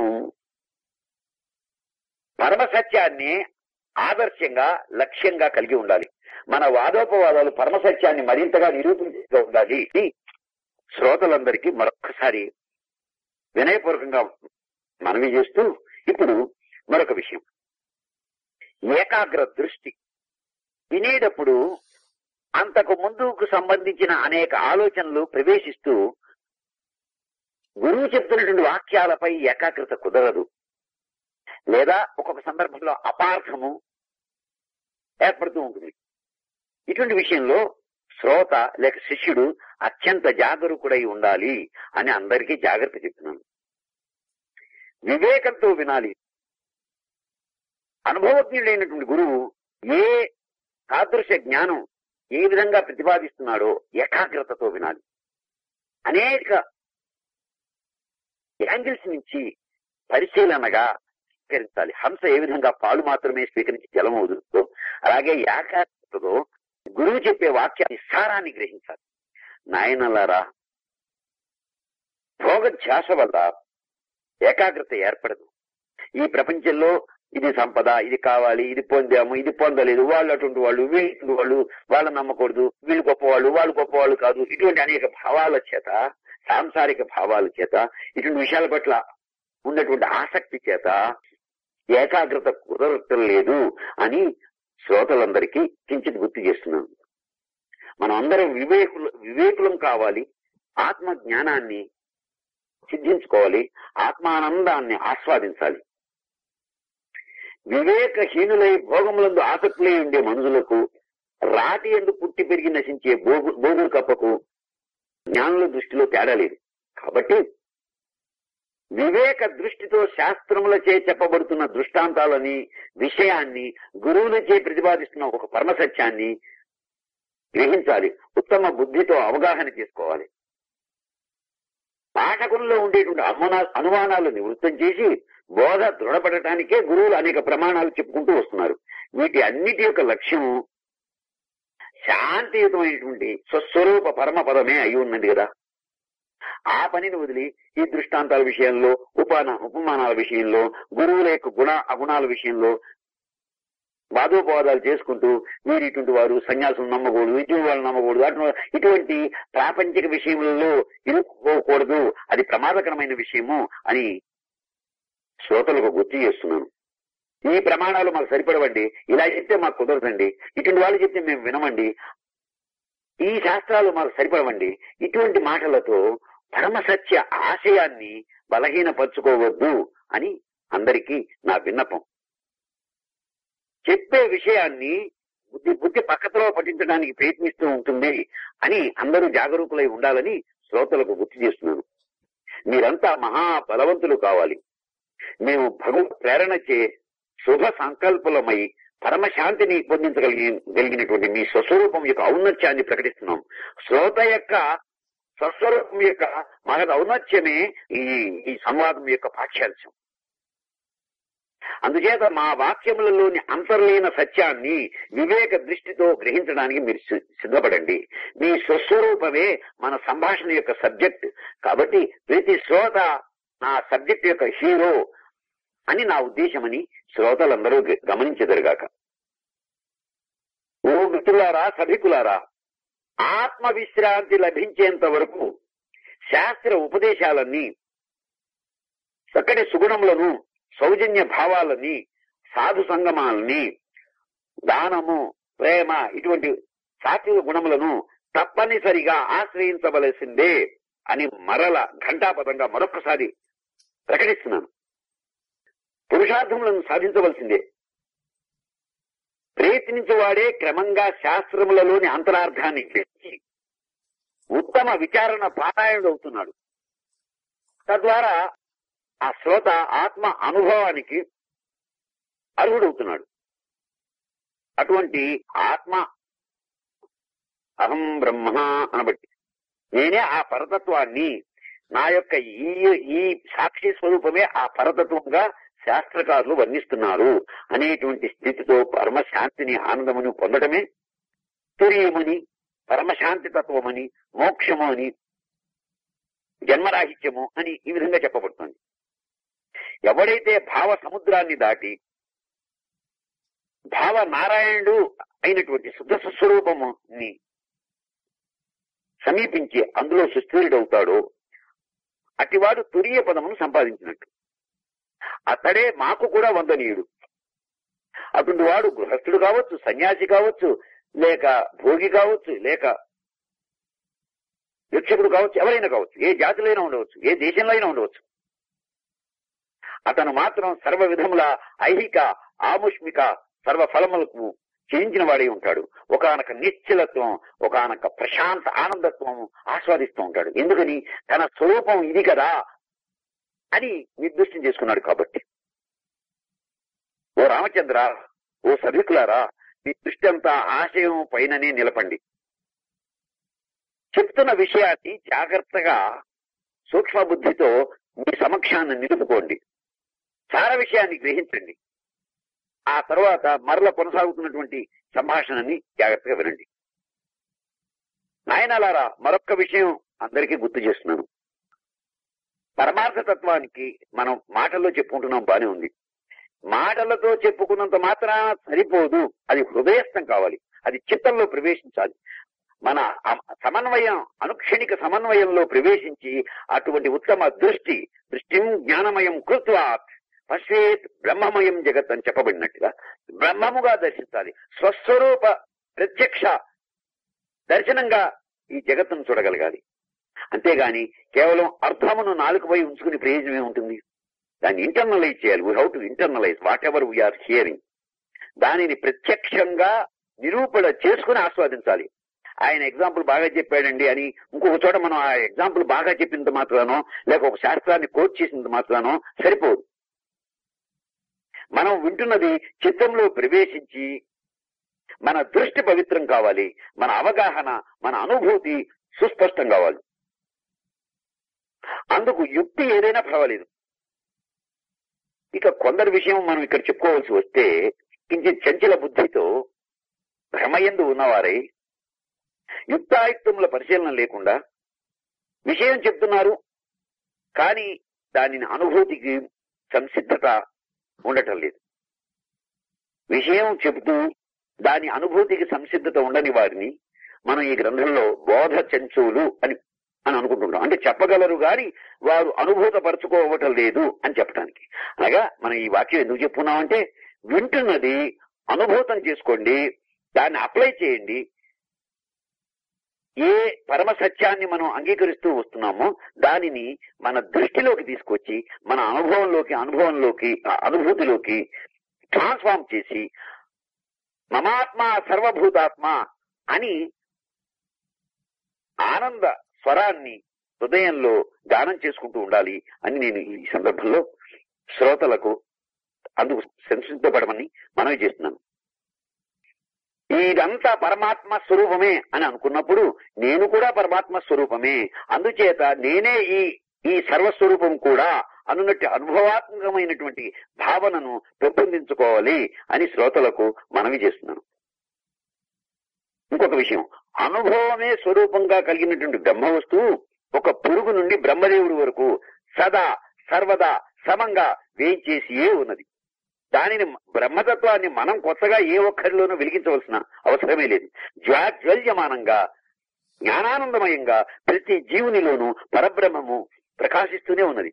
పరమ సత్యాన్ని ఆదర్శంగా లక్ష్యంగా కలిగి ఉండాలి మన వాదోపవాదాలు పరమ సత్యాన్ని మరింతగా నిరూపించగా ఉండాలి ఇది శ్రోతలందరికీ మరొకసారి వినయపూర్వకంగా మనవి చేస్తూ ఇప్పుడు మరొక విషయం ఏకాగ్ర దృష్టి వినేటప్పుడు అంతకు ముందుకు సంబంధించిన అనేక ఆలోచనలు ప్రవేశిస్తూ గురువు చెప్తున్నటువంటి వాక్యాలపై ఏకాగ్రత కుదరదు లేదా ఒక్కొక్క సందర్భంలో అపార్థము ఏర్పడుతూ ఉంటుంది ఇటువంటి విషయంలో శ్రోత లేక శిష్యుడు అత్యంత జాగరూకుడై ఉండాలి అని అందరికీ జాగ్రత్త చెప్తున్నాను వివేకంతో వినాలి అనుభవజ్ఞుడైనటువంటి గురువు ఏ సాదృశ్య జ్ఞానం ఏ విధంగా ప్రతిపాదిస్తున్నాడో ఏకాగ్రతతో వినాలి అనేక యాంగిల్స్ నుంచి పరిశీలనగా స్వీకరించాలి హంస ఏ విధంగా పాలు మాత్రమే స్వీకరించి జలం వదులుతో అలాగే ఏకాగ్రతతో గురువు చెప్పే వాక్యాన్ని సారాన్ని గ్రహించాలి నాయనలారా భోగ ధ్యాస వల్ల ఏకాగ్రత ఏర్పడదు ఈ ప్రపంచంలో ఇది సంపద ఇది కావాలి ఇది పొందాము ఇది పొందలేదు వాళ్ళు అటువంటి వాళ్ళు వీళ్ళు వాళ్ళు వాళ్ళని నమ్మకూడదు వీళ్ళు గొప్పవాళ్ళు వాళ్ళు గొప్పవాళ్ళు కాదు ఇటువంటి అనేక భావాల చేత సాంసారిక భావాల చేత ఇటువంటి విషయాల పట్ల ఉన్నటువంటి ఆసక్తి చేత ఏకాగ్రత కుదరటం లేదు అని శ్రోతలందరికీ కించిత్ గుర్తు చేస్తున్నాను మనం అందరం వివేకులు వివేకులం కావాలి ఆత్మ జ్ఞానాన్ని సిద్ధించుకోవాలి ఆత్మానందాన్ని ఆస్వాదించాలి వివేకహీనులై భోగములందు ఆసక్తులై ఉండే మనుషులకు రాతి ఎందు పుట్టి పెరిగి నశించే బోగు బోగురు కప్పకు జ్ఞానుల దృష్టిలో తేడా లేదు కాబట్టి వివేక దృష్టితో శాస్త్రములచే చెప్పబడుతున్న దృష్టాంతాలని విషయాన్ని గురువులచే ప్రతిపాదిస్తున్న ఒక పరమసత్యాన్ని గ్రహించాలి ఉత్తమ బుద్ధితో అవగాహన చేసుకోవాలి పాఠకుల్లో ఉండేటువంటి అనుమానా అనుమానాలు నివృత్తం చేసి బోధ దృఢపడటానికే గురువులు అనేక ప్రమాణాలు చెప్పుకుంటూ వస్తున్నారు వీటి అన్నిటి యొక్క లక్ష్యం శాంతియుతమైనటువంటి స్వస్వరూప పరమ పదమే అయి ఉన్నది కదా ఆ పనిని వదిలి ఈ దృష్టాంతాల విషయంలో ఉపాన ఉపమానాల విషయంలో గురువుల యొక్క గుణ అగుణాల విషయంలో వాదోపవాదాలు చేసుకుంటూ మీరు ఇటువంటి వారు సన్యాసులు నమ్మకూడదు ఇటువంటి వాళ్ళు నమ్మకూడదు అటు ఇటువంటి ప్రాపంచిక విషయములలో ఇరుక్కోకూడదు అది ప్రమాదకరమైన విషయము అని శ్రోతలకు గుర్తు చేస్తున్నాను ఈ ప్రమాణాలు మాకు సరిపడవండి ఇలా చెప్తే మాకు కుదరదండి ఇటువంటి వాళ్ళు చెప్తే మేము వినమండి ఈ శాస్త్రాలు మాకు సరిపడవండి ఇటువంటి మాటలతో పరమసత్య ఆశయాన్ని బలహీనపరుచుకోవద్దు అని అందరికీ నా విన్నపం చెప్పే విషయాన్ని బుద్ధి బుద్ధి పక్కతో పఠించడానికి ప్రయత్నిస్తూ ఉంటుంది అని అందరూ జాగరూకులై ఉండాలని శ్రోతలకు గుర్తు చేస్తున్నాను మీరంతా మహా బలవంతులు కావాలి మేము భగవత్ ప్రేరణ చే శుభ సంకల్పులమై పరమశాంతిని పొందించగలిగి గలిగినటువంటి మీ స్వస్వరూపం యొక్క ఔన్నత్యాన్ని ప్రకటిస్తున్నాం శ్రోత యొక్క స్వస్వరూపం యొక్క మహద్ ఔన్నత్యమే ఈ ఈ సంవాదం యొక్క పాఠ్యాంశం అందుచేత మా వాక్యములలోని అంతర్లీన సత్యాన్ని వివేక దృష్టితో గ్రహించడానికి మీరు సి- సిద్ధపడండి మీ స్వస్వరూపమే మన సంభాషణ యొక్క సబ్జెక్ట్ కాబట్టి ప్రతి శ్రోత నా సబ్జెక్ట్ యొక్క హీరో అని నా ఉద్దేశమని శ్రోతలందరూ గ- గమనించెదరుగాక ఓ మిత్రులారా సభికులారా ఆత్మ విశ్రాంతి లభించేంత వరకు శాస్త్ర ఉపదేశాలన్నీ చక్కటి సుగుణములను సౌజన్య భావాలని సాధు సంగమాలని దానము ప్రేమ ఇటువంటి సాత్విక గుణములను తప్పనిసరిగా ఆశ్రయించవలసిందే అని మరల ఘంటాపదంగా మరొకసారి ప్రకటిస్తున్నాను పురుషార్థములను సాధించవలసిందే ప్రయత్నించేవాడే క్రమంగా శాస్త్రములలోని అంతరార్థాన్ని గ్రహించి ఉత్తమ విచారణ పారాయణుడు అవుతున్నాడు తద్వారా ఆ శ్రోత ఆత్మ అనుభవానికి అర్హుడవుతున్నాడు అటువంటి ఆత్మ అహం బ్రహ్మ అనబట్టి నేనే ఆ పరతత్వాన్ని నా యొక్క ఈ ఈ సాక్షి స్వరూపమే ఆ పరతత్వంగా శాస్త్రకారులు వర్ణిస్తున్నారు అనేటువంటి స్థితితో పరమశాంతిని ఆనందమును పొందడమే తురియమని పరమశాంతి తత్వమని మోక్షము అని జన్మరాహిత్యము అని ఈ విధంగా చెప్పబడుతుంది ఎవడైతే భావ సముద్రాన్ని దాటి భావ నారాయణుడు అయినటువంటి శుద్ధ స్వరూపముని సమీపించి అందులో సుస్థిరుడవుతాడో అటివాడు తురియ పదమును సంపాదించినట్టు అతడే మాకు కూడా వందనీయుడు అటువంటి వాడు గృహస్థుడు కావచ్చు సన్యాసి కావచ్చు లేక భోగి కావచ్చు లేక భిక్షకుడు కావచ్చు ఎవరైనా కావచ్చు ఏ జాతిలో అయినా ఉండవచ్చు ఏ దేశంలో అయినా ఉండవచ్చు అతను మాత్రం సర్వ విధముల ఐహిక ఆముష్మిక సర్వ ఫలములకు చెందిన వాడై ఉంటాడు ఒకనొక నిశ్చలత్వం ఒకనొక ప్రశాంత ఆనందత్వం ఆస్వాదిస్తూ ఉంటాడు ఎందుకని తన స్వరూపం ఇది కదా అని నిర్దిష్టం చేసుకున్నాడు కాబట్టి ఓ రామచంద్ర ఓ సభికులారా మీ దృష్టి అంతా ఆశయం పైననే నిలపండి చెప్తున్న విషయాన్ని జాగ్రత్తగా సూక్ష్మ బుద్ధితో మీ సమక్షాన్ని నిలుపుకోండి సార విషయాన్ని గ్రహించండి ఆ తర్వాత మరల కొనసాగుతున్నటువంటి సంభాషణని జాగ్రత్తగా వినండి నాయనలారా మరొక్క విషయం అందరికీ గుర్తు చేస్తున్నాను పరమార్థ తత్వానికి మనం మాటల్లో చెప్పుకుంటున్నాం బానే ఉంది మాటలతో చెప్పుకున్నంత మాత్రాన సరిపోదు అది హృదయస్థం కావాలి అది చిత్తంలో ప్రవేశించాలి మన అ- సమన్వయం అనుక్షణిక సమన్వయంలో ప్రవేశించి అటువంటి ఉత్తమ దృష్టి దృష్టిం జ్ఞానమయం కృత్వాత్ పశ్వేత్ బ్రహ్మమయం జగత్ అని చెప్పబడినట్టుగా బ్రహ్మముగా దర్శించాలి స్వస్వరూప ప్రత్యక్ష దర్శనంగా ఈ జగత్తును చూడగలగాలి అంతేగాని కేవలం అర్థమును నాలుగుపై ఉంచుకుని ప్రయోజనం ఏముంటుంది దాన్ని ఇంటర్నలైజ్ చేయాలి we how to internalise whatever we are hearing దానిని ప్రత్యక్షంగా నిరూపణ చేసుకుని ఆస్వాదించాలి ఆయన ఎగ్జాంపుల్ బాగా చెప్పాడండి అని ఇంకొక చోట మనం ఆ ఎగ్జాంపుల్ బాగా చెప్పినంత మాత్రానో లేక ఒక శాస్త్రాన్ని కోట్ చేసినంత మాత్రానో సరిపోదు మనం వింటున్నది చిత్తంలో ప్రవేశించి మన దృష్టి పవిత్రం కావాలి మన అవగాహన మన అనుభూతి సుస్పష్టం కావాలి అందుకు యుక్తి ఏదైనా పర్వాలేదు ఇక కొందరి విషయం మనం ఇక్కడ చెప్పుకోవాల్సి వస్తే కించిత్ చంచల బుద్ధితో భ్రమయందు ఉన్నవారై యుక్తాయుక్తముల పరిశీలన లేకుండా విషయం చెప్తున్నారు కానీ దానిని అనుభూతికి సంసిద్ధత ఉండటం లేదు విషయం చెబుతూ దాని అనుభూతికి సంసిద్ధత ఉండని వారిని మనం ఈ గ్రంథంలో బోధ చెంచువులు అని అని అనుకుంటుంటాం అంటే చెప్పగలరు గాని వారు అనుభూత పరచుకోవటం లేదు అని చెప్పడానికి అనగా మనం ఈ వాక్యం ఎందుకు చెప్పుకున్నామంటే వింటున్నది అనుభూతం చేసుకోండి దాన్ని అప్లై చేయండి ఏ పరమ సత్యాన్ని మనం అంగీకరిస్తూ వస్తున్నామో దానిని మన దృష్టిలోకి తీసుకొచ్చి మన అనుభవంలోకి అనుభవంలోకి ఆ అనుభూతిలోకి ట్రాన్స్ఫార్మ్ చేసి మమాత్మ సర్వభూతాత్మ అని ఆనంద స్వరాన్ని హృదయంలో గానం చేసుకుంటూ ఉండాలి అని నేను ఈ సందర్భంలో శ్రోతలకు అందుకు సంసిద్ధపడమని మనవి చేస్తున్నాను ఇదంతా పరమాత్మ స్వరూపమే అని అనుకున్నప్పుడు నేను కూడా పరమాత్మ స్వరూపమే అందుచేత నేనే ఈ ఈ సర్వస్వరూపం కూడా అనున్నట్టు అనుభవాత్మకమైనటువంటి భావనను పెంపొందించుకోవాలి అని శ్రోతలకు మనవి చేస్తున్నాను ఇంకొక విషయం అనుభవమే స్వరూపంగా కలిగినటువంటి బ్రహ్మ వస్తువు ఒక పురుగు నుండి బ్రహ్మదేవుడి వరకు సదా సర్వదా సమంగా వేయించేసియే ఉన్నది దానిని బ్రహ్మతత్వాన్ని మనం కొత్తగా ఏ ఒక్కరిలోనూ వెలిగించవలసిన అవసరమే లేదు జ్వాజ్వల్యమానంగా జ్ఞానానందమయంగా ప్రతి జీవునిలోనూ పరబ్రహ్మము ప్రకాశిస్తూనే ఉన్నది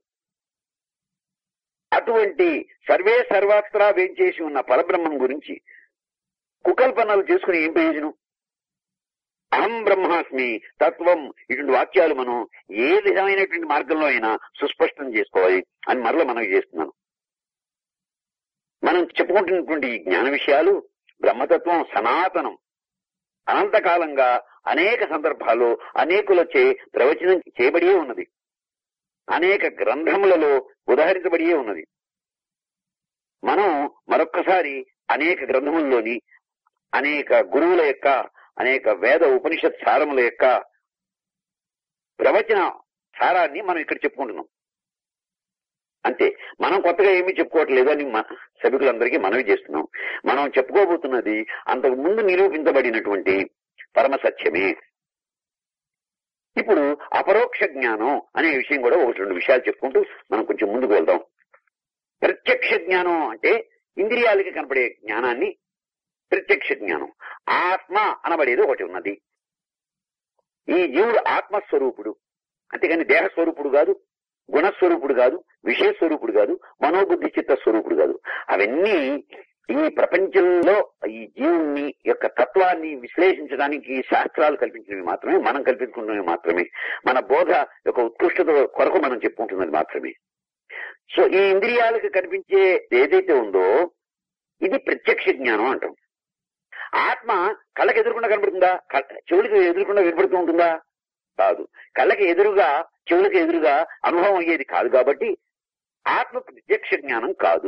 అటువంటి సర్వే సర్వాత్రా వేంచేసి ఉన్న పరబ్రహ్మం గురించి కుకల్పనలు చేసుకుని ఏం ప్రయోజనం అహం బ్రహ్మాస్మి తత్వం ఇటువంటి వాక్యాలు మనం ఏ విధమైనటువంటి మార్గంలో అయినా సుస్పష్టం చేసుకోవాలి అని మరల మనవి చేస్తున్నాను మనం చెప్పుకుంటున్నటువంటి ఈ జ్ఞాన విషయాలు బ్రహ్మతత్వం సనాతనం అనంతకాలంగా అనేక సందర్భాల్లో అనేకులచే ప్రవచనం చేయబడియే ఉన్నది అనేక గ్రంథములలో ఉదహరించబడియే ఉన్నది మనం మరొక్కసారి అనేక గ్రంథముల్లోని అనేక గురువుల యొక్క అనేక వేద ఉపనిషత్ సారముల యొక్క ప్రవచన సారాన్ని మనం ఇక్కడ చెప్పుకుంటున్నాం అంతే మనం కొత్తగా ఏమీ చెప్పుకోవట్లేదు అని మన సభికులందరికీ మనవి చేస్తున్నాం మనం చెప్పుకోబోతున్నది అంతకు ముందు నిరూపించబడినటువంటి పరమ సత్యమే ఇప్పుడు అపరోక్ష జ్ఞానం అనే విషయం కూడా ఒకటి రెండు విషయాలు చెప్పుకుంటూ మనం కొంచెం ముందుకు వెళ్దాం ప్రత్యక్ష జ్ఞానం అంటే ఇంద్రియాలకి కనపడే జ్ఞానాన్ని ప్రత్యక్ష జ్ఞానం ఆత్మ అనబడేది ఒకటి ఉన్నది ఈ జీవుడు ఆత్మస్వరూపుడు అంతేగాని దేహస్వరూపుడు కాదు గుణస్వరూపుడు కాదు విషయస్వరూపుడు కాదు మనోబుద్ధి చిత్త స్వరూపుడు కాదు అవన్నీ ఈ ప్రపంచంలో ఈ జీవుని యొక్క తత్వాన్ని విశ్లేషించడానికి శాస్త్రాలు కల్పించినవి మాత్రమే మనం కల్పించుకున్నవి మాత్రమే మన బోధ యొక్క ఉత్కృష్టత కొరకు మనం చెప్పుకుంటున్నది మాత్రమే సో ఈ ఇంద్రియాలకు కనిపించే ఏదైతే ఉందో ఇది ప్రత్యక్ష జ్ఞానం అంటాం ఆత్మ కళ్ళకి ఎదురుకుండా కనబడుతుందా కళ్ళ- చెవులకి ఎదురుకుండా వినపడుతూ ఉంటుందా కాదు కళ్ళకి ఎదురుగా చెవులకు ఎదురుగా అనుభవం అయ్యేది కాదు కాబట్టి ఆత్మ ప్రత్యక్ష జ్ఞానం కాదు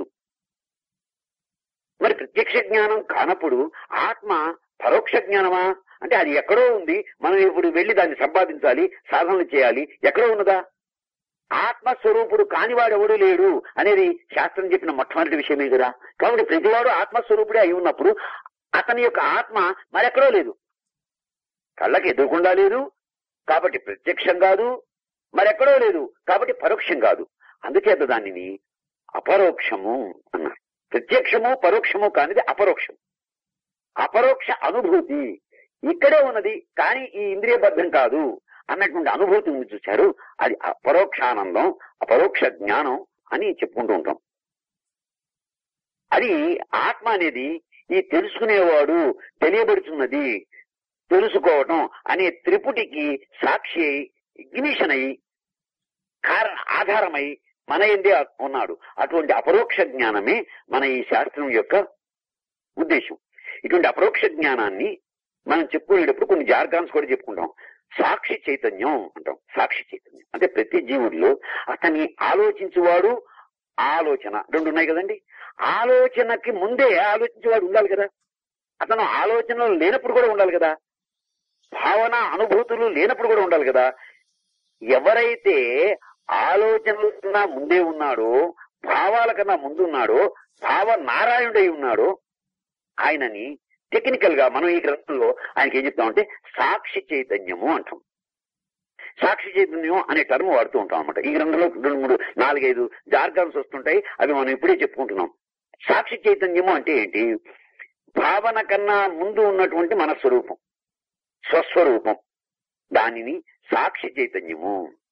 మరి ప్రత్యక్ష జ్ఞానం కానప్పుడు ఆత్మ పరోక్ష జ్ఞానమా అంటే అది ఎక్కడో ఉంది మనం ఇప్పుడు వెళ్లి దాన్ని సంపాదించాలి సాధనలు చేయాలి ఎక్కడో ఉన్నదా ఆత్మస్వరూపుడు కానివాడు ఎవడు లేడు అనేది శాస్త్రం చెప్పిన మొట్టమొదటి విషయమే కదా కాబట్టి ప్రతివాడు ఆత్మస్వరూపుడే అయి ఉన్నప్పుడు అతని యొక్క ఆత్మ మరెక్కడో లేదు కళ్ళకి ఎదురకుండా లేదు కాబట్టి ప్రత్యక్షం కాదు మరెక్కడో లేదు కాబట్టి పరోక్షం కాదు అందుచేత దానిని అపరోక్షము అన్నారు ప్రత్యక్షము పరోక్షము కానిది అపరోక్షం అపరోక్ష అనుభూతి ఇక్కడే ఉన్నది కానీ ఈ ఇంద్రియబద్ధం కాదు అన్నటువంటి అనుభూతి ఉంది చూశారు అది అపరోక్షానందం అపరోక్ష జ్ఞానం అని చెప్పుకుంటూ ఉంటాం అది ఆత్మ అనేది ఈ తెలుసుకునేవాడు తెలియబడుతున్నది తెలుసుకోవటం అనే త్రిపుటికి సాక్షి అయి ఇగ్నిషన్ అయి కారణ ఆధారమై మన ఎందే ఉన్నాడు అటువంటి అపరోక్ష జ్ఞానమే మన ఈ శాస్త్రం యొక్క ఉద్దేశం ఇటువంటి అపరోక్ష జ్ఞానాన్ని మనం చెప్పుకునేటప్పుడు కొన్ని జార్గాన్స్ కూడా చెప్పుకుంటాం సాక్షి చైతన్యం అంటాం సాక్షి చైతన్యం అంటే ప్రతి జీవుడిలో అతని ఆలోచించేవాడు ఆలోచన రెండు ఉన్నాయి కదండి ఆలోచనకి ముందే ఆలోచించేవాడు ఉండాలి కదా అతను ఆలోచనలు లేనప్పుడు కూడా ఉండాలి కదా భావన అనుభూతులు లేనప్పుడు కూడా ఉండాలి కదా ఎవరైతే ఆలోచనల కన్నా ముందే ఉన్నాడో భావాల కన్నా ముందు ఉన్నాడో భావ నారాయణుడై ఉన్నాడో ఆయనని టెక్నికల్ గా మనం ఈ గ్రంథంలో ఆయనకి ఏం చెప్తామంటే సాక్షి చైతన్యము అంటాం సాక్షి చైతన్యం అనే టర్మ్ వాడుతూ ఉంటాం అనమాట ఈ గ్రంథంలో రెండు మూడు నాలుగైదు జార్గాన్స్ వస్తుంటాయి అవి మనం ఇప్పుడే చెప్పుకుంటున్నాం సాక్షి చైతన్యము అంటే ఏంటి భావన కన్నా ముందు ఉన్నటువంటి మన స్వరూపం స్వస్వరూపం దానిని సాక్షి చైతన్యము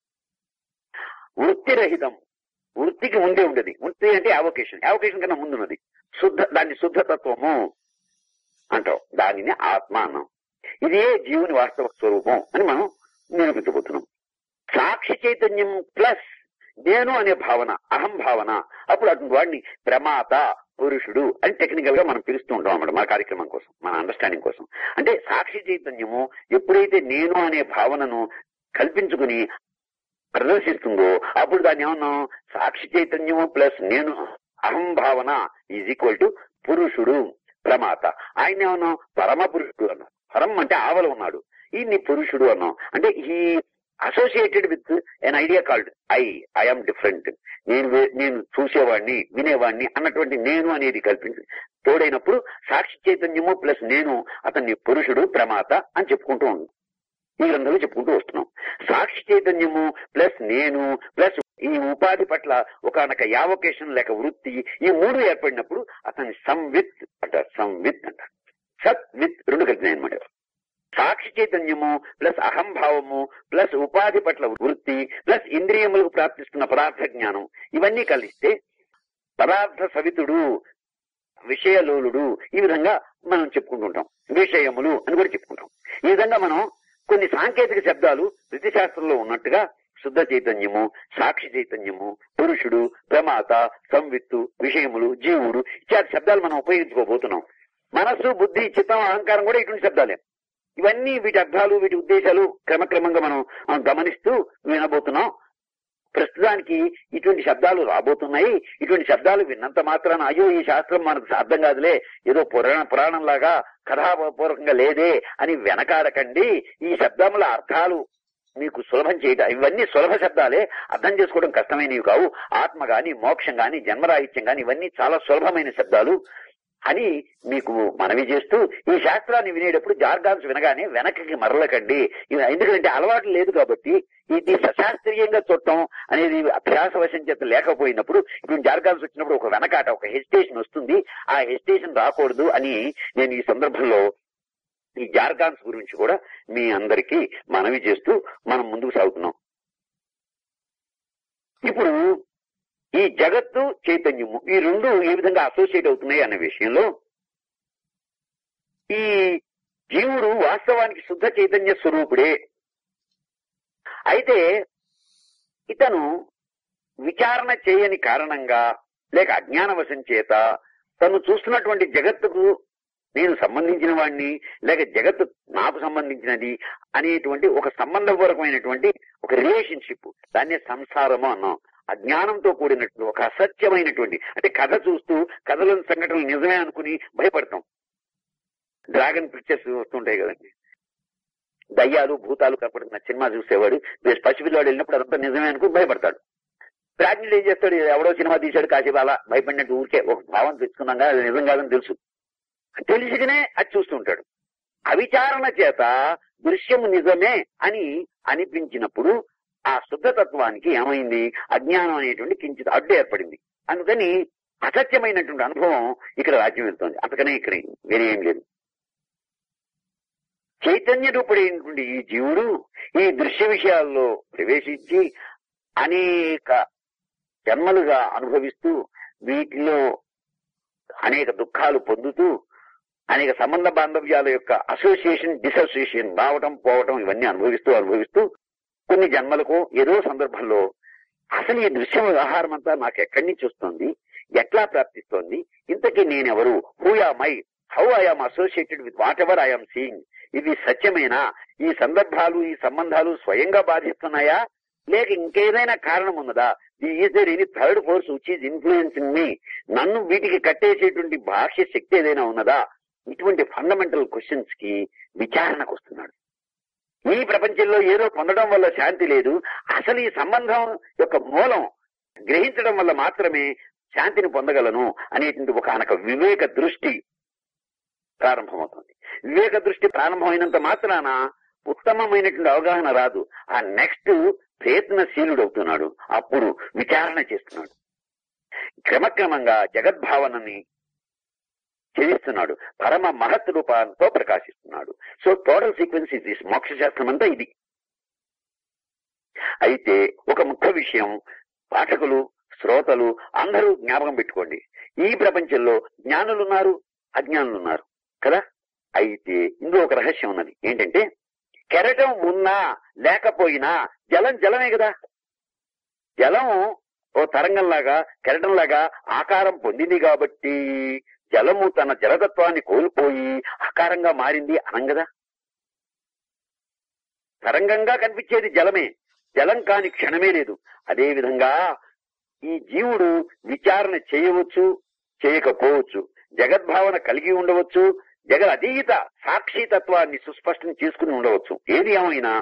వృత్తిరహితం వృత్తికి ముందే ఉండదు వృత్తి అంటే అవకేషన్ అవకేషన్ కన్నా ముందున్నది శుద్ధ దాన్ని శుద్ధతత్వము అంటాం దానిని ఆత్మ అన్నాం ఇదే జీవుని వాస్తవ స్వరూపం అని మనం నిరూపించబోతున్నాం సాక్షి చైతన్యం ప్లస్ నేను అనే భావన అహం భావన అప్పుడు అటువంటి వాడిని ప్రమాత పురుషుడు అని టెక్నికల్ గా మనం పిలుస్తూ ఉంటాం అన్నమాట మన కార్యక్రమం కోసం మన అండర్స్టాండింగ్ కోసం అంటే సాక్షి చైతన్యము ఎప్పుడైతే నేను అనే భావనను కల్పించుకుని ప్రదర్శిస్తుందో అప్పుడు దాన్ని ఏమన్నాం సాక్షి చైతన్యము ప్లస్ నేను అహం భావన ఈజ్ ఈక్వల్ టు పురుషుడు ప్రమాత ఆయన ఏమన్నాం పరమ పురుషుడు అన్నాం పరం అంటే ఆవల ఉన్నాడు ఈ పురుషుడు అన్నాం అంటే ఈ associated with an idea called I I'm different నేను వే- నేను చూసేవాడిని వినేవాడిని అన్నటువంటి నేను అనేది కల్పించి తోడైనప్పుడు సాక్షి చైతన్యము ప్లస్ నేను అతన్ని పురుషుడు ప్రమాత అని చెప్పుకుంటూ ఉన్నాం ఈ గ్రంథంలో చెప్పుకుంటూ వస్తున్నాం సాక్షి చైతన్యము ప్లస్ నేను ప్లస్ ఈ ఉపాధి పట్ల ఒకనొక యావకేషన్ లేక వృత్తి ఈ మూడు ఏర్పడినప్పుడు అతన్ని సంవిత్ అంటారు సంవిత్ అంటారు సత్ విత్ రెండు కలిసినాయి అనమాట సాక్షి చైతన్యము ప్లస్ అహంభావము ప్లస్ ఉపాధి పట్ల వృత్తి ప్లస్ ఇంద్రియములకు ప్రాప్తిస్తున్న పదార్థ జ్ఞానం ఇవన్నీ కలిస్తే పదార్థ సవితుడు విషయలోలుడు ఈ విధంగా మనం చెప్పుకుంటుంటాం విషయములు అని కూడా చెప్పుకుంటాం ఈ విధంగా మనం కొన్ని సాంకేతిక శబ్దాలు శాస్త్రంలో ఉన్నట్టుగా శుద్ధ చైతన్యము సాక్షి చైతన్యము పురుషుడు ప్రమాత సంవిత్తు విషయములు జీవుడు ఇత్యాది శబ్దాలు మనం ఉపయోగించుకోబోతున్నాం మనస్సు బుద్ధి చిత్తం అహంకారం కూడా ఇటువంటి శబ్దాలే ఇవన్నీ వీటి అర్థాలు వీటి ఉద్దేశాలు క్రమక్రమంగా మనం ఆ, గమనిస్తూ వినబోతున్నాం ప్రస్తుతానికి ఇటువంటి శబ్దాలు రాబోతున్నాయి ఇటువంటి శబ్దాలు విన్నంత మాత్రాన అయ్యో ఈ శాస్త్రం మనకు అర్థం కాదులే ఏదో పురాణ పురాణం లాగా కథాపూర్వకంగా లేదే అని వెనకాడకండి ఈ శబ్దముల అర్థాలు మీకు సులభం చేయటం ఇవన్నీ సులభ శబ్దాలే అర్థం చేసుకోవడం కష్టమైనవి కావు ఆత్మ గాని మోక్షం గాని జన్మరాహిత్యం గాని ఇవన్నీ చాలా సులభమైన శబ్దాలు అని మీకు మనవి చేస్తూ ఈ శాస్త్రాన్ని వినేటప్పుడు జార్గాన్స్ వినగానే వెనక్కి మరలకండి ఇది ఎందుకంటే అలవాటు లేదు కాబట్టి ఇది సశాస్త్రీయంగా చూడటం అనేది అభ్యాసవశం చేత లేకపోయినప్పుడు ఇప్పుడు జార్గాన్స్ వచ్చినప్పుడు ఒక వెనకాట ఒక హెసిటేషన్ వస్తుంది ఆ హెసిటేషన్ రాకూడదు అని నేను ఈ సందర్భంలో ఈ జార్గాన్స్ గురించి కూడా మీ అందరికీ మనవి చేస్తూ మనం ముందుకు సాగుతున్నాం ఇప్పుడు ఈ జగత్తు చైతన్యము ఈ రెండు ఏ విధంగా అసోసియేట్ అవుతున్నాయి అనే విషయంలో ఈ జీవుడు వాస్తవానికి శుద్ధ చైతన్య స్వరూపుడే అయితే ఇతను విచారణ చేయని కారణంగా లేక అజ్ఞానవశం చేత తను చూస్తున్నటువంటి జగత్తుకు నేను సంబంధించిన వాడిని లేక జగత్తు నాకు సంబంధించినది అనేటువంటి ఒక సంబంధపూర్వకమైనటువంటి ఒక రిలేషన్షిప్ దాన్నే సంసారము అన్నాం అజ్ఞానంతో కూడినటువంటి ఒక అసత్యమైనటువంటి అంటే కథ చూస్తూ కథలోని సంఘటనలు నిజమే అనుకుని భయపడతాం డ్రాగన్ పిక్చర్స్ వస్తుంటాయి కదండి దయ్యాలు భూతాలు కనపడుతున్న సినిమా చూసేవాడు మీరు పసిపిల్లవాడు వెళ్ళినప్పుడు అదంతా నిజమే అనుకుని భయపడతాడు ప్రాజ్ఞుడు ఏం చేస్తాడు ఎవడో సినిమా తీశాడు కాసేపు అలా భయపడినట్టు ఊరికే ఒక భావం తెచ్చుకున్నాం కదా అది నిజం కాదని తెలుసు తెలిసిగానే అది చూస్తుంటాడు అవిచారణ చేత దృశ్యము నిజమే అని అనిపించినప్పుడు ఆ శుద్ధతత్వానికి ఏమైంది అజ్ఞానం అనేటువంటి కించిత్ అడ్డు ఏర్పడింది అందుకని అసత్యమైనటువంటి అనుభవం ఇక్కడ రాజ్యం వెళ్తోంది అంతకనే ఇక్కడ వేరే ఏం లేదు చైతన్య రూపుడైనటువంటి ఈ జీవుడు ఈ దృశ్య విషయాల్లో ప్రవేశించి అనేక జన్మలుగా అనుభవిస్తూ వీటిలో అనేక దుఃఖాలు పొందుతూ అనేక సంబంధ బాంధవ్యాల యొక్క అసోసియేషన్ డిసోసియేషన్ రావటం పోవటం ఇవన్నీ అనుభవిస్తూ అనుభవిస్తూ కొన్ని జన్మలకు ఏదో సందర్భంలో అసలు ఈ దృశ్య వ్యవహారం అంతా నాకు ఎక్కడి నుంచి వస్తుంది ఎట్లా ప్రాప్తిస్తోంది ఇంతకీ నేనెవరు who am I how I'm associated with whatever I'm seeing ఇది సత్యమేనా ఈ సందర్భాలు ఈ సంబంధాలు స్వయంగా బాధిస్తున్నాయా లేక ఇంకేదైనా కారణం ఉన్నదా is there any third force which is influencing me నన్ను వీటికి కట్టేసేటువంటి బాహ్య శక్తి ఏదైనా ఉన్నదా ఇటువంటి ఫండమెంటల్ క్వశ్చన్స్ కి విచారణకు వస్తున్నాడు ఈ ప్రపంచంలో ఏదో పొందడం వల్ల శాంతి లేదు అసలు ఈ సంబంధం యొక్క మూలం గ్రహించడం వల్ల మాత్రమే శాంతిని పొందగలను అనేటువంటి ఒక అనక వివేక దృష్టి ప్రారంభమవుతుంది వివేక దృష్టి ప్రారంభమైనంత మాత్రాన ఉత్తమమైనటువంటి అవగాహన రాదు ఆ నెక్స్ట్ ప్రయత్నశీలుడు అవుతున్నాడు అప్పుడు విచారణ చేస్తున్నాడు క్రమక్రమంగా జగద్భావనని చెల్లిస్తున్నాడు పరమ మహత్ రూపాలతో ప్రకాశిస్తున్నాడు so total sequence is this మోక్ష శాస్త్రం అంతా ఇది అయితే ఒక ముఖ్య విషయం పాఠకులు శ్రోతలు అందరూ జ్ఞాపకం పెట్టుకోండి ఈ ప్రపంచంలో జ్ఞానులు ఉన్నారు అజ్ఞానులు ఉన్నారు కదా అయితే ఇందులో ఒక రహస్యం ఉన్నది ఏంటంటే కెరటం ఉన్నా లేకపోయినా జలం జలమే కదా జలం ఓ తరంగంలాగా కెరటంలాగా ఆకారం పొందింది కాబట్టి జలము తన జలతత్వాన్ని కోల్పోయి ఆకారంగా మారింది అనం కదా తరంగంగా కనిపించేది జలమే జలం కాని క్షణమే లేదు అదే విధంగా ఈ జీవుడు విచారణ చేయవచ్చు చేయకపోవచ్చు జగద్భావన కలిగి ఉండవచ్చు జగద్ అతీత సాక్షితత్వాన్ని సుస్పష్టం చేసుకుని ఉండవచ్చు ఏది ఏమైనా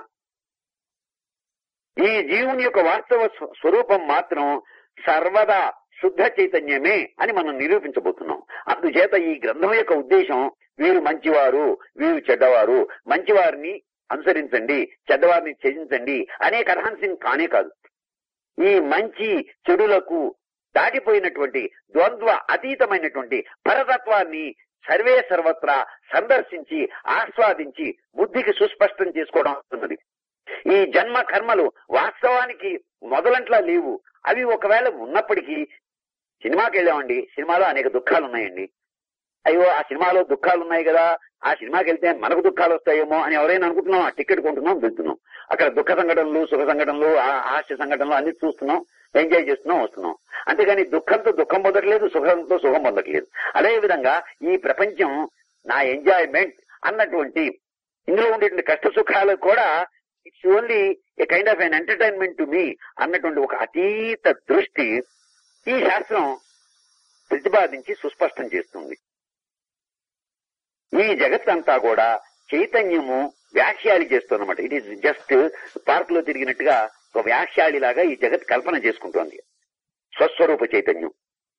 ఈ జీవుని యొక్క వాస్తవ స్వ- స్వరూపం మాత్రం సర్వదా శుద్ధ చైతన్యమే అని మనం నిరూపించబోతున్నాం అందుచేత ఈ గ్రంథం యొక్క ఉద్దేశం వీరు మంచివారు వీరు చెడ్డవారు మంచివారిని అనుసరించండి చెడ్డవారిని త్యజించండి అనే కథాంశం కానే కాదు ఈ మంచి చెడులకు దాటిపోయినటువంటి ద్వంద్వ అతీతమైనటువంటి పరతత్వాన్ని సర్వే సర్వత్రా సందర్శించి ఆస్వాదించి బుద్ధికి సుస్పష్టం చేసుకోవడం అవుతున్నది ఈ జన్మ కర్మలు వాస్తవానికి మొదలంట్లా లేవు అవి ఒకవేళ ఉన్నప్పటికీ సినిమాకి వెళ్ళామండి సినిమాలో అనేక దుఃఖాలు ఉన్నాయండి అయ్యో ఆ సినిమాలో దుఃఖాలు ఉన్నాయి కదా ఆ సినిమాకి వెళ్తే మనకు దుఃఖాలు వస్తాయేమో అని ఎవరైనా అనుకుంటున్నాం ఆ టికెట్ కొంటున్నాం వెళ్తున్నాం అక్కడ దుఃఖ సంఘటనలు సుఖ సంఘటనలు ఆ- హాస్య సంఘటనలు అన్ని చూస్తున్నాం ఎంజాయ్ చేస్తున్నాం వస్తున్నాం అంతేగాని దుఃఖంతో దుఃఖం పొందట్లేదు సుఖంతో సుఖం పొందట్లేదు అదే విధంగా ఈ ప్రపంచం నా ఎంజాయ్మెంట్ అన్నటువంటి ఇందులో ఉండేటువంటి కష్ట సుఖాలు కూడా it's only a kind of an entertainment to me అన్నటువంటి ఒక అతీత దృష్టి ఈ శాస్త్రం ప్రతిపాదించి సుస్పష్టం చేస్తుంది ఈ జగత్తంతా కూడా చైతన్యము వ్యాఖ్యాలి చేస్తుందన్నమాట ఇట్ ఈస్ జస్ట్ పార్క్ లో తిరిగినట్టుగా ఒక వ్యాఖ్యాలి లాగా ఈ జగత్ కల్పన చేసుకుంటోంది స్వస్వరూప చైతన్యం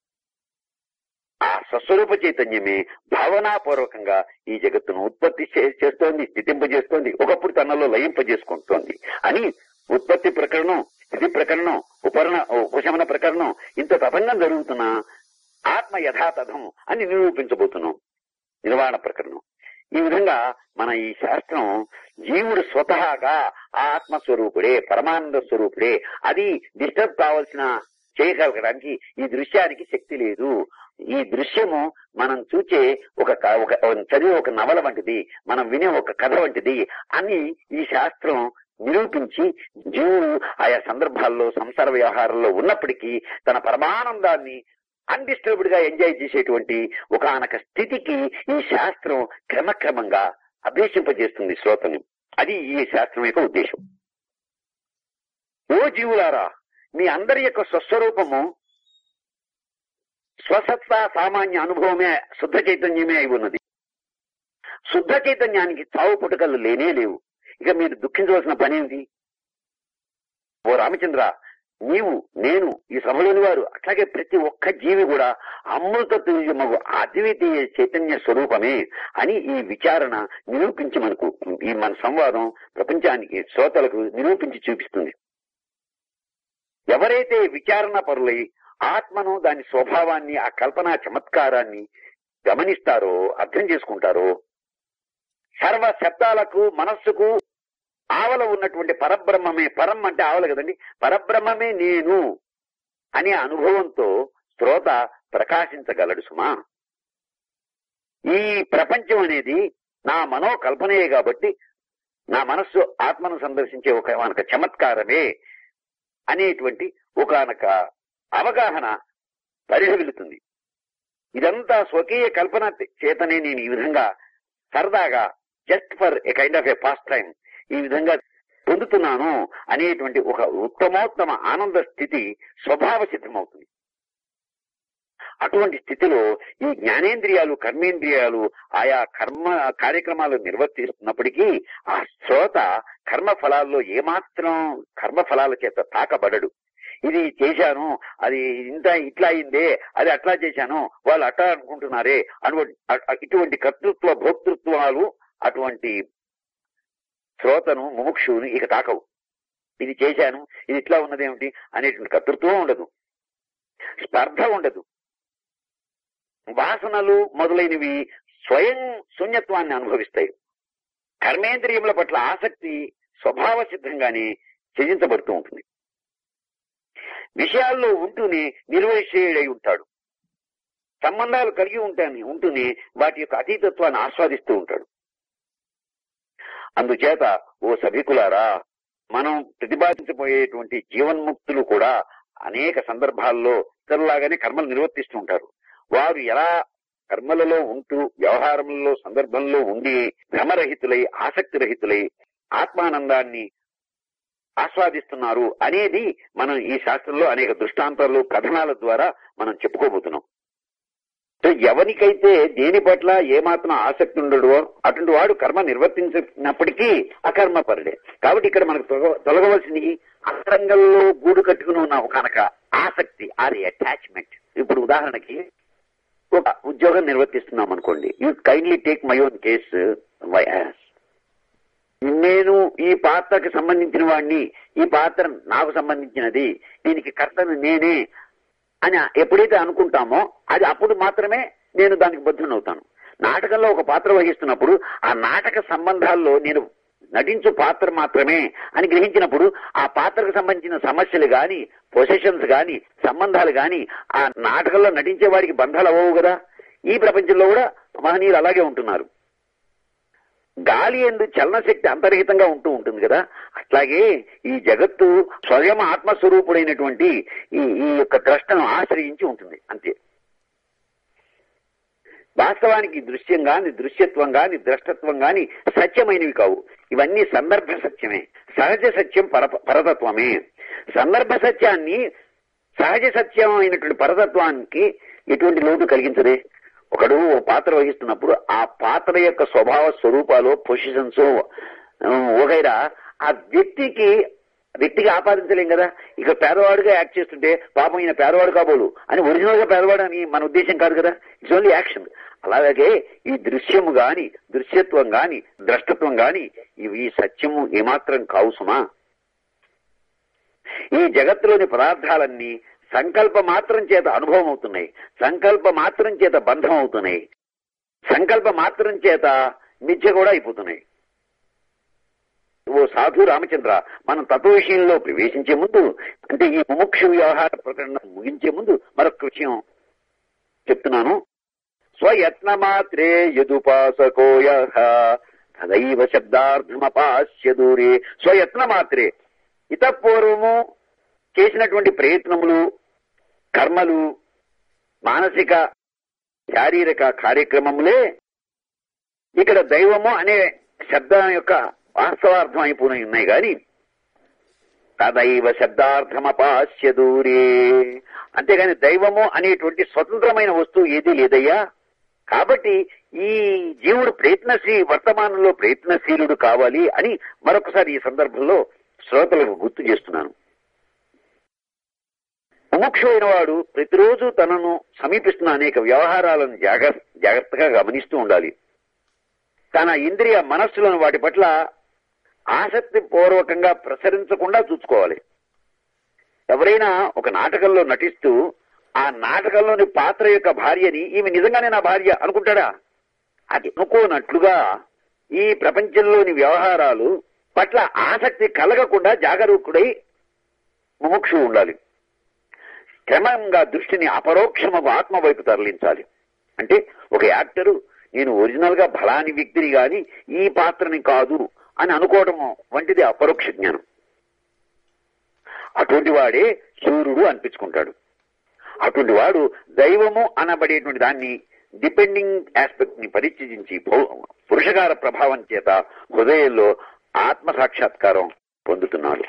ఆ స్వస్వరూప చైతన్యమే భావనాపూర్వకంగా ఈ జగత్తును ఉత్పత్తి చే- చేస్తోంది స్థితింపజేస్తోంది ఒకప్పుడు తనలో లయింపజేసుకుంటోంది అని ఉత్పత్తి ప్రకరణం స్థితి ప్రకరణం ఉపరణ ఉపశమన ప్రకరణం ఇంత తతంగం జరుగుతున్నా ఆత్మ యథాతథం అని నిరూపించబోతున్నాం నిర్వాణ ప్రకరణం ఈ విధంగా మన ఈ శాస్త్రం జీవుడు స్వతహాగా ఆత్మస్వరూపుడే పరమానంద స్వరూపుడే అది డిస్టర్బ్ కావాల్సిన చేయగలగడానికి ఈ దృశ్యానికి శక్తి లేదు ఈ దృశ్యము మనం చూచే ఒక క- ఒక చదివే ఒక నవల వంటిది మనం వినే ఒక కథ వంటిది అని ఈ శాస్త్రం నిరూపించి జీవుడు ఆయా సందర్భాల్లో సంసార వ్యవహారంలో ఉన్నప్పటికీ తన పరమానందాన్ని అన్డిస్టర్బ్డ్ గా ఎంజాయ్ చేసేటువంటి ఒకనొక స్థితికి ఈ శాస్త్రం క్రమక్రమంగా అభ్యసింపజేస్తుంది శ్రోతని అది ఈ శాస్త్రం యొక్క ఉద్దేశం ఓ జీవులారా మీ అందరి యొక్క స్వస్వరూపము స్వసత్తా సామాన్య అనుభవమే శుద్ధ చైతన్యమే అయి ఉన్నది శుద్ధ చైతన్యానికి చావు పుట్టుకలు లేనే లేవు ఇక మీరు దుఃఖించవలసిన పని ఏంటి ఓ రామచంద్ర నీవు నేను ఈ సభలోని వారు అట్లాగే ప్రతి ఒక్క జీవి కూడా అమృత తుల్యమగు అద్వితీయ చైతన్య స్వరూపమే అని ఈ విచారణ నిరూపించి మనకు ఈ మన సంవాదం ప్రపంచానికి శ్రోతలకు నిరూపించి చూపిస్తుంది ఎవరైతే విచారణ పరులై ఆత్మను దాని స్వభావాన్ని ఆ కల్పనా చమత్కారాన్ని గమనిస్తారో అర్థం చేసుకుంటారో సర్వ శబ్దాలకు మనస్సుకు ఆవల ఉన్నటువంటి పరబ్రహ్మమే పరం అంటే ఆవల కదండి పరబ్రహ్మమే నేను అనే అనుభవంతో శ్రోత ప్రకాశించగలడు సుమా ఈ ప్రపంచం అనేది నా మనోకల్పనయే కాబట్టి నా మనస్సు ఆత్మను సందర్శించే ఒక ఒక చమత్కారమే అనేటువంటి ఒకనొక అవగాహన పరిఢవిల్లుతుంది ఇదంతా స్వకీయ కల్పన చేతనే నేను ఈ విధంగా సరదాగా just for a kind of a pastime ఈ విధంగా పొందుతున్నాను అనేటువంటి ఒక ఉత్తమోత్తమ ఆనంద స్థితి స్వభావ సిద్ధమవుతుంది అటువంటి స్థితిలో ఈ జ్ఞానేంద్రియాలు కర్మేంద్రియాలు ఆయా కర్మ కార్యక్రమాలు నిర్వర్తిస్తున్నప్పటికీ ఆ శ్రోత కర్మ ఫలాల్లో ఏమాత్రం కర్మ ఫలాల చేత తాకబడడు ఇది చేశాను అది ఇంత ఇట్లా అయిందే అది అట్లా చేశాను వాళ్ళు అట్లా అనుకుంటున్నారే అటువంటి అ- ఇటువంటి కర్తృత్వ భోక్తృత్వాలు అటువంటి శ్రోతను ముముక్షువుని ఇక తాకవు ఇది చేశాను ఇది ఇట్లా ఉన్నదేమిటి అనేటువంటి కర్తృత్వం ఉండదు స్పర్ధ ఉండదు వాసనలు మొదలైనవి స్వయం శూన్యత్వాన్ని అనుభవిస్తాయి కర్మేంద్రియముల పట్ల ఆసక్తి స్వభావ సిద్ధంగానే త్యజించబడుతూ ఉంటుంది విషయాల్లో ఉంటూనే నిర్వహిషేయుడై ఉంటాడు సంబంధాలు కలిగి ఉంటాని ఉంటూనే వాటి యొక్క అతీతత్వాన్ని ఆస్వాదిస్తూ ఉంటాడు అందుచేత ఓ సభికులారా మనం ప్రతిపాదించబోయేటువంటి జీవన్ముక్తులు కూడా అనేక సందర్భాల్లో ఇతరులాగానే కర్మలు నిర్వర్తిస్తూ ఉంటారు వారు ఎలా కర్మలలో ఉంటూ వ్యవహారంలో సందర్భంలో ఉండి భ్రమరహితులై ఆసక్తి రహితులై ఆత్మానందాన్ని ఆస్వాదిస్తున్నారు అనేది మనం ఈ శాస్త్రంలో అనేక దృష్టాంతాలు కథనాల ద్వారా మనం చెప్పుకోబోతున్నాం సో ఎవరికైతే దేని పట్ల ఏమాత్రం ఆసక్తి ఉండడో అటువంటి వాడు కర్మ నిర్వర్తించినప్పటికీ అకర్మపరుడే కాబట్టి ఇక్కడ మనకు తొలగ- తొలగవలసింది అంతరంగంలో గూడు కట్టుకుని ఉన్న కనుక ఆసక్తి అది అటాచ్మెంట్ ఇప్పుడు ఉదాహరణకి ఒక ఉద్యోగం నిర్వర్తిస్తున్నాం అనుకోండి you kindly take my own case వైయాస్ నేను ఈ పాత్రకు సంబంధించిన వాడిని ఈ పాత్ర నాకు సంబంధించినది దీనికి కర్తను నేనే అని ఎప్పుడైతే అనుకుంటామో అది అప్పుడు మాత్రమే నేను దానికి బద్ధునవుతాను నాటకంలో ఒక పాత్ర వహిస్తున్నప్పుడు ఆ నాటక సంబంధాల్లో నేను నటించు పాత్ర మాత్రమే అని గ్రహించినప్పుడు ఆ పాత్రకు సంబంధించిన సమస్యలు గాని పొజిషన్స్ గాని సంబంధాలు గాని ఆ నాటకంలో నటించే వాడికి బంధాలు అవ్వవు కదా ఈ ప్రపంచంలో కూడా మహనీయులు అలాగే ఉంటున్నారు గాలి ఎందు చలనశక్తి అంతర్హితంగా ఉంటూ ఉంటుంది కదా అట్లాగే ఈ జగత్తు స్వయం ఆత్మస్వరూపుడైనటువంటి ఈ ఈ యొక్క ద్రష్టను ఆశ్రయించి ఉంటుంది అంతే వాస్తవానికి దృశ్యం గాని దృశ్యత్వం గాని ద్రష్టత్వం గాని సత్యమైనవి కావు ఇవన్నీ సందర్భ సత్యమే సహజ సత్యం పర పరతత్వమే సందర్భ సత్యాన్ని సహజ సత్యం అయినటువంటి పరతత్వానికి ఎటువంటి లోటు కలిగించదే ఒకడు ఓ పాత్ర వహిస్తున్నప్పుడు ఆ పాత్ర యొక్క స్వభావ స్వరూపాలు పొజిషన్స్ వగైరా ఆ వ్యక్తికి వ్యక్తికి ఆపాదించలేం కదా ఇక పేదవాడుగా యాక్ట్ చేస్తుంటే పాపం ఈయన పేదవాడు కాబోలు అని ఒరిజినల్ గా పేదవాడు అని మన ఉద్దేశం కాదు కదా ఇట్స్ ఓన్లీ యాక్షన్ అలాగే ఈ దృశ్యము గాని దృశ్యత్వం గాని ద్రష్టత్వం గాని ఇవి సత్యము ఏమాత్రం కావు సుమా ఈ జగత్తులోని పదార్థాలన్నీ సంకల్ప మాత్రం చేత అనుభవం అవుతున్నాయి సంకల్ప మాత్రం చేత బంధం అవుతున్నాయి సంకల్ప మాత్రం చేత మిథ్య కూడా అయిపోతున్నాయి ఓ సాధు రామచంద్ర మనం తత్వ విషయంలో ప్రవేశించే ముందు అంటే ఈ ముముక్ష వ్యవహార ప్రకటన ముగించే ముందు మరొక విషయం చెప్తున్నాను స్వయత్న మాత్రే యదుపాసకోయ తదైవ శబ్దార్థమపాస్య దూరే స్వయత్న మాత్రే ఇతపూర్వము చేసినటువంటి ప్రయత్నములు కర్మలు మానసిక శారీరక కార్యక్రమములే ఇక్కడ దైవము అనే శబ్దం యొక్క వాస్తవార్థం అయిపోయి ఉన్నాయి గాని తదైవ శబ్దార్థమపాస్య దూరే అంతేగాని దైవము అనేటువంటి స్వతంత్రమైన వస్తువు ఏదీ లేదయ్యా కాబట్టి ఈ జీవుడు ప్రయత్నశీ వర్తమానంలో ప్రయత్నశీలుడు కావాలి అని మరొకసారి ఈ సందర్భంలో శ్రోతలకు గుర్తు చేస్తున్నాను ముముక్షుడైన వాడు ప్రతిరోజు తనను సమీపిస్తున్న అనేక వ్యవహారాలను జాగ్రత్త జాగ్రత్తగా గమనిస్తూ ఉండాలి తన ఇంద్రియ మనస్సులను వాటి పట్ల ఆసక్తి పూర్వకంగా ప్రసరించకుండా చూసుకోవాలి ఎవరైనా ఒక నాటకంలో నటిస్తూ ఆ నాటకంలోని పాత్ర యొక్క భార్యని ఈమె నిజంగానే నా భార్య అనుకుంటాడా అది అనుకోనట్లుగా ఈ ప్రపంచంలోని వ్యవహారాలు పట్ల ఆసక్తి కలగకుండా జాగరూకుడై ముముక్షు ఉండాలి క్రమంగా దృష్టిని అపరోక్షమకు ఆత్మ వైపు తరలించాలి అంటే ఒక యాక్టరు నేను ఒరిజినల్ గా ఫలాని వ్యక్తిని గాని ఈ పాత్రని కాదు అని అనుకోవడం వంటిది అపరోక్ష జ్ఞానం అటువంటి వాడే సూర్యుడు అనిపించుకుంటాడు అటువంటి వాడు దైవము అనబడేటువంటి దాన్ని డిపెండింగ్ ఆస్పెక్ట్ ని పరిచయించి పురుషకార ప్రభావం చేత హృదయంలో ఆత్మ సాక్షాత్కారం పొందుతున్నాడు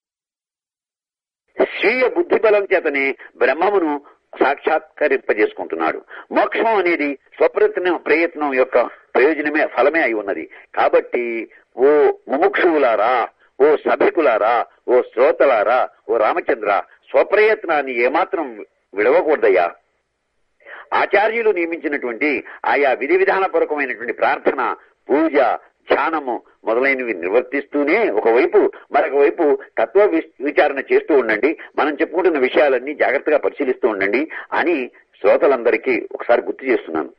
స్వీయ బుద్ధి బలం చేతనే బ్రహ్మమును సాక్షాత్కరింపజేసుకుంటున్నాడు మోక్షం అనేది స్వప్రయత్నం ప్రయత్నం యొక్క ప్రయోజనమే ఫలమే అయి ఉన్నది కాబట్టి ఓ ముముక్షువులారా ఓ సభికులారా ఓ శ్రోతలారా ఓ రామచంద్ర స్వప్రయత్నాన్ని ఏమాత్రం విడవకూడదయ్యా ఆచార్యులు నియమించినటువంటి ఆయా విధి విధానపూర్వకమైనటువంటి ప్రార్థన పూజ ధ్యానము మొదలైనవి నిర్వర్తిస్తూనే ఒకవైపు మరొక వైపు తత్వ వి- విచారణ చేస్తూ ఉండండి మనం చెప్పుకుంటున్న విషయాలన్నీ జాగ్రత్తగా పరిశీలిస్తూ ఉండండి అని శ్రోతలందరికీ ఒకసారి గుర్తు చేస్తున్నాను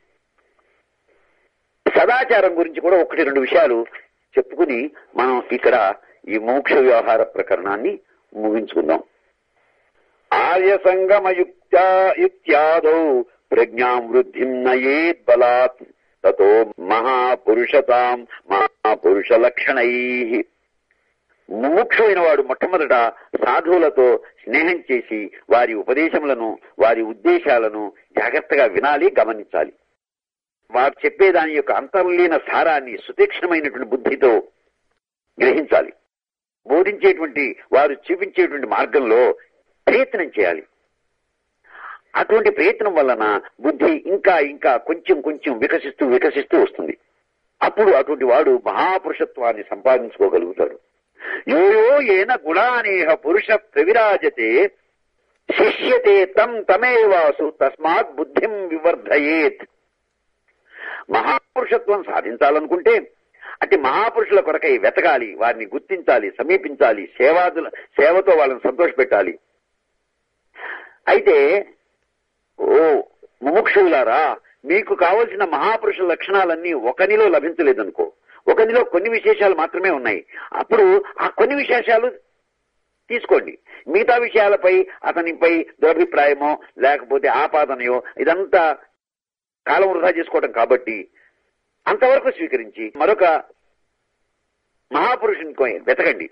సదాచారం గురించి కూడా ఒకటి రెండు విషయాలు చెప్పుకుని మనం ఇక్కడ ఈ మోక్ష వ్యవహార ప్రకరణాన్ని ముగించుకుందాం ఆర్య సంగమయుక్త్యా యుక్త్యాదౌ ప్రజ్ఞాం వృద్ధిం నయేత్ బలాత్ తతో మహాపురుషతాం మహాపురుష లక్షణై ముముక్షువైన వాడు మొట్టమొదట సాధువులతో స్నేహం చేసి వారి ఉపదేశములను వారి ఉద్దేశాలను జాగ్రత్తగా వినాలి గమనించాలి వారు చెప్పేదాని యొక్క అంతర్లీన సారాన్ని సుతీక్ష్ణమైనటువంటి బుద్ధితో గ్రహించాలి బోధించేటువంటి వారు చూపించేటువంటి మార్గంలో ప్రయత్నం చేయాలి అటువంటి ప్రయత్నం వలన బుద్ధి ఇంకా ఇంకా కొంచెం కొంచెం వికసిస్తూ వికసిస్తూ వస్తుంది అప్పుడు అటువంటి వాడు మహాపురుషత్వాన్ని సంపాదించుకోగలుగుతాడు యోయో ఏన గుణానేహ పురుష ప్రవిరాజతే శిష్యతే తం తమేవాసు తస్మాత్ బుద్ధిం వివర్ధయేత్ మహాపురుషత్వం సాధించాలనుకుంటే అట్టి మహాపురుషుల కొరకై వెతకాలి వారిని గుర్తించాలి సమీపించాలి సేవాదుల సేవతో వాళ్ళని సంతోషపెట్టాలి అయితే ఓ ముముక్షులారా మీకు కావలసిన మహాపురుషుల లక్షణాలన్నీ ఒకనిలో లభించలేదనుకో ఒకనిలో కొన్ని విశేషాలు మాత్రమే ఉన్నాయి అప్పుడు ఆ కొన్ని విశేషాలు తీసుకోండి మిగతా విషయాలపై అతనిపై దురభిప్రాయమో లేకపోతే ఆపాదనయో ఇదంతా కాలం వృధా చేసుకోవడం కాబట్టి అంతవరకు స్వీకరించి మరొక మహాపురుషుని కొ- వెతకండి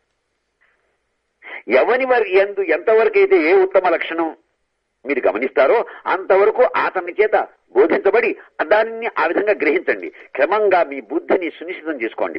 ఎవని వారి ఎందు ఎంతవరకు అయితే ఏ ఉత్తమ లక్షణం మీరు గమనిస్తారో అంతవరకు అతని చేత బోధించబడి దానిని ఆ విధంగా గ్రహించండి క్రమంగా మీ బుద్ధిని సునిశ్చితం చేసుకోండి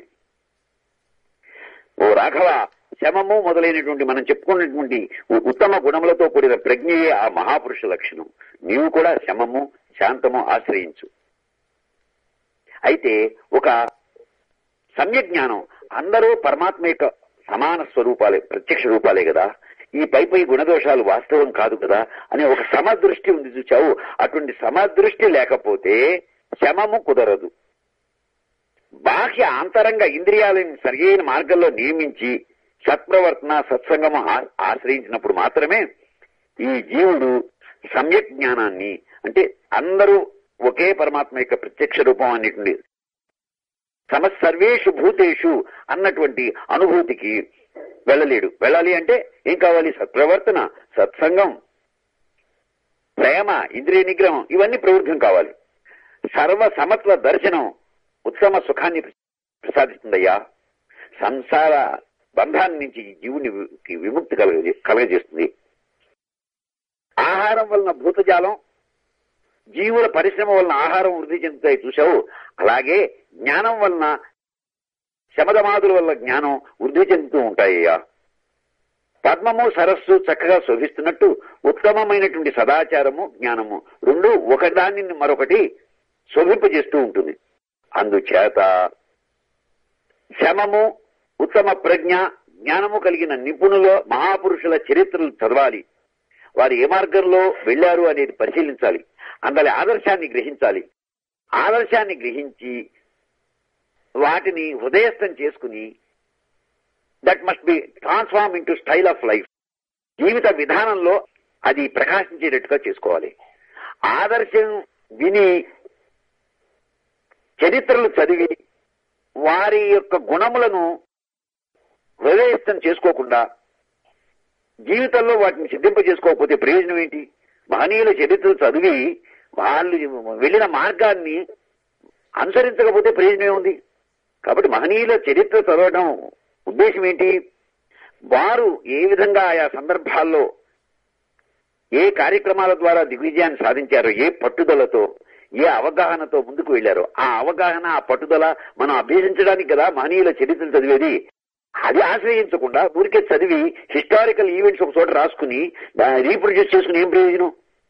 ఓ రాఘవ శమము మొదలైనటువంటి మనం చెప్పుకున్నటువంటి ఉ- ఉత్తమ గుణములతో కూడిన ప్రజ్ఞయే ఆ మహాపురుష లక్షణం నీవు కూడా శమము శాంతము ఆశ్రయించు అయితే ఒక సమ్యజ్ఞానం అందరూ పరమాత్మ యొక్క సమాన స్వరూపాలే ప్రత్యక్ష రూపాలే కదా ఈ పై పై గుణదోషాలు వాస్తవం కాదు కదా అనే ఒక సమదృష్టి ఉంది చూచావు అటువంటి సమదృష్టి లేకపోతే శమము కుదరదు బాహ్య ఆంతరంగ ఇంద్రియాలను సరియైన మార్గంలో నియమించి సత్ప్రవర్తన సత్సంగము ఆ- ఆశ్రయించినప్పుడు మాత్రమే ఈ జీవుడు సమ్యక్ జ్ఞానాన్ని అంటే అందరూ ఒకే పరమాత్మ యొక్క ప్రత్యక్ష రూపం అనేటువంటి సమ సర్వేషు భూతేషు అన్నటువంటి అనుభూతికి వెళ్ళలేడు వెళ్ళాలి అంటే ఏం కావాలి సత్ప్రవర్తన సత్సంగం ప్రేమ ఇంద్రియ నిగ్రహం ఇవన్నీ ప్రవృద్ధం కావాలి సర్వ సమత్వ దర్శనం ఉత్తమ సుఖాన్ని ప్రసాదిస్తుందయ్యా సంసార బంధాన్ని నుంచి ఈ జీవుని వి- విముక్తి కలగజే కలగజేస్తుంది ఆహారం వలన భూతజాలం జీవుల పరిశ్రమ వలన ఆహారం వృద్ధి చెందుతాయి చూసావు అలాగే జ్ఞానం వలన శమదమాదుల వల్ల జ్ఞానం వృద్ధి చెందుతూ ఉంటాయ్యా పద్మము సరస్సు చక్కగా శోభిస్తున్నట్టు ఉత్తమమైనటువంటి సదాచారము జ్ఞానము రెండు ఒకదాన్ని మరొకటి శోభింపజేస్తూ ఉంటుంది అందుచేత శమము ఉత్తమ ప్రజ్ఞ జ్ఞానము కలిగిన నిపుణుల మహాపురుషుల చరిత్రలు చదవాలి వారు ఏ మార్గంలో వెళ్లారు అనేది పరిశీలించాలి అందులో ఆదర్శాన్ని గ్రహించాలి ఆదర్శాన్ని గ్రహించి వాటిని హృదయస్థం చేసుకుని that must be transform into style of life జీవిత విధానంలో అది ప్రకాశించేటట్టుగా చేసుకోవాలి ఆదర్శం విని చరిత్రలు చదివి వారి యొక్క గుణములను హృదయస్థం చేసుకోకుండా జీవితంలో వాటిని సిద్ధింప చేసుకోకపోతే ప్రయోజనం ఏంటి మహనీయుల చరిత్రలు చదివి వాళ్ళు వెళ్ళిన మార్గాన్ని అనుసరించకపోతే ప్రయోజనం ఏముంది కాబట్టి మహనీయుల చరిత్ర చదవడం ఉద్దేశం ఏంటి వారు ఏ విధంగా ఆయా సందర్భాల్లో ఏ కార్యక్రమాల ద్వారా దిగ్విజయాన్ని సాధించారో ఏ పట్టుదలతో ఏ అవగాహనతో ముందుకు వెళ్లారో ఆ అవగాహన ఆ పట్టుదల మనం అభ్యసించడానికి కదా మహనీయుల చరిత్రలు చదివేది అది ఆశ్రయించకుండా ఊరికే చదివి హిస్టారికల్ ఈవెంట్స్ ఒక చోట రాసుకుని రీప్రొడ్యూస్ చేసుకుని ఏం ప్రయోజనం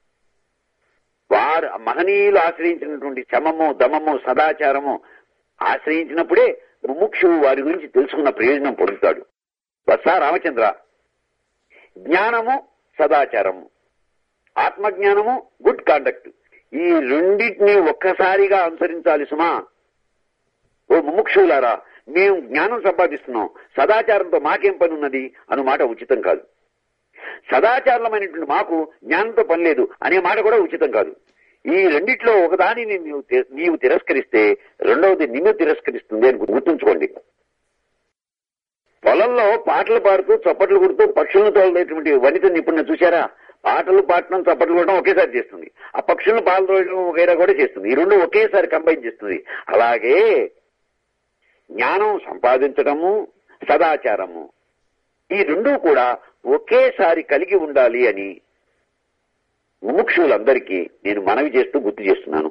వారు మహనీయులు ఆశ్రయించినటువంటి శమము దమము సదాచారము ఆశ్రయించినప్పుడే ముముక్షువు వారి గురించి తెలుసుకున్న ప్రయోజనం పొందుతాడు వత్స రామచంద్ర జ్ఞానము సదాచారము ఆత్మజ్ఞానము గుడ్ కాండక్ట్ ఈ రెండింటిని ఒక్కసారిగా అనుసరించాలి సుమా ఓ ముముక్షులారా మేము జ్ఞానం సంపాదిస్తున్నాం సదాచారంతో మాకేం పని ఉన్నది అను మాట ఉచితం కాదు సదాచారమైనటువంటి మాకు జ్ఞానంతో పని లేదు అనే మాట కూడా ఉచితం కాదు ఈ రెండిట్లో ఒకదానిని నీవు తి- నీవు తిరస్కరిస్తే రెండవది నిన్ను తిరస్కరిస్తుంది అని గుర్తుంచుకోండి పొలంలో పాటలు పాడుతూ చప్పట్లు కొడుతూ పక్షులను తోలనేటువంటి వనిత నిపుణులు చూశారా పాటలు పాడటం చప్పట్లు కొట్టడం ఒకేసారి చేస్తుంది ఆ పక్షులను పాలు తోలడం వగైరా కూడా చేస్తుంది ఈ రెండు ఒకేసారి కంబైన్ చేస్తుంది అలాగే జ్ఞానం సంపాదించడము సదాచారము ఈ రెండు కూడా ఒకేసారి కలిగి ఉండాలి అని ముముక్షులందరికీ నేను మనవి చేస్తూ గుర్తు చేస్తున్నాను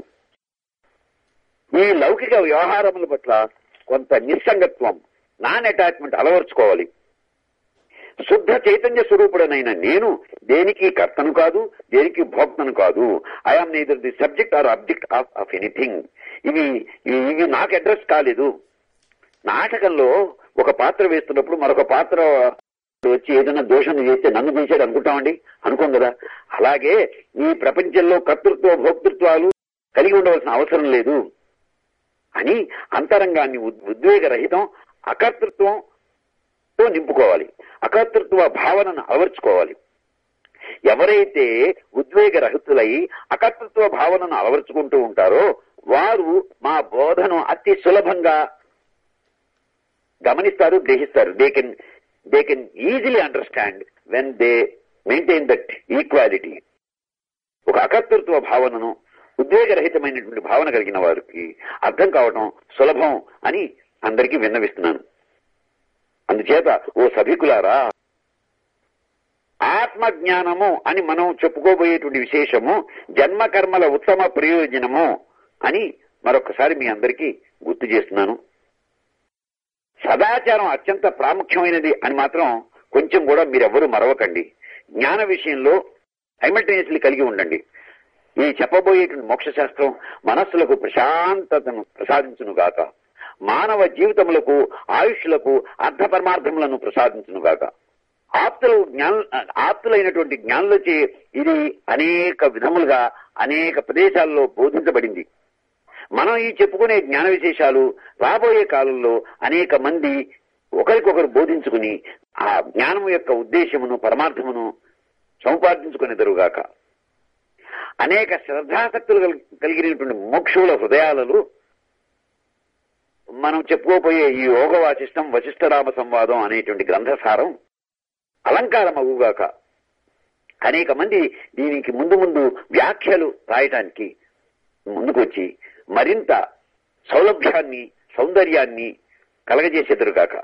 ఈ లౌకిక వ్యవహారముల పట్ల కొంత నిస్సంగత్వం నాన్ అటాచ్మెంట్ అలవర్చుకోవాలి శుద్ధ చైతన్య స్వరూపుడనైన నేను దేనికి కర్తను కాదు దేనికి భోక్తను కాదు I am neither the subject or object of of anything ఇవి ఇవి- ఇవి నాకు అడ్రస్ కాలేదు నాటకంలో ఒక పాత్ర వేస్తున్నప్పుడు మరొక పాత్ర వచ్చి ఏదైనా దోషం చేస్తే నన్ను చేశాడు అనుకుంటామండి అనుకోం కదా అలాగే ఈ ప్రపంచంలో కర్తృత్వ భోక్తృత్వాలు కలిగి ఉండవలసిన అవసరం లేదు అని అంతరంగాన్ని ఉద్- ఉద్వేగరహితం అకర్తృత్వంతో నింపుకోవాలి అకర్తృత్వ భావనను అలవర్చుకోవాలి ఎవరైతే ఉద్వేగరహితులై అకర్తృత్వ భావనను అలవర్చుకుంటూ ఉంటారో వారు మా బోధను అతి సులభంగా గమనిస్తారు గ్రహిస్తారు they can they can easily understand when they maintain that equality ఒక అకర్తృత్వ భావనను ఉద్వేగరహితమైనటువంటి భావన కలిగిన వారికి అర్థం కావటం సులభం అని అందరికీ విన్నవిస్తున్నాను అందుచేత ఓ సభికులారా ఆత్మ జ్ఞానము అని మనం చెప్పుకోబోయేటువంటి విశేషము జన్మ కర్మల ఉత్తమ ప్రయోజనము అని మరొకసారి మీ అందరికీ గుర్తు చేస్తున్నాను సదాచారం అత్యంత ప్రాముఖ్యమైనది అని మాత్రం కొంచెం కూడా మీరెవ్వరూ మరవకండి జ్ఞాన విషయంలో సైమల్టేనియస్లీ కలిగి ఉండండి ఈ చెప్పబోయేటువంటి మోక్ష శాస్త్రం మనస్సులకు ప్రశాంతతను ప్రసాదించును గాక మానవ జీవితములకు ఆయుష్లకు అర్థ పరమార్థములను ప్రసాదించును గాక ఆప్తులు జ్ఞాన ఆప్తులైనటువంటి జ్ఞానులచే ఇది అనేక విధములుగా అనేక ప్రదేశాల్లో బోధించబడింది మనం ఈ చెప్పుకునే జ్ఞాన విశేషాలు రాబోయే కాలంలో అనేక మంది ఒకరికొకరు బోధించుకుని ఆ జ్ఞానం యొక్క ఉద్దేశమును పరమార్థమును సముపార్జించుకునేదరుగాక అనేక శ్రద్ధాసక్తులు కల్- కలిగినటువంటి మోక్షుల హృదయాలలో మనం చెప్పుకోబోయే ఈ యోగ వాసిష్టం వశిష్ఠరామ సంవాదం అనేటువంటి గ్రంథసారం అలంకారం అగుగాక అనేక మంది దీనికి ముందు ముందు వ్యాఖ్యలు రాయటానికి ముందుకొచ్చి మరింత సౌలభ్యాన్ని సౌందర్యాన్ని కలగజేసేదురుగాక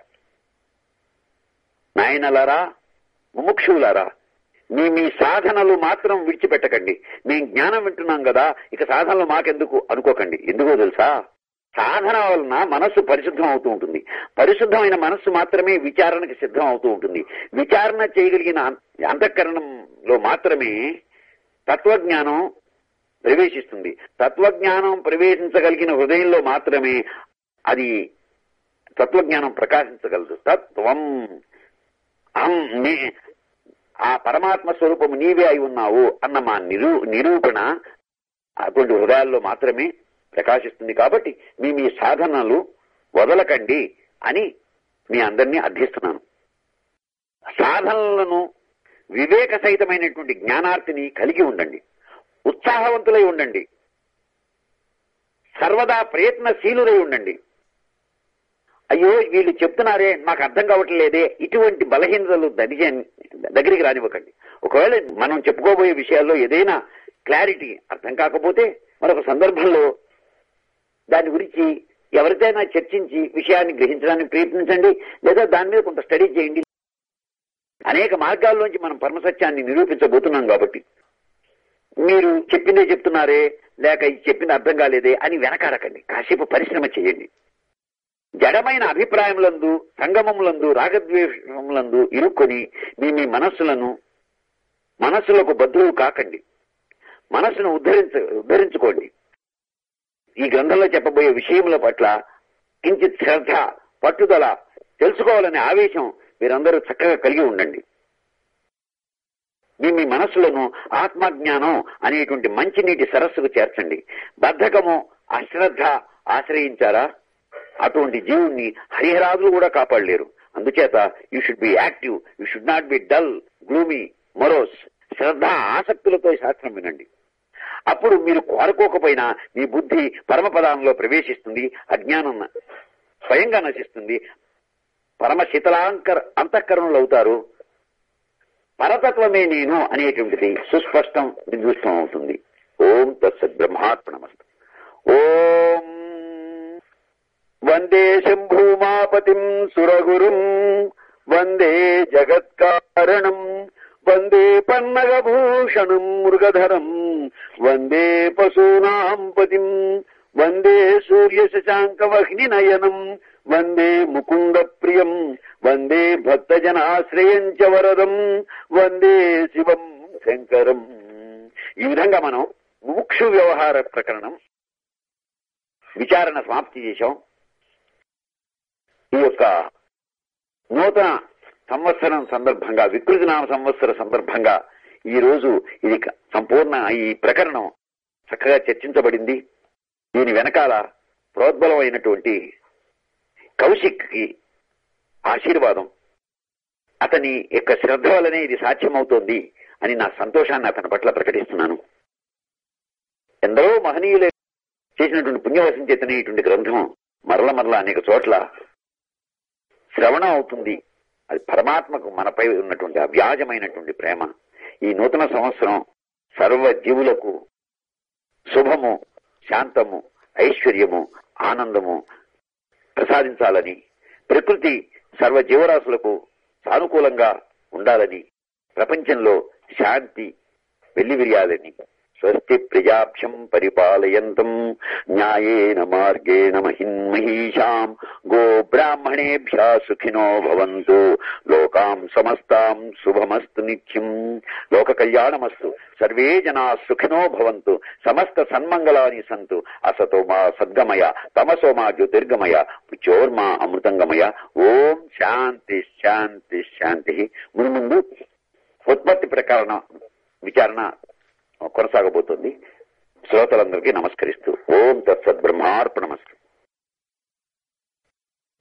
నాయనలారా ముముక్షువులారా మీ మీ సాధనలు మాత్రం విడిచిపెట్టకండి మేము జ్ఞానం వింటున్నాం కదా ఇక సాధనలు మాకెందుకు అనుకోకండి ఎందుకో తెలుసా సాధన వలన మనస్సు పరిశుద్ధం అవుతూ ఉంటుంది పరిశుద్ధమైన మనస్సు మాత్రమే విచారణకి సిద్ధం అవుతూ ఉంటుంది విచారణ చేయగలిగిన అం- అంతఃకరణంలో మాత్రమే తత్వజ్ఞానం ప్రవేశిస్తుంది తత్వజ్ఞానం ప్రవేశించగలిగిన హృదయంలో మాత్రమే అది తత్వజ్ఞానం ప్రకాశించగలదు తత్వం అహం నే ఆ పరమాత్మ స్వరూపము నీవే అయి ఉన్నావు అన్న మా నిరూ నిరూపణ అటువంటి హృదయాల్లో మాత్రమే ప్రకాశిస్తుంది కాబట్టి మీ మీ సాధనలు వదలకండి అని మీ అందరినీ అర్థిస్తున్నాను సాధనలను వివేక సహితమైనటువంటి జ్ఞానార్థిని కలిగి ఉండండి ఉత్సాహవంతులై ఉండండి సర్వదా ప్రయత్నశీలులై ఉండండి అయ్యో వీళ్ళు చెప్తున్నారే మాకు అర్థం కావట్లేదే ఇటువంటి బలహీనతలు దగ్గర దగ్గరికి రానివ్వకండి ఒకవేళ మనం చెప్పుకోబోయే విషయాల్లో ఏదైనా క్లారిటీ అర్థం కాకపోతే మరొక సందర్భంలో దాని గురించి ఎవరితోనైనా చర్చించి విషయాన్ని గ్రహించడానికి ప్రయత్నించండి లేదా దాని మీద కొంత స్టడీ చేయండి అనేక మార్గాల్లోంచి మనం పరమసత్యాన్ని నిరూపించబోతున్నాం కాబట్టి మీరు చెప్పిందే చెప్తున్నారే లేక ఇది చెప్పింది అర్థం కాలేదే అని వెనకాడకండి కాసేపు పరిశ్రమ చేయండి జడమైన అభిప్రాయములందు సంగమములందు రాగద్వేషములందు ఇరుక్కొని మీ మీ మనస్సులను మనస్సులకు బద్దులు కాకండి మనస్సును ఉద్ధరించ ఉద్ధరించుకోండి ఈ గ్రంథంలో చెప్పబోయే విషయముల పట్ల కించిత్ శ్రద్ధ పట్టుదల తెలుసుకోవాలనే ఆవేశం మీరందరూ చక్కగా కలిగి ఉండండి మీ మీ మనస్సులను ఆత్మజ్ఞానం అనేటువంటి మంచినీటి సరస్సుకు చేర్చండి బద్ధకము అశ్రద్ధ ఆశ్రయించారా అటువంటి జీవుణ్ణి హరిహరాదులు కూడా కాపాడలేరు అందుచేత you should be active you should not be dull gloomy morose శ్రద్ధ ఆసక్తులతో ఈ శాస్త్రం వినండి అప్పుడు మీరు కోరుకోకపోయినా మీ బుద్ధి పరమపదానంలో ప్రవేశిస్తుంది అజ్ఞానం స్వయంగా నశిస్తుంది పరమ శీతలాంకర అంతఃకరణలు అవుతారు పరతత్వమే నేను అనేటువంటిది సుస్పష్టం నిర్దిష్టం అవుతుంది ఓం తత్సత్ బ్రహ్మార్పణమస్తు ఓం వందే శంభూమాపతిం సురగురుం వందే జగత్కారణం వందే పన్నగభూషణం మృగధరం వందే పశూనాం పతిం వందే సూర్యశశాంకవహ్నినయనం వందే ముకుంద ప్రియం వందే భక్తజనాశ్రయం చ వరదం వందే శివం శంకరం ఈ విధంగా మనం ముముక్షు వ్యవహార ప్రకరణం విచారణ సమాప్తి చేశాం ఈ యొక్క నూతన సంవత్సరం సందర్భంగా వికృతి నామ సంవత్సర సందర్భంగా ఈ రోజు ఇది క- సంపూర్ణ ఈ ప్రకరణం చక్కగా చర్చించబడింది దీని వెనకాల ప్రోద్బలమైనటువంటి కౌశిక్ కి ఆశీర్వాదం అతని యొక్క శ్రద్ధ వల్లనే ఇది సాధ్యమవుతోంది అని నా సంతోషాన్ని అతని పట్ల ప్రకటిస్తున్నాను ఎందరో మహనీయులే చేసినటువంటి పుణ్యవశం చేతనేటువంటి గ్రంథం మరల మరల అనేక చోట్ల శ్రవణం అవుతుంది అది పరమాత్మకు మనపై ఉన్నటువంటి అవ్యాజమైనటువంటి ప్రేమ ఈ నూతన సంవత్సరం సర్వ జీవులకు శుభము శాంతము ఐశ్వర్యము ఆనందము ప్రసాదించాలని ప్రకృతి సర్వ జీవరాశులకు సానుకూలంగా ఉండాలని ప్రపంచంలో శాంతి వెల్లివిరియాలని స్వస్తి ప్రజాభ్యం పరిపాలయంతం న్యాయేన మార్గేణ మహిన్మహీషాం గో బ్రాహ్మణేభ్య సుఖినో భవంతు లోకాం సమస్తాం శుభమస్తు నిత్యం లోక కళ్యాణమస్తు సర్వే జనా సుఖినో భవంతు సమస్త సన్మంగళాని సంతు అసతో మా సద్గమయ తమసో మా జ్యోతిర్గమయ చోర్మా అమృతంగమయ ఓం శాంతి శాంతి శాంతి మునుముందు ఉత్పత్తి ప్రకరణ విచారణ కొనసాగబోతుంది శ్రోతలందరికీ నమస్కరిస్తూ ఓం తత్సత్ బ్రహ్మార్పణమస్తు